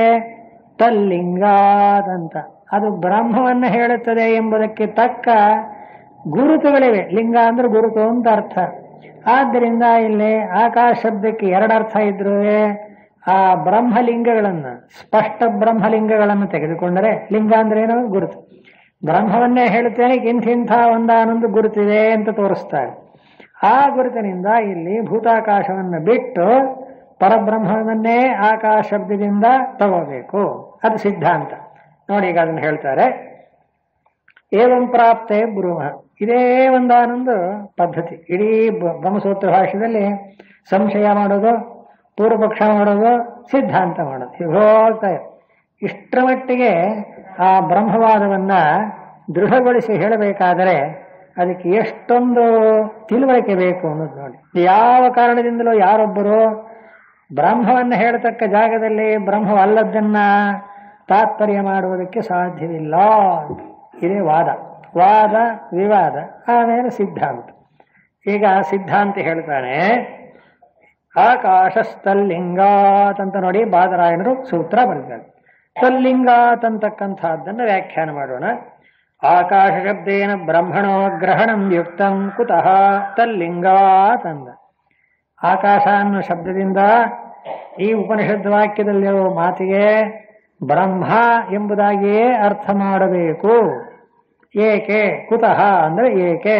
ತಲ್ಲಿಂಗಾತ್ ಅಂತ ಅದು ಬ್ರಹ್ಮವನ್ನು ಹೇಳುತ್ತದೆ ಎಂಬುದಕ್ಕೆ ತಕ್ಕ ಗುರುತುಗಳಿವೆ ಲಿಂಗ ಅಂದ್ರೆ ಗುರುತು ಅಂತ ಅರ್ಥ ಆದ್ದರಿಂದ ಇಲ್ಲಿ ಆಕಾಶ ಶಬ್ದಕ್ಕೆ ಎರಡು ಅರ್ಥ ಇದ್ರು ಆ ಬ್ರಹ್ಮಲಿಂಗಗಳನ್ನು ಸ್ಪಷ್ಟ ಬ್ರಹ್ಮಲಿಂಗಗಳನ್ನು ತೆಗೆದುಕೊಂಡರೆ ಲಿಂಗ ಅಂದ್ರೆ ಏನೋ ಗುರುತು ಬ್ರಹ್ಮವನ್ನೇ ಹೇಳುತ್ತೇನೆ ಇಂಥಿಂಥ ಒಂದಾನೊಂದು ಗುರುತಿದೆ ಅಂತ ತೋರಿಸ್ತಾರೆ ಆ ಗುರುತಿನಿಂದ ಇಲ್ಲಿ ಭೂತಾಕಾಶವನ್ನು ಬಿಟ್ಟು ಪರಬ್ರಹ್ಮವನ್ನೇ ಆಕಾಶ ಶಬ್ದದಿಂದ ತಗೋಬೇಕು ಅದು ಸಿದ್ಧಾಂತ ನೋಡಿ ಈಗ ಅದನ್ನು ಹೇಳ್ತಾರೆ ಏವಂ ಪ್ರಾಪ್ತೆ ಬ್ರೂಮ ಇದೇ ಒಂದಾನೊಂದು ಪದ್ಧತಿ ಇಡೀ ಬ- ಬ್ರಹ್ಮಸೂತ್ರ ಭಾಷೆಯಲ್ಲಿ ಸಂಶಯ ಮಾಡೋದು ಪೂರ್ವಪಕ್ಷ ಮಾಡೋದು ಸಿದ್ಧಾಂತ ಮಾಡೋದು ಹೀಗೆ ಹೋಗ್ತಾ ಇದೆ ಇಷ್ಟರ ಮಟ್ಟಿಗೆ ಆ ಬ್ರಹ್ಮವಾದವನ್ನ ದೃಢಗೊಳಿಸಿ ಹೇಳಬೇಕಾದರೆ ಅದಕ್ಕೆ ಎಷ್ಟೊಂದು ತಿಳುವಳಿಕೆ ಬೇಕು ಅನ್ನೋದು ನೋಡಿ ಯಾವ ಕಾರಣದಿಂದಲೂ ಯಾರೊಬ್ಬರು ಬ್ರಹ್ಮವನ್ನು ಹೇಳತಕ್ಕ ಜಾಗದಲ್ಲಿ ಬ್ರಹ್ಮವಲ್ಲದನ್ನ ತಾತ್ಪರ್ಯ ಮಾಡುವುದಕ್ಕೆ ಸಾಧ್ಯವಿಲ್ಲ ಇದೇ ವಾದ ವಾದ ವಿವಾದ ಆಮೇಲೆ ಸಿದ್ಧಾಂತ ಈಗ ಸಿದ್ಧಾಂತ ಹೇಳ್ತಾನೆ ಆಕಾಶಸ್ಥಲ್ಲಿಂಗಾತ್ ಅಂತ ನೋಡಿ ಬಾದರಾಯಣರು ಸೂತ್ರ ಬರೆದಿದ್ದಾರೆ ತಲ್ಲಿಂಗಾತ್ ಅಂತಕ್ಕಂಥದ್ದನ್ನು ವ್ಯಾಖ್ಯಾನ ಮಾಡೋಣ ಆಕಾಶ ಶಬ್ದೇನ ಬ್ರಹ್ಮಣೋ ಗ್ರಹಣಂ ಯುಕ್ತಂ ಕುತಃ ತಲ್ಲಿಂಗಾತ್ ಅಂದ ಆಕಾಶ ಅನ್ನೋ ಶಬ್ದದಿಂದ ಈ ಉಪನಿಷತ್ ವಾಕ್ಯದಲ್ಲಿರುವ ಮಾತಿಗೆ ಬ್ರಹ್ಮ ಎಂಬುದಾಗಿಯೇ ಅರ್ಥ ಮಾಡಬೇಕು ಏಕೆ ಕುತಃ ಅಂದ್ರೆ ಏಕೆ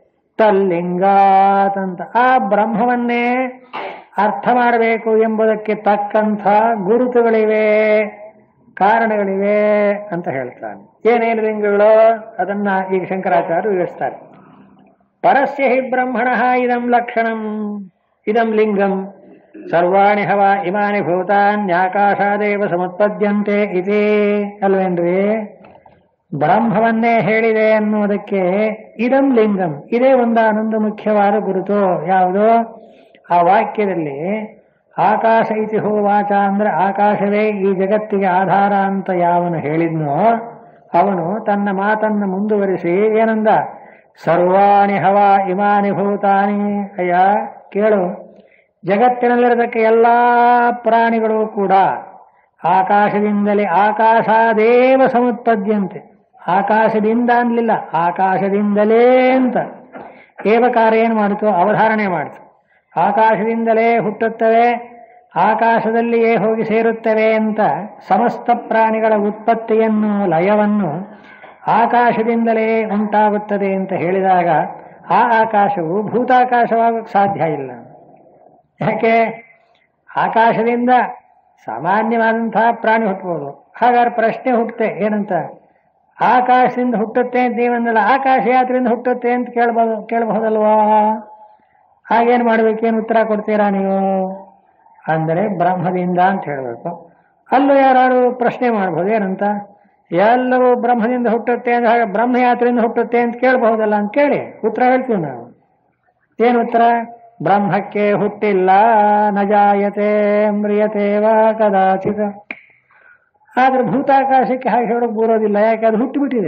ತಲ್ಲಿಂಗಾತ್ ಅಂತ ಆ ಬ್ರಹ್ಮವನ್ನೇ ಅರ್ಥ ಮಾಡಬೇಕು ಎಂಬುದಕ್ಕೆ ತಕ್ಕಂಥ ಗುರುತುಗಳಿವೆ ಕಾರಣಗಳಿವೆ ಅಂತ ಹೇಳ್ತಾನೆ ಏನೇನು ಲಿಂಗಗಳು ಅದನ್ನ ಈಗ ಶಂಕರಾಚಾರ್ಯರು ವಿವರಿಸ್ತಾರೆ ಪರಸ್ಯ ಹಿ ಬ್ರಹ್ಮಣ ಇದಂ ಲಕ್ಷಣಂ ಇದಂ ಲಿಂಗಂ ಸರ್ವಾಣಿ ಹವ ಇಮಾನಿ ಭೂತಾನ್ಯಾಕಾಶಾದೇವ ಸಮತ್ಪದ್ಯಂತೆ ಇತಿ ಅಲ್ವೇನ್ರಿ ಬ್ರಹ್ಮವನ್ನೇ ಹೇಳಿದೆ ಅನ್ನುವುದಕ್ಕೆ ಇದಂ ಲಿಂಗಂ ಇದೇ ಒಂದಾನೊಂದು ಮುಖ್ಯವಾದ ಗುರುತು ಯಾವುದು ಆ ವಾಕ್ಯದಲ್ಲಿ ಆಕಾಶ ಇತಿ ಹೋವಾಚ ಅಂದ್ರೆ ಆಕಾಶವೇ ಈ ಜಗತ್ತಿಗೆ ಆಧಾರ ಅಂತ ಯಾವನು ಹೇಳಿದ್ನೋ ಅವನು ತನ್ನ ಮಾತನ್ನು ಮುಂದುವರಿಸಿ ಏನಂದ ಸರ್ವಾಣಿ ಹವ ಇಮಾನಿ ಭೂತಾನಿ ಅಯ್ಯ ಕೇಳು ಜಗತ್ತಿನಲ್ಲಿರತಕ್ಕ ಎಲ್ಲಾ ಪ್ರಾಣಿಗಳು ಕೂಡ ಆಕಾಶದಿಂದಲೇ ಆಕಾಶಾದೇವ ಸಮುತ್ಪದ್ಯಂತೆ ಆಕಾಶದಿಂದ ಅನ್ಲಿಲ್ಲ ಆಕಾಶದಿಂದಲೇ ಅಂತ ಏವಕಾರ ಏನು ಮಾಡಿತು ಅವಧಾರಣೆ ಮಾಡಿತು ಆಕಾಶದಿಂದಲೇ ಹುಟ್ಟುತ್ತವೆ ಆಕಾಶದಲ್ಲಿಯೇ ಹೋಗಿ ಸೇರುತ್ತವೆ ಅಂತ ಸಮಸ್ತ ಪ್ರಾಣಿಗಳ ಉತ್ಪತ್ತಿಯನ್ನು ಲಯವನ್ನು ಆಕಾಶದಿಂದಲೇ ಉಂಟಾಗುತ್ತದೆ ಅಂತ ಹೇಳಿದಾಗ ಆ ಆಕಾಶವು ಭೂತಾಕಾಶವಾಗಕ್ಕೆ ಸಾಧ್ಯ ಇಲ್ಲ ಯಾಕೆ ಆಕಾಶದಿಂದ ಸಾಮಾನ್ಯವಾದಂತಹ ಪ್ರಾಣಿ ಹುಟ್ಟಬಹುದು ಹಾಗಾದ್ರೆ ಪ್ರಶ್ನೆ ಹುಟ್ಟುತ್ತೆ ಏನಂತ ಆಕಾಶದಿಂದ ಹುಟ್ಟುತ್ತೆ ಅಂತ ನೀವಂದಲ್ಲ ಆಕಾಶ ಯಾತ್ರೆಯಿಂದ ಹುಟ್ಟುತ್ತೆ ಅಂತ ಕೇಳಬಹುದು ಕೇಳಬಹುದಲ್ವಾ ಹಾಗೇನು ಮಾಡ್ಬೇಕೇನು ಉತ್ತರ ಕೊಡ್ತೀರಾ ನೀವು ಅಂದರೆ ಬ್ರಹ್ಮದಿಂದ ಅಂತ ಹೇಳಬೇಕು ಅಲ್ಲೂ ಯಾರು ಪ್ರಶ್ನೆ ಮಾಡ್ಬೋದು ಏನಂತ ಎಲ್ಲವೂ ಬ್ರಹ್ಮದಿಂದ ಹುಟ್ಟುತ್ತೆ ಅಂದ್ರೆ ಹಾಗೆ ಬ್ರಹ್ಮಯಾತ್ರೆಯಿಂದ ಹುಟ್ಟುತ್ತೆ ಅಂತ ಕೇಳಬಹುದಲ್ಲ ಅಂತ ಕೇಳಿ ಉತ್ತರ ಹೇಳ್ತೀವಿ ನಾವು ಏನು ಉತ್ತರ ಬ್ರಹ್ಮಕ್ಕೆ ಹುಟ್ಟಿಲ್ಲ ನಜಾಯತೆ ಮ್ರಿಯತೆ ವಾ ಕದಾಚಿತ ಆದ್ರೆ ಭೂತಾಕಾಶಕ್ಕೆ ಹಾಗೆ ಹೇಳೋಕೆ ಬರೋದಿಲ್ಲ ಯಾಕೆ ಅದು ಹುಟ್ಟುಬಿಟ್ಟಿದೆ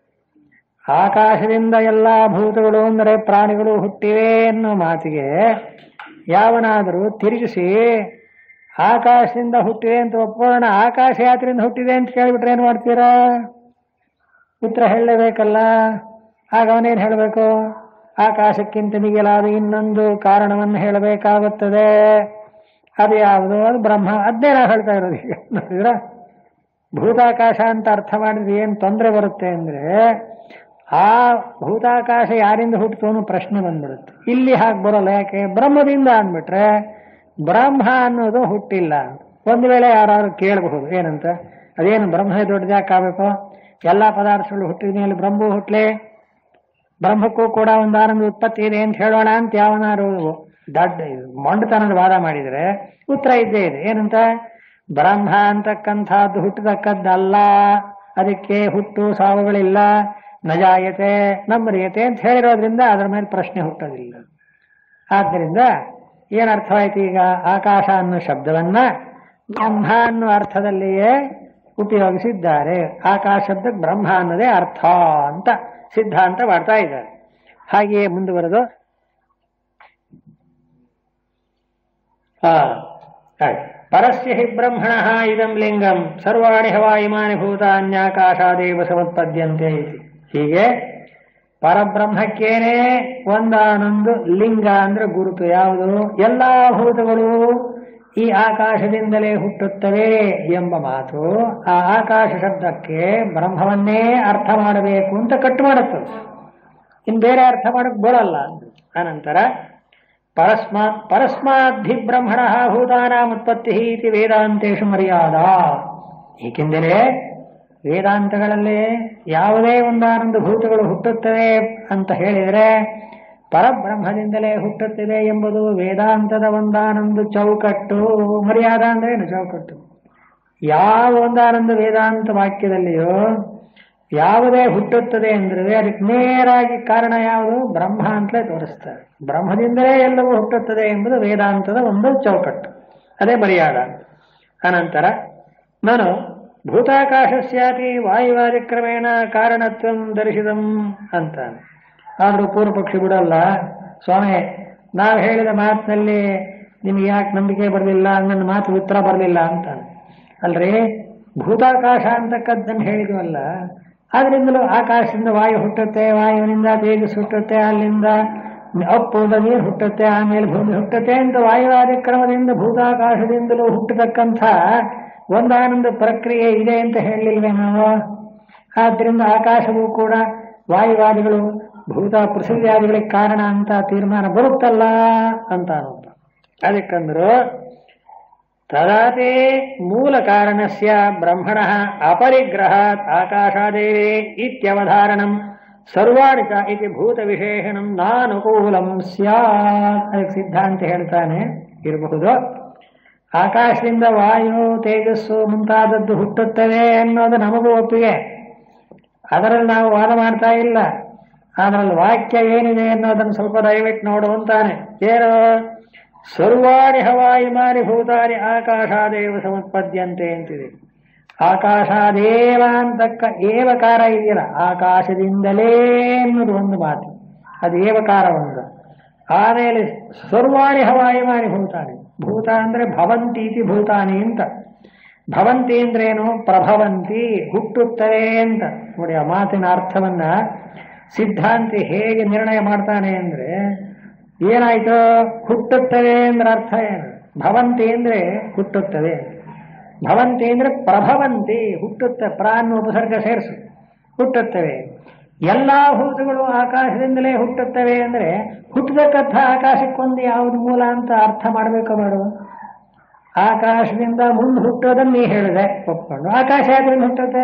ಆಕಾಶದಿಂದ ಎಲ್ಲ ಭೂತಗಳು ಅಂದರೆ ಪ್ರಾಣಿಗಳು ಹುಟ್ಟಿವೆ ಅನ್ನೋ ಮಾತಿಗೆ ಯಾವನಾದರೂ ತಿರುಗಿಸಿ ಆಕಾಶದಿಂದ ಹುಟ್ಟಿದೆ ಅಂತ ಒಪ್ಪೋಣ ಆಕಾಶ ಯಾತ್ರೆಯಿಂದ ಹುಟ್ಟಿದೆ ಅಂತ ಕೇಳಿಬಿಟ್ರೆ ಏನು ಮಾಡ್ತೀರಾ ಉತ್ತರ ಹೇಳಲೇಬೇಕಲ್ಲ ಆಗ ಅವನೇನು ಹೇಳಬೇಕು ಆಕಾಶಕ್ಕಿಂತ ಮಿಗಿಲಾದ ಇನ್ನೊಂದು ಕಾರಣವನ್ನು ಹೇಳಬೇಕಾಗುತ್ತದೆ ಅದು ಯಾವುದು ಅದು ಬ್ರಹ್ಮ ಅದನ್ನೇ ನಾವು ಹೇಳ್ತಾ ಇರೋದು ಈಗ ನೋಡಿದ್ರ ಭೂತಾಕಾಶ ಅಂತ ಅರ್ಥ ಮಾಡಿದ್ರೆ ಏನು ತೊಂದರೆ ಬರುತ್ತೆ ಅಂದ್ರೆ ಆ ಭೂತಾಕಾಶ ಯಾರಿಂದ ಹುಟ್ಟಿತು ಅನ್ನೋ ಪ್ರಶ್ನೆ ಬಂದ್ಬಿಡುತ್ತೆ ಇಲ್ಲಿ ಹಾಗೆ ಬರೋಲ್ಲ ಯಾಕೆ ಬ್ರಹ್ಮದಿಂದ ಅಂದ್ಬಿಟ್ರೆ ಬ್ರಹ್ಮ ಅನ್ನೋದು ಹುಟ್ಟಿಲ್ಲ ಒಂದು ವೇಳೆ ಯಾರು ಕೇಳಬಹುದು ಏನಂತ ಅದೇನು ಬ್ರಹ್ಮ ದೊಡ್ಡದಾಗಬೇಕು ಎಲ್ಲ ಪದಾರ್ಥಗಳು ಹುಟ್ಟಿದ ಮೇಲೆ ಬ್ರಹ್ಮ ಹುಟ್ಲೆ ಬ್ರಹ್ಮಕ್ಕೂ ಕೂಡ ಒಂದು ಆನಂದ ಉತ್ಪತ್ತಿ ಇದೆ ಅಂತ ಹೇಳೋಣ ಅಂತ ಯಾವನಾರು ದೊಡ್ಡ ಮೊಂಡತನದ ವಾದ ಮಾಡಿದರೆ ಉತ್ತರ ಇದ್ದೇ ಇದೆ ಏನಂತ ಬ್ರಹ್ಮ ಅಂತಕ್ಕಂಥದ್ದು ಹುಟ್ಟತಕ್ಕದ್ದಲ್ಲ ಅದಕ್ಕೆ ಹುಟ್ಟು ಸಾವುಗಳಿಲ್ಲ ನಜಾಯತೆ ನಮ್ಮರಿಯತೆ ಅಂತ ಹೇಳಿರೋದ್ರಿಂದ ಅದರ ಮೇಲೆ ಪ್ರಶ್ನೆ ಹುಟ್ಟೋದಿಲ್ಲ ಆದ್ದರಿಂದ ಏನು ಅರ್ಥವಾಯ್ತು ಈಗ ಆಕಾಶ ಅನ್ನೋ ಶಬ್ದವನ್ನ ಬ್ರಹ್ಮ ಅನ್ನೋ ಅರ್ಥದಲ್ಲಿಯೇ ಉಪಯೋಗಿಸಿದ್ದಾರೆ ಆಕಾಶ ಶಬ್ದಕ್ಕೆ ಬ್ರಹ್ಮ ಅನ್ನೋದೇ ಅರ್ಥ ಅಂತ ಸಿದ್ಧಾಂತ ಮಾಡ್ತಾ ಇದ್ದಾರೆ ಹಾಗೆಯೇ ಮುಂದುವರೆದು ಆ, ಹಾಗೆ. ಪರಸ್ಯ ಹಿ ಬ್ರಹ್ಮಣ ಇದಂ ಲಿಂಗಂ ಸರ್ವಾಣಿ ಹವಾಯಿಮಾನಿ ಭೂತಾನ್ಯಾಕಾಶಾದೇವ ಸಮತ್ಪದ್ಯಂತೆ ಇತಿ ಹೀಗೆ ಪರಬ್ರಹ್ಮಕ್ಕೇನೆ ಒಂದಾನೊಂದು ಲಿಂಗ ಅಂದ್ರೆ ಗುರುತು ಯಾವುದು ಎಲ್ಲಾ ಭೂತಗಳು ಈ ಆಕಾಶದಿಂದಲೇ ಹುಟ್ಟುತ್ತವೆ ಎಂಬ ಮಾತು ಆ ಆಕಾಶ ಶಬ್ದಕ್ಕೆ ಬ್ರಹ್ಮವನ್ನೇ ಅರ್ಥ ಮಾಡಬೇಕು ಅಂತ ಕಟ್ಟು ಮಾಡುತ್ತದೆ ಇನ್ ಬೇರೆ ಅರ್ಥ ಮಾಡಕ್ ಬರಲ್ಲ ಅನಂತರ ಪರಸ್ಮಾತ್ ಪರಸ್ಮಾದ್ಧಿ ಬ್ರಹ್ಮಣ ಭೂತಾನಾಮುತ್ಪತ್ತಿ ಇತಿ ವೇದಾಂತೇಶು ಮರ್ಯಾದ ಏಕೆಂದರೆ ವೇದಾಂತಗಳಲ್ಲಿ ಯಾವುದೇ ಒಂದಾನೊಂದು ಭೂತಗಳು ಹುಟ್ಟುತ್ತವೆ ಅಂತ ಹೇಳಿದರೆ ಪರಬ್ರಹ್ಮದಿಂದಲೇ ಹುಟ್ಟುತ್ತಿದೆ ಎಂಬುದು ವೇದಾಂತದ ಒಂದಾನೊಂದು ಚೌಕಟ್ಟು ಮರ್ಯಾದ ಅಂದ್ರೆ ಏನು ಚೌಕಟ್ಟು ಯಾವ ಒಂದಾನೊಂದು ವೇದಾಂತ ವಾಕ್ಯದಲ್ಲಿಯೋ ಯಾವುದೇ ಹುಟ್ಟುತ್ತದೆ ಅಂದ್ರೆ ಅದಕ್ಕೆ ನೇರಾಗಿ ಕಾರಣ ಯಾವುದು ಬ್ರಹ್ಮ ಅಂತಲೇ ತೋರಿಸ್ತಾರೆ ಬ್ರಹ್ಮದಿಂದಲೇ ಎಲ್ಲವೂ ಹುಟ್ಟುತ್ತದೆ ಎಂಬುದು ವೇದಾಂತದ ಒಂದು ಚೌಕಟ್ಟು ಅದೇ ಮರ್ಯಾದ ಅನಂತರ ನಾನು ಭೂತಾಕಾಶಸ್ಯಾಪಿ ವಾಯುವಾದಿಕ್ರಮೇಣ ಕಾರಣತ್ವಂ ದರ್ಶಿದಂ ಅಂತ ಆದ್ರೂ ಪೂರ್ವ ಪಕ್ಷಿ ಬಿಡಲ್ಲ ಸ್ವಾಮಿ ನಾವು ಹೇಳಿದ ಮಾತಿನಲ್ಲಿ ನಿಮ್ಗೆ ಯಾಕೆ ನಂಬಿಕೆ ಬರಲಿಲ್ಲ ನನ್ನ ಮಾತು ಉತ್ತರ ಬರಲಿಲ್ಲ ಅಂತ ಅಲ್ರಿ ಭೂತಾಕಾಶ ಅಂತಕ್ಕದ್ದನ್ನು ಹೇಳಿದ್ವಲ್ಲ ಆದ್ರಿಂದಲೂ ಆಕಾಶದಿಂದ ವಾಯು ಹುಟ್ಟುತ್ತೆ ವಾಯುವಿನಿಂದ ತೇಜಸ್ ಹುಟ್ಟುತ್ತೆ ಅಲ್ಲಿಂದ ಅಪ್ಪುದ ನೀರು ಹುಟ್ಟುತ್ತೆ ಆಮೇಲೆ ಭೂಮಿ ಹುಟ್ಟುತ್ತೆ ಅಂತ ವಾಯುವಾದಿ ಕ್ರಮದಿಂದ ಭೂತಾಕಾಶದಿಂದಲೂ ಹುಟ್ಟತಕ್ಕಂಥ ಒಂದಾನೊಂದು ಪ್ರಕ್ರಿಯೆ ಇದೆ ಅಂತ ಹೇಳಲಿಲ್ವೇ ನಾವು ಆದ್ರಿಂದ ಆಕಾಶವೂ ಕೂಡ ವಾಯುವಾದಿಗಳು ಭೂತ ಪೃಥ್ವಿಯಾದಿಗಳಿಗೆ ಕಾರಣ ಅಂತ ತೀರ್ಮಾನ ಬರುತ್ತಲ್ಲ ಅಂತ ಅನ್ನೋದು ಅದಕ್ಕಂದ್ರು ತದಾತೆ ಮೂಲ ಕಾರಣಸ್ಯ ಬ್ರಹ್ಮಣ ಅಪರಿಗ್ರಹಾತ್ ಆಕಾಶಾದೇವೇ ಇತ್ಯವಧಾರಣಂ ಸರ್ವಾಣಿ ಚ ಇತಿ ಭೂತ ವಿಶೇಷಣಂ ನಾನುಕೂಲಂ ಸ್ಯಾತ್ ಅದಕ್ಕೆ ಸಿದ್ಧಾಂತ ಹೇಳ್ತಾನೆ ಇರಬಹುದು ಆಕಾಶದಿಂದ ವಾಯು ತೇಜಸ್ಸು ಮುಂತಾದದ್ದು ಹುಟ್ಟುತ್ತವೆ ಅನ್ನೋದು ನಮಗೂ ಒಪ್ಪಿಗೆ ಅದರಲ್ಲಿ ನಾವು ವಾದ ಮಾಡ್ತಾ ಇಲ್ಲ ಅದರಲ್ಲಿ ವಾಕ್ಯ ಏನಿದೆ ಅನ್ನೋದನ್ನು ಸ್ವಲ್ಪ ದಯವಿಟ್ಟು ನೋಡುವಂತಾನೆ ಏನು ಸರ್ವಾಣಿ ಹವಾಯಿಮಾನಿ ಭೂತಾನಿ ಆಕಾಶಾದೇವ ಸಮತ್ಪದ್ಯಂತೆ ಅಂತಿದೆ ಆಕಾಶಾದೇವ ಅಂತಕ್ಕ ಏವಕಾರ ಇದೆಯಲ್ಲ ಆಕಾಶದಿಂದಲೇ ಅನ್ನೋದು ಒಂದು ಮಾತು ಅದು ಏವಕಾರ ಒಂದು ಆಮೇಲೆ ಸರ್ವಾಣಿ ಹವಾಯಿಮಾನಿ ಭೂತಾನಿ ಭೂತ ಅಂದ್ರೆ ಭವಂತಿ ಇತಿ ಭೂತಾನಿ ಅಂತ ಭವಂತಿ ಅಂದ್ರೇನು ಪ್ರಭವಂತಿ ಹುಟ್ಟುತ್ತವೆ ಅಂತ ನೋಡಿ ಆ ಮಾತಿನ ಅರ್ಥವನ್ನ ಸಿದ್ಧಾಂತಿ ಹೇಗೆ ನಿರ್ಣಯ ಮಾಡ್ತಾನೆ ಅಂದ್ರೆ ಏನಾಯ್ತು ಹುಟ್ಟುತ್ತವೆ ಅಂದ್ರೆ ಅರ್ಥ ಏನು ಭವಂತಿ ಅಂದ್ರೆ ಹುಟ್ಟುತ್ತವೆ ಭವಂತಿ ಅಂದ್ರೆ ಪ್ರಭವಂತಿ ಹುಟ್ಟುತ್ತೆ ಪ್ರಾಣ ಉಪಸರ್ಗ ಸೇರಿಸು ಹುಟ್ಟುತ್ತವೆ ಎಲ್ಲಾ ಭೂತಗಳು ಆಕಾಶದಿಂದಲೇ ಹುಟ್ಟುತ್ತವೆ ಅಂದ್ರೆ ಹುಟ್ಟತಕ್ಕಂಥ ಆಕಾಶಕ್ಕೊಂದು ಯಾವುದು ಮೂಲ ಅಂತ ಅರ್ಥ ಮಾಡಬೇಕು ಮಾಡು ಆಕಾಶದಿಂದ ಮುಂದೆ ಹುಟ್ಟೋದನ್ನ ನೀ ಹೇಳಿದೆ ಒಪ್ಕೊಂಡು ಆಕಾಶ ಯಾವ್ದ್ರಿಂದ ಹುಟ್ಟುತ್ತೆ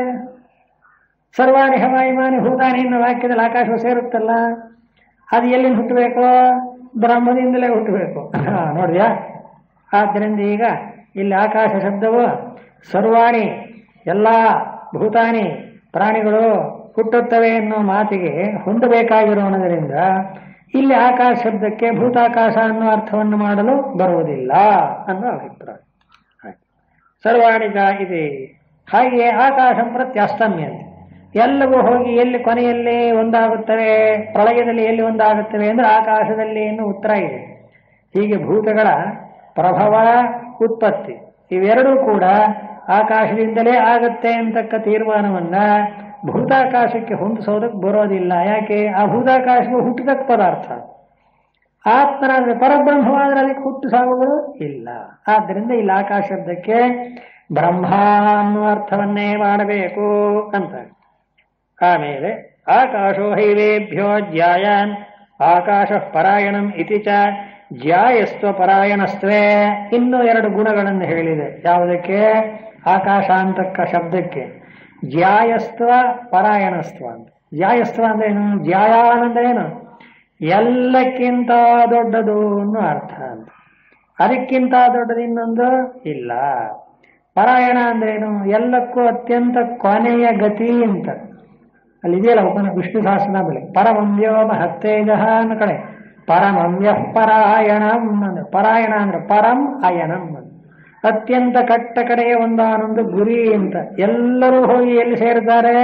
ಸರ್ವಾಣಿ ಹವಾಯಿಮಾನಿ ಭೂತಾನಿ ಅನ್ನೋ ವಾಕ್ಯದಲ್ಲಿ ಆಕಾಶವು ಸೇರುತ್ತಲ್ಲ ಅದು ಎಲ್ಲಿಂದ ಹುಟ್ಟಬೇಕು ಬ್ರಹ್ಮದಿಂದಲೇ ಹುಟ್ಟಬೇಕು ನೋಡಿದ್ಯಾ ಆದ್ದರಿಂದ ಈಗ ಇಲ್ಲಿ ಆಕಾಶ ಶಬ್ದವು ಸರ್ವಾಣಿ ಎಲ್ಲ ಭೂತಾನಿ ಪ್ರಾಣಿಗಳು ಹುಟ್ಟುತ್ತವೆ ಅನ್ನೋ ಮಾತಿಗೆ ಹೊಂದಬೇಕಾಗಿರೋಣದರಿಂದ ಇಲ್ಲಿ ಆಕಾಶ ಶಬ್ದಕ್ಕೆ ಭೂತಾಕಾಶ ಅನ್ನೋ ಅರ್ಥವನ್ನು ಮಾಡಲು ಬರುವುದಿಲ್ಲ ಅನ್ನೋ ಅಭಿಪ್ರಾಯ ಆಯ್ತು. ಸರ್ವಾಣಿಗ ಇದೆ ಹಾಗೆಯೇ ಆಕಾಶ ಪ್ರತ್ಯಸ್ತಮ್ಯ ಎಲ್ಲವೂ ಹೋಗಿ ಎಲ್ಲಿ ಕೊನೆಯಲ್ಲಿ ಒಂದಾಗುತ್ತವೆ ಪ್ರಳಯದಲ್ಲಿ ಎಲ್ಲಿ ಒಂದಾಗುತ್ತವೆ ಅಂದ್ರೆ ಆಕಾಶದಲ್ಲಿ ಏನು ಉತ್ತರ ಇದೆ ಹೀಗೆ ಭೂತಗಳ ಪ್ರಭವ ಉತ್ಪತ್ತಿ ಇವೆರಡೂ ಕೂಡ ಆಕಾಶದಿಂದಲೇ ಆಗುತ್ತೆ ಅಂತಕ್ಕ ತೀರ್ಮಾನವನ್ನ ಭೂತಾಕಾಶಕ್ಕೆ ಹೊಂದಿಸೋದಕ್ಕೆ ಬರೋದಿಲ್ಲ ಯಾಕೆ ಆ ಭೂತಾಕಾಶವು ಹುಟ್ಟಿದಕ್ಕೆ ಪದಾರ್ಥ ಆತ್ಮನಾದ್ರೆ ಪರಬ್ರಹ್ಮವಾದ್ರೆ ಅದಕ್ಕೆ ಹುಟ್ಟು ಸಾವುಗಳು ಇಲ್ಲ ಆದ್ದರಿಂದ ಇಲ್ಲಿ ಆಕಾಶ ಶಬ್ದಕ್ಕೆ ಬ್ರಹ್ಮ ಅನ್ನುವ ಅರ್ಥವನ್ನೇ ಮಾಡಬೇಕು ಅಂತ ಆಮೇಲೆ ಆಕಾಶೋ ಹೈವೇಭ್ಯೋ ಜ್ಯಾಯಾನ್ ಆಕಾಶ ಪರಾಯಣಂ ಇತಿ ಚ ಜ್ಯಾಯಸ್ವ ಪರಾಯಣಸ್ತ್ವೇ ಇನ್ನೂ ಎರಡು ಗುಣಗಳನ್ನು ಹೇಳಿದೆ ಯಾವುದಕ್ಕೆ ಆಕಾಶ ಅಂತಕ್ಕ ಶಬ್ದಕ್ಕೆ ಜ್ಯಾಯಸ್ತ್ವ ಪರಾಯಣಸ್ತ್ವ ಅಂತ ಜ್ಯಾಯಸ್ತ್ವ ಅಂದ್ರೆ ಏನು ಜ್ಯಾಯಾನ್ ಅಂದ್ರೆ ಏನು ಎಲ್ಲಕ್ಕಿಂತ ದೊಡ್ಡದು ಅನ್ನೋ ಅರ್ಥ ಅಂತ ಅದಕ್ಕಿಂತ ದೊಡ್ಡದು ಇನ್ನೊಂದು ಇಲ್ಲ ಪರಾಯಣ ಅಂದ್ರೇನು ಎಲ್ಲಕ್ಕೂ ಅತ್ಯಂತ ಕೊನೆಯ ಗತಿ ಅಂತ ಅಲ್ಲಿ ಇದೆಯಲ್ಲ ಉಪನ ವಿಷ್ಣು ಸಹಸ್ರನ ಬೆಳೆ ಪರಮವ್ಯೋ ಮಹತ್ತೇಜ ಅನ್ನೋ ಕಡೆ ಪರಮವ್ಯ ಪರಾಯಣಂ ಅಂದ್ರೆ ಪರಾಯಣ ಅಂದ್ರೆ ಪರಂ ಅಯನಂ ಅಂತ. ಅತ್ಯಂತ ಕಟ್ಟ ಕಡೆಯ ಒಂದಾನೊಂದು ಗುರಿ ಅಂತ ಎಲ್ಲರೂ ಹೋಗಿ ಎಲ್ಲಿ ಸೇರ್ತಾರೆ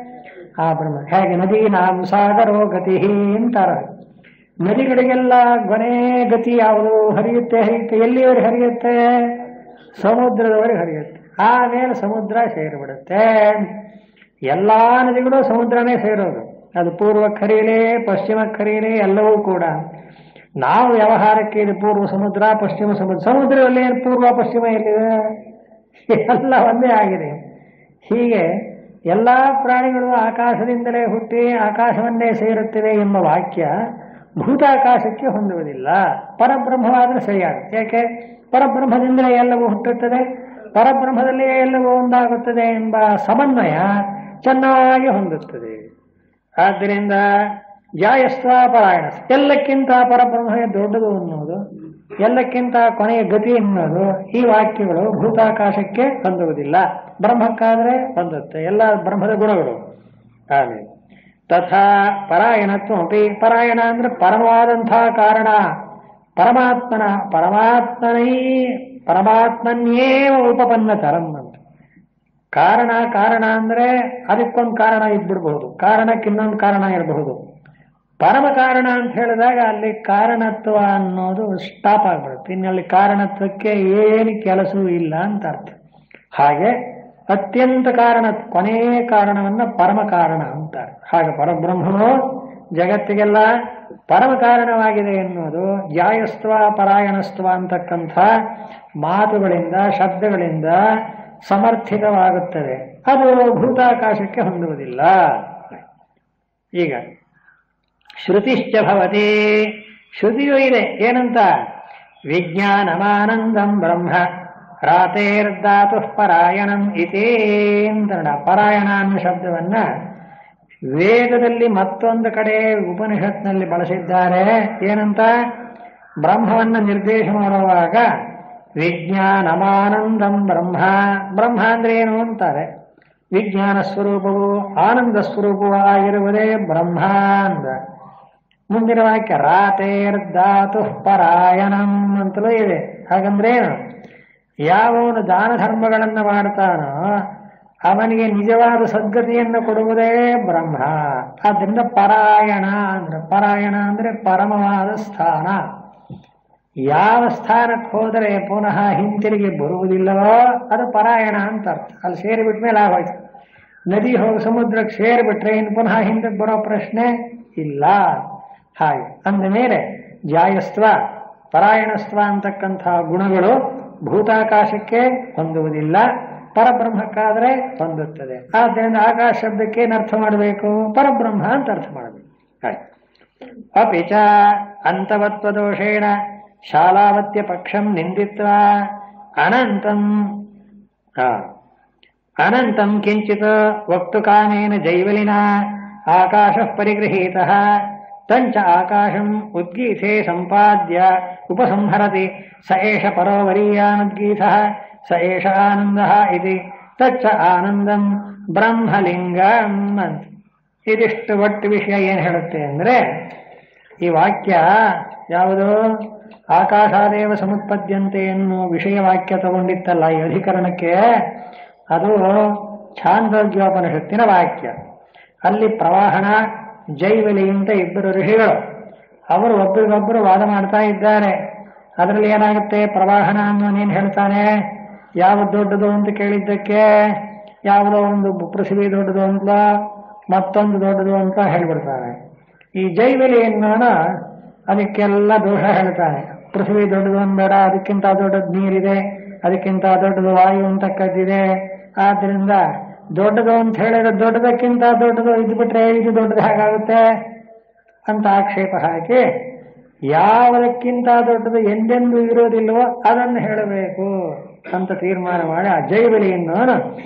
ಆ ಬ್ರಹ್ಮ ಹೇಗೆ ನದಿ ನಾಮ ಸಾಗರೋ ಗತಿ ಅಂತಾರ ನದಿಗಳಿಗೆಲ್ಲ ಕೊನೆ ಗತಿ ಯಾವುದು ಹರಿಯುತ್ತೆ ಹರಿಯುತ್ತೆ ಎಲ್ಲಿವರೆಗೆ ಹರಿಯುತ್ತೆ ಸಮುದ್ರದವರೆಗೆ ಹರಿಯುತ್ತೆ ಆಮೇಲೆ ಸಮುದ್ರ ಸೇರಿಬಿಡುತ್ತೆ ಎಲ್ಲಾ ನದಿಗಳು ಸಮುದ್ರನೇ ಸೇರೋದು ಅದು ಪೂರ್ವ ಕರೀಲಿ ಪಶ್ಚಿಮ ಕರೀಲಿ ಎಲ್ಲವೂ ಕೂಡ ನಾವು ವ್ಯವಹಾರಕ್ಕೆ ಇದು ಪೂರ್ವ ಸಮುದ್ರ ಪಶ್ಚಿಮ ಸಮುದ್ರ ಸಮುದ್ರದಲ್ಲಿ ಏನು ಪೂರ್ವ ಪಶ್ಚಿಮ ಎಲ್ಲಿದೆ ಎಲ್ಲ ಒಂದೇ ಆಗಿದೆ ಹೀಗೆ ಎಲ್ಲ ಪ್ರಾಣಿಗಳು ಆಕಾಶದಿಂದಲೇ ಹುಟ್ಟಿ ಆಕಾಶವನ್ನೇ ಸೇರುತ್ತಿವೆ ಎಂಬ ವಾಕ್ಯ ಭೂತಾಕಾಶಕ್ಕೆ ಹೊಂದುವುದಿಲ್ಲ ಪರಬ್ರಹ್ಮವಾದರೆ ಸರಿಯಾಗುತ್ತೆ ಯಾಕೆ ಪರಬ್ರಹ್ಮದಿಂದಲೇ ಎಲ್ಲವೂ ಹುಟ್ಟುತ್ತದೆ ಪರಬ್ರಹ್ಮದಲ್ಲಿಯೇ ಎಲ್ಲವೂ ಒಂದಾಗುತ್ತದೆ ಎಂಬ ಸಮನ್ವಯ ಚೆನ್ನಾಗಿ ಹೊಂದುತ್ತದೆ ಆದ್ದರಿಂದ ಜಾಯಸ್ವ ಪರಾಯಣ ಎಲ್ಲಕ್ಕಿಂತ ಪರಬ್ರಹ್ಮ ದೊಡ್ಡದು ಅನ್ನೋದು ಎಲ್ಲಕ್ಕಿಂತ ಕೊನೆಯ ಗತಿ ಅನ್ನೋದು ಈ ವಾಕ್ಯಗಳು ಭೂತಾಕಾಶಕ್ಕೆ ಹೊಂದುವುದಿಲ್ಲ ಬ್ರಹ್ಮಕ್ಕಾದ್ರೆ ಹೊಂದುತ್ತೆ ಎಲ್ಲ ಬ್ರಹ್ಮದ ಗುಣಗಳು ಆಮೇಲೆ ತಥಾ ಪರಾಯಣತ್ವಮಪಿ ಪರಾಯಣ ಅಂದ್ರೆ ಪರಮವಾದಂತಹ ಕಾರಣ ಪರಮಾತ್ಮನ ಪರಮಾತ್ಮನೈ ಪರಮಾತ್ಮನ್ಯೇವ ಉಪಪನ್ನ ತರಂ ಅಂತ ಕಾರಣ ಕಾರಣ ಅಂದ್ರೆ ಅದಕ್ಕೊಂದು ಕಾರಣ ಇದ್ಬಿಡ್ಬಹುದು ಕಾರಣಕ್ಕೆ ಇನ್ನೊಂದು ಕಾರಣ ಇರಬಹುದು ಪರಮ ಕಾರಣ ಅಂತ ಹೇಳಿದಾಗ ಅಲ್ಲಿ ಕಾರಣತ್ವ ಅನ್ನೋದು ಸ್ಟಾಪ್ ಆಗ್ಬಿಡುತ್ತೆ ಇನ್ನಲ್ಲಿ ಕಾರಣತ್ವಕ್ಕೆ ಏನು ಕೆಲಸವೂ ಇಲ್ಲ ಅಂತ ಅರ್ಥ ಹಾಗೆ ಅತ್ಯಂತ ಕಾರಣ ಕೊನೆಯ ಕಾರಣವನ್ನ ಪರಮ ಕಾರಣ ಅಂತಾರೆ ಹಾಗೆ ಪರಬ್ರಹ್ಮನು ಜಗತ್ತಿಗೆಲ್ಲ ಪರಮ ಕಾರಣವಾಗಿದೆ ಎನ್ನುವುದು ಜಾಯಸ್ತ್ವ ಪರಾಯಣಸ್ತ್ವ ಅಂತಕ್ಕಂಥ ಮಾತುಗಳಿಂದ ಶಬ್ದಗಳಿಂದ ಸಮರ್ಥಿತವಾಗುತ್ತದೆ ಅದು ಭೂತಾಕಾಶಕ್ಕೆ ಹೊಂದುವುದಿಲ್ಲ ಈಗ ಶ್ರುತಿಶ್ಚ ಭವತಿ ಶ್ರುತಿಯೂ ಇದೆ ಏನಂತ ವಿಜ್ಞಾನಮಾನಂದಂ ಬ್ರಹ್ಮ ರಾತೇರ್ಧಾತು ಪರಾಯಣಂ ಇತಿ ಅಂತ ಪರಾಯಣ ಅನ್ನೋ ಶಬ್ದವನ್ನ ವೇದದಲ್ಲಿ ಮತ್ತೊಂದು ಕಡೆ ಉಪನಿಷತ್ನಲ್ಲಿ ಬಳಸಿದ್ದಾರೆ ಏನಂತ ಬ್ರಹ್ಮವನ್ನ ನಿರ್ದೇಶ ಮಾಡುವಾಗ ವಿಜ್ಞಾನಮಾನಂದಂ ಬ್ರಹ್ಮ ಬ್ರಹ್ಮ ಅಂದ್ರೆ ಏನು ಅಂತಾರೆ ವಿಜ್ಞಾನ ಸ್ವರೂಪವು ಆನಂದ ಸ್ವರೂಪವು ಆಗಿರುವುದೇ ಬ್ರಹ್ಮ ಅಂದ ಮುಂದಿನ ವಾಕ್ಯ ರಾತೇರ್ಧಾತು ಪರಾಯಣಂ ಅಂತಲೂ ಇದೆ ಹಾಗಂದ್ರೆ ಏನು ಯಾವನು ದಾನ ಧರ್ಮಗಳನ್ನು ಮಾಡ್ತಾನೋ ಅವನಿಗೆ ನಿಜವಾದ ಸದ್ಗತಿಯನ್ನು ಕೊಡುವುದೇ ಬ್ರಹ್ಮ ಆದ್ದರಿಂದ ಪರಾಯಣ ಅಂದ್ರೆ ಪರಾಯಣ ಅಂದ್ರೆ ಪರಮವಾದ ಸ್ಥಾನ ಯಾವ ಸ್ಥಾನಕ್ಕೆ ಹೋದರೆ ಪುನಃ ಹಿಂತಿರುಗಿ ಬರುವುದಿಲ್ಲವೋ ಅದು ಪರಾಯಣ ಅಂತ ಅರ್ಥ ಅಲ್ಲಿ ಸೇರಿಬಿಟ್ಟ ಮೇಲೆ ಆಗೋಯ್ತು ನದಿ ಹೋಗಿ ಸಮುದ್ರಕ್ಕೆ ಸೇರಿಬಿಟ್ರೆ ಇನ್ನು ಪುನಃ ಹಿಂದಕ್ಕೆ ಬರೋ ಪ್ರಶ್ನೆ ಇಲ್ಲ ಹಾಗೆ ಅಂದ ಮೇಲೆ ಜಾಯಸ್ತ್ವ ಪರಾಯಣಸ್ತ್ವ ಅಂತಕ್ಕಂಥ ಗುಣಗಳು ಭೂತಾಕಾಶಕ್ಕೆ ಹೊಂದುವುದಿಲ್ಲ ಪರಬ್ರಹ್ಮಕ್ಕಾದ್ರೆ ಹೊಂದುತ್ತದೆ ಆದ್ದರಿಂದ ಆಕಾಶ ಶಬ್ದಕ್ಕೆ ಏನು ಅರ್ಥ ಮಾಡಬೇಕು ಪರಬ್ರಹ್ಮ ಅಂತ ಅರ್ಥ ಮಾಡಬೇಕು ಹಾಗೆ ಅಪಿ ಚ ಅಂತವತ್ವದೋಷೇಣ ಶಾಲಾವತ್ಯ ಪಕ್ಷಂ ನಿಂದಿತ್ವ ಅನಂತಂ ಆ, ಅನಂತಂ ಕಿಂಚಿತ್ ವಕ್ತುಕಾಮೇನ ಜೈವಲಿನ ಆಕಾಶ ಪರಿಗೃಹೀತ ತಂಚ ಆಕಾಶಂ ಉದ್ಗೀತೆ ಸಂಪಾದ್ಯ ಉಪಸಂಹರತಿ ಸ ಏಷ ಪರೋವರೀಯಾನುದ್ಗೀತ ಸ ಏಷ ಆನಂದ ಇತಿ ತಚ್ಚ ಆನಂದಂ ಬ್ರಹ್ಮಲಿಂಗಂ ಅಂತ ಇದಿಷ್ಟು ಒಟ್ಟು ವಿಷಯ ಏನು ಹೇಳುತ್ತೆ ಅಂದ್ರೆ ಈ ವಾಕ್ಯ ಯಾವುದು ಆಕಾಶಾದೇವ ಸಮುತ್ಪದ್ಯಂತೆ ಎನ್ನುವ ವಿಷಯ ವಾಕ್ಯ ತಗೊಂಡಿತ್ತಲ್ಲ ಈ ಅಧಿಕರಣಕ್ಕೆ ಅದು ಛಾಂದೋಗ್ಯೋಪನಿಷತ್ತಿನ ವಾಕ್ಯ ಅಲ್ಲಿ ಪ್ರವಾಹಣ ಜೈವಲಿ ಅಂತ ಇಬ್ಬರು ಋಷಿಗಳು ಅವರು ಒಬ್ಬರಿಗೊಬ್ಬರು ವಾದ ಮಾಡ್ತಾ ಇದ್ದಾರೆ ಅದರಲ್ಲಿ ಏನಾಗುತ್ತೆ ಪ್ರವಾಹಣ ಅನ್ನೋನೇನು ಹೇಳ್ತಾನೆ ಯಾವುದು ದೊಡ್ಡದು ಅಂತ ಕೇಳಿದ್ದಕ್ಕೆ ಯಾವುದೋ ಒಂದು ಪೃಥ್ವಿ ದೊಡ್ಡದು ಅಂತ ಮತ್ತೊಂದು ದೊಡ್ಡದು ಅಂತ ಹೇಳ್ಬಿಡ್ತಾನೆ ಈ ಜೈವಲಿ ಅನ್ನೋಣ ಅದಕ್ಕೆಲ್ಲ ದೋಷ ಹೇಳ್ತಾನೆ ಪೃಥ್ವಿ ದೊಡ್ಡದು ಬೇಡ ಅದಕ್ಕಿಂತ ದೊಡ್ಡದು ನೀರಿದೆ ಅದಕ್ಕಿಂತ ದೊಡ್ಡದು ವಾಯು ಅಂತಕ್ಕದ್ದಿದೆ ಆದ್ರಿಂದ ದೊಡ್ಡದು ಅಂತ ಹೇಳಿದ್ರೆ ದೊಡ್ಡದಕ್ಕಿಂತ ದೊಡ್ಡದು ಇದ್ಬಿಟ್ರೆ ಇದು ದೊಡ್ಡದು ಹೇಗಾಗುತ್ತೆ ಅಂತ ಆಕ್ಷೇಪ ಹಾಕಿ ಯಾವುದಕ್ಕಿಂತ ದೊಡ್ಡದು ಎಂದೆಂದೂ ಇರೋದಿಲ್ವೋ ಅದನ್ನು ಹೇಳಬೇಕು ಅಂತ ತೀರ್ಮಾನ ಮಾಡಿ ಆ ಜೈಬಲಿಯನ್ನು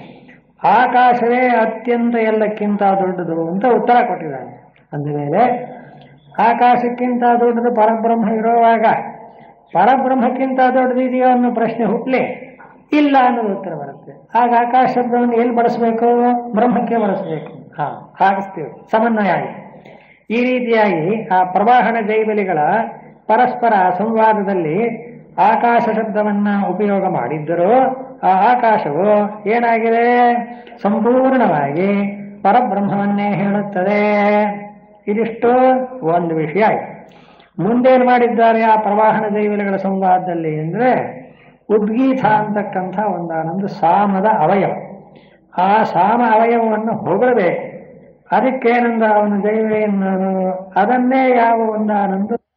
ಆಕಾಶವೇ ಅತ್ಯಂತ ಎಲ್ಲಕ್ಕಿಂತ ದೊಡ್ಡದು ಅಂತ ಉತ್ತರ ಕೊಟ್ಟಿದ್ದಾನೆ ಅಂದಮೇಲೆ ಆಕಾಶಕ್ಕಿಂತ ದೊಡ್ಡದು ಪರಬ್ರಹ್ಮ ಇರುವಾಗ ಪರಬ್ರಹ್ಮಕ್ಕಿಂತ ದೊಡ್ಡದು ಇದೆಯೋ ಅನ್ನೋ ಪ್ರಶ್ನೆ ಹುಟ್ಲಿ ಇಲ್ಲ ಅನ್ನೋದು ಉತ್ತರ ಬರುತ್ತೆ ಆಗ ಆಕಾಶ ಶಬ್ದವನ್ನು ಎಲ್ಲಿ ಬಳಸಬೇಕು ಬ್ರಹ್ಮಕ್ಕೆ ಬಳಸಬೇಕು ಹಾ ಹಾಗಿಸ್ತೀವಿ ಸಮನ್ವಯ ಆಗಿ ಈ ರೀತಿಯಾಗಿ ಆ ಪ್ರವಾಹಣ ಜೈಬಲಿಗಳ ಪರಸ್ಪರ ಸಂವಾದದಲ್ಲಿ ಆಕಾಶ ಶಬ್ದವನ್ನ ಉಪಯೋಗ ಮಾಡಿದ್ದರೂ ಆ ಆಕಾಶವು ಏನಾಗಿದೆ ಸಂಪೂರ್ಣವಾಗಿ ಪರಬ್ರಹ್ಮವನ್ನೇ ಹೇಳುತ್ತದೆ ಇದಿಷ್ಟು ಒಂದು ವಿಷಯ ಆಯ್ತು ಮುಂದೇನು ಮಾಡಿದ್ದಾರೆ ಆ ಪ್ರವಾಹಣ ಜೈವಲಿಗಳ ಸಂವಾದದಲ್ಲಿ ಅಂದ್ರೆ ಉದ್ಗೀತ ಅಂತಕ್ಕಂಥ ಒಂದಾನೊಂದು ಸಾಮದ ಅವಯವ ಆ ಸಾಮ ಅವಯವವನ್ನು ಹೊಗಳಬೇಕು ಅದಕ್ಕೇನಂದ ಅವನು ದೈವೇನ್ ನಾನು ಅದನ್ನೇ ಯಾವ ಒಂದಾನಂದು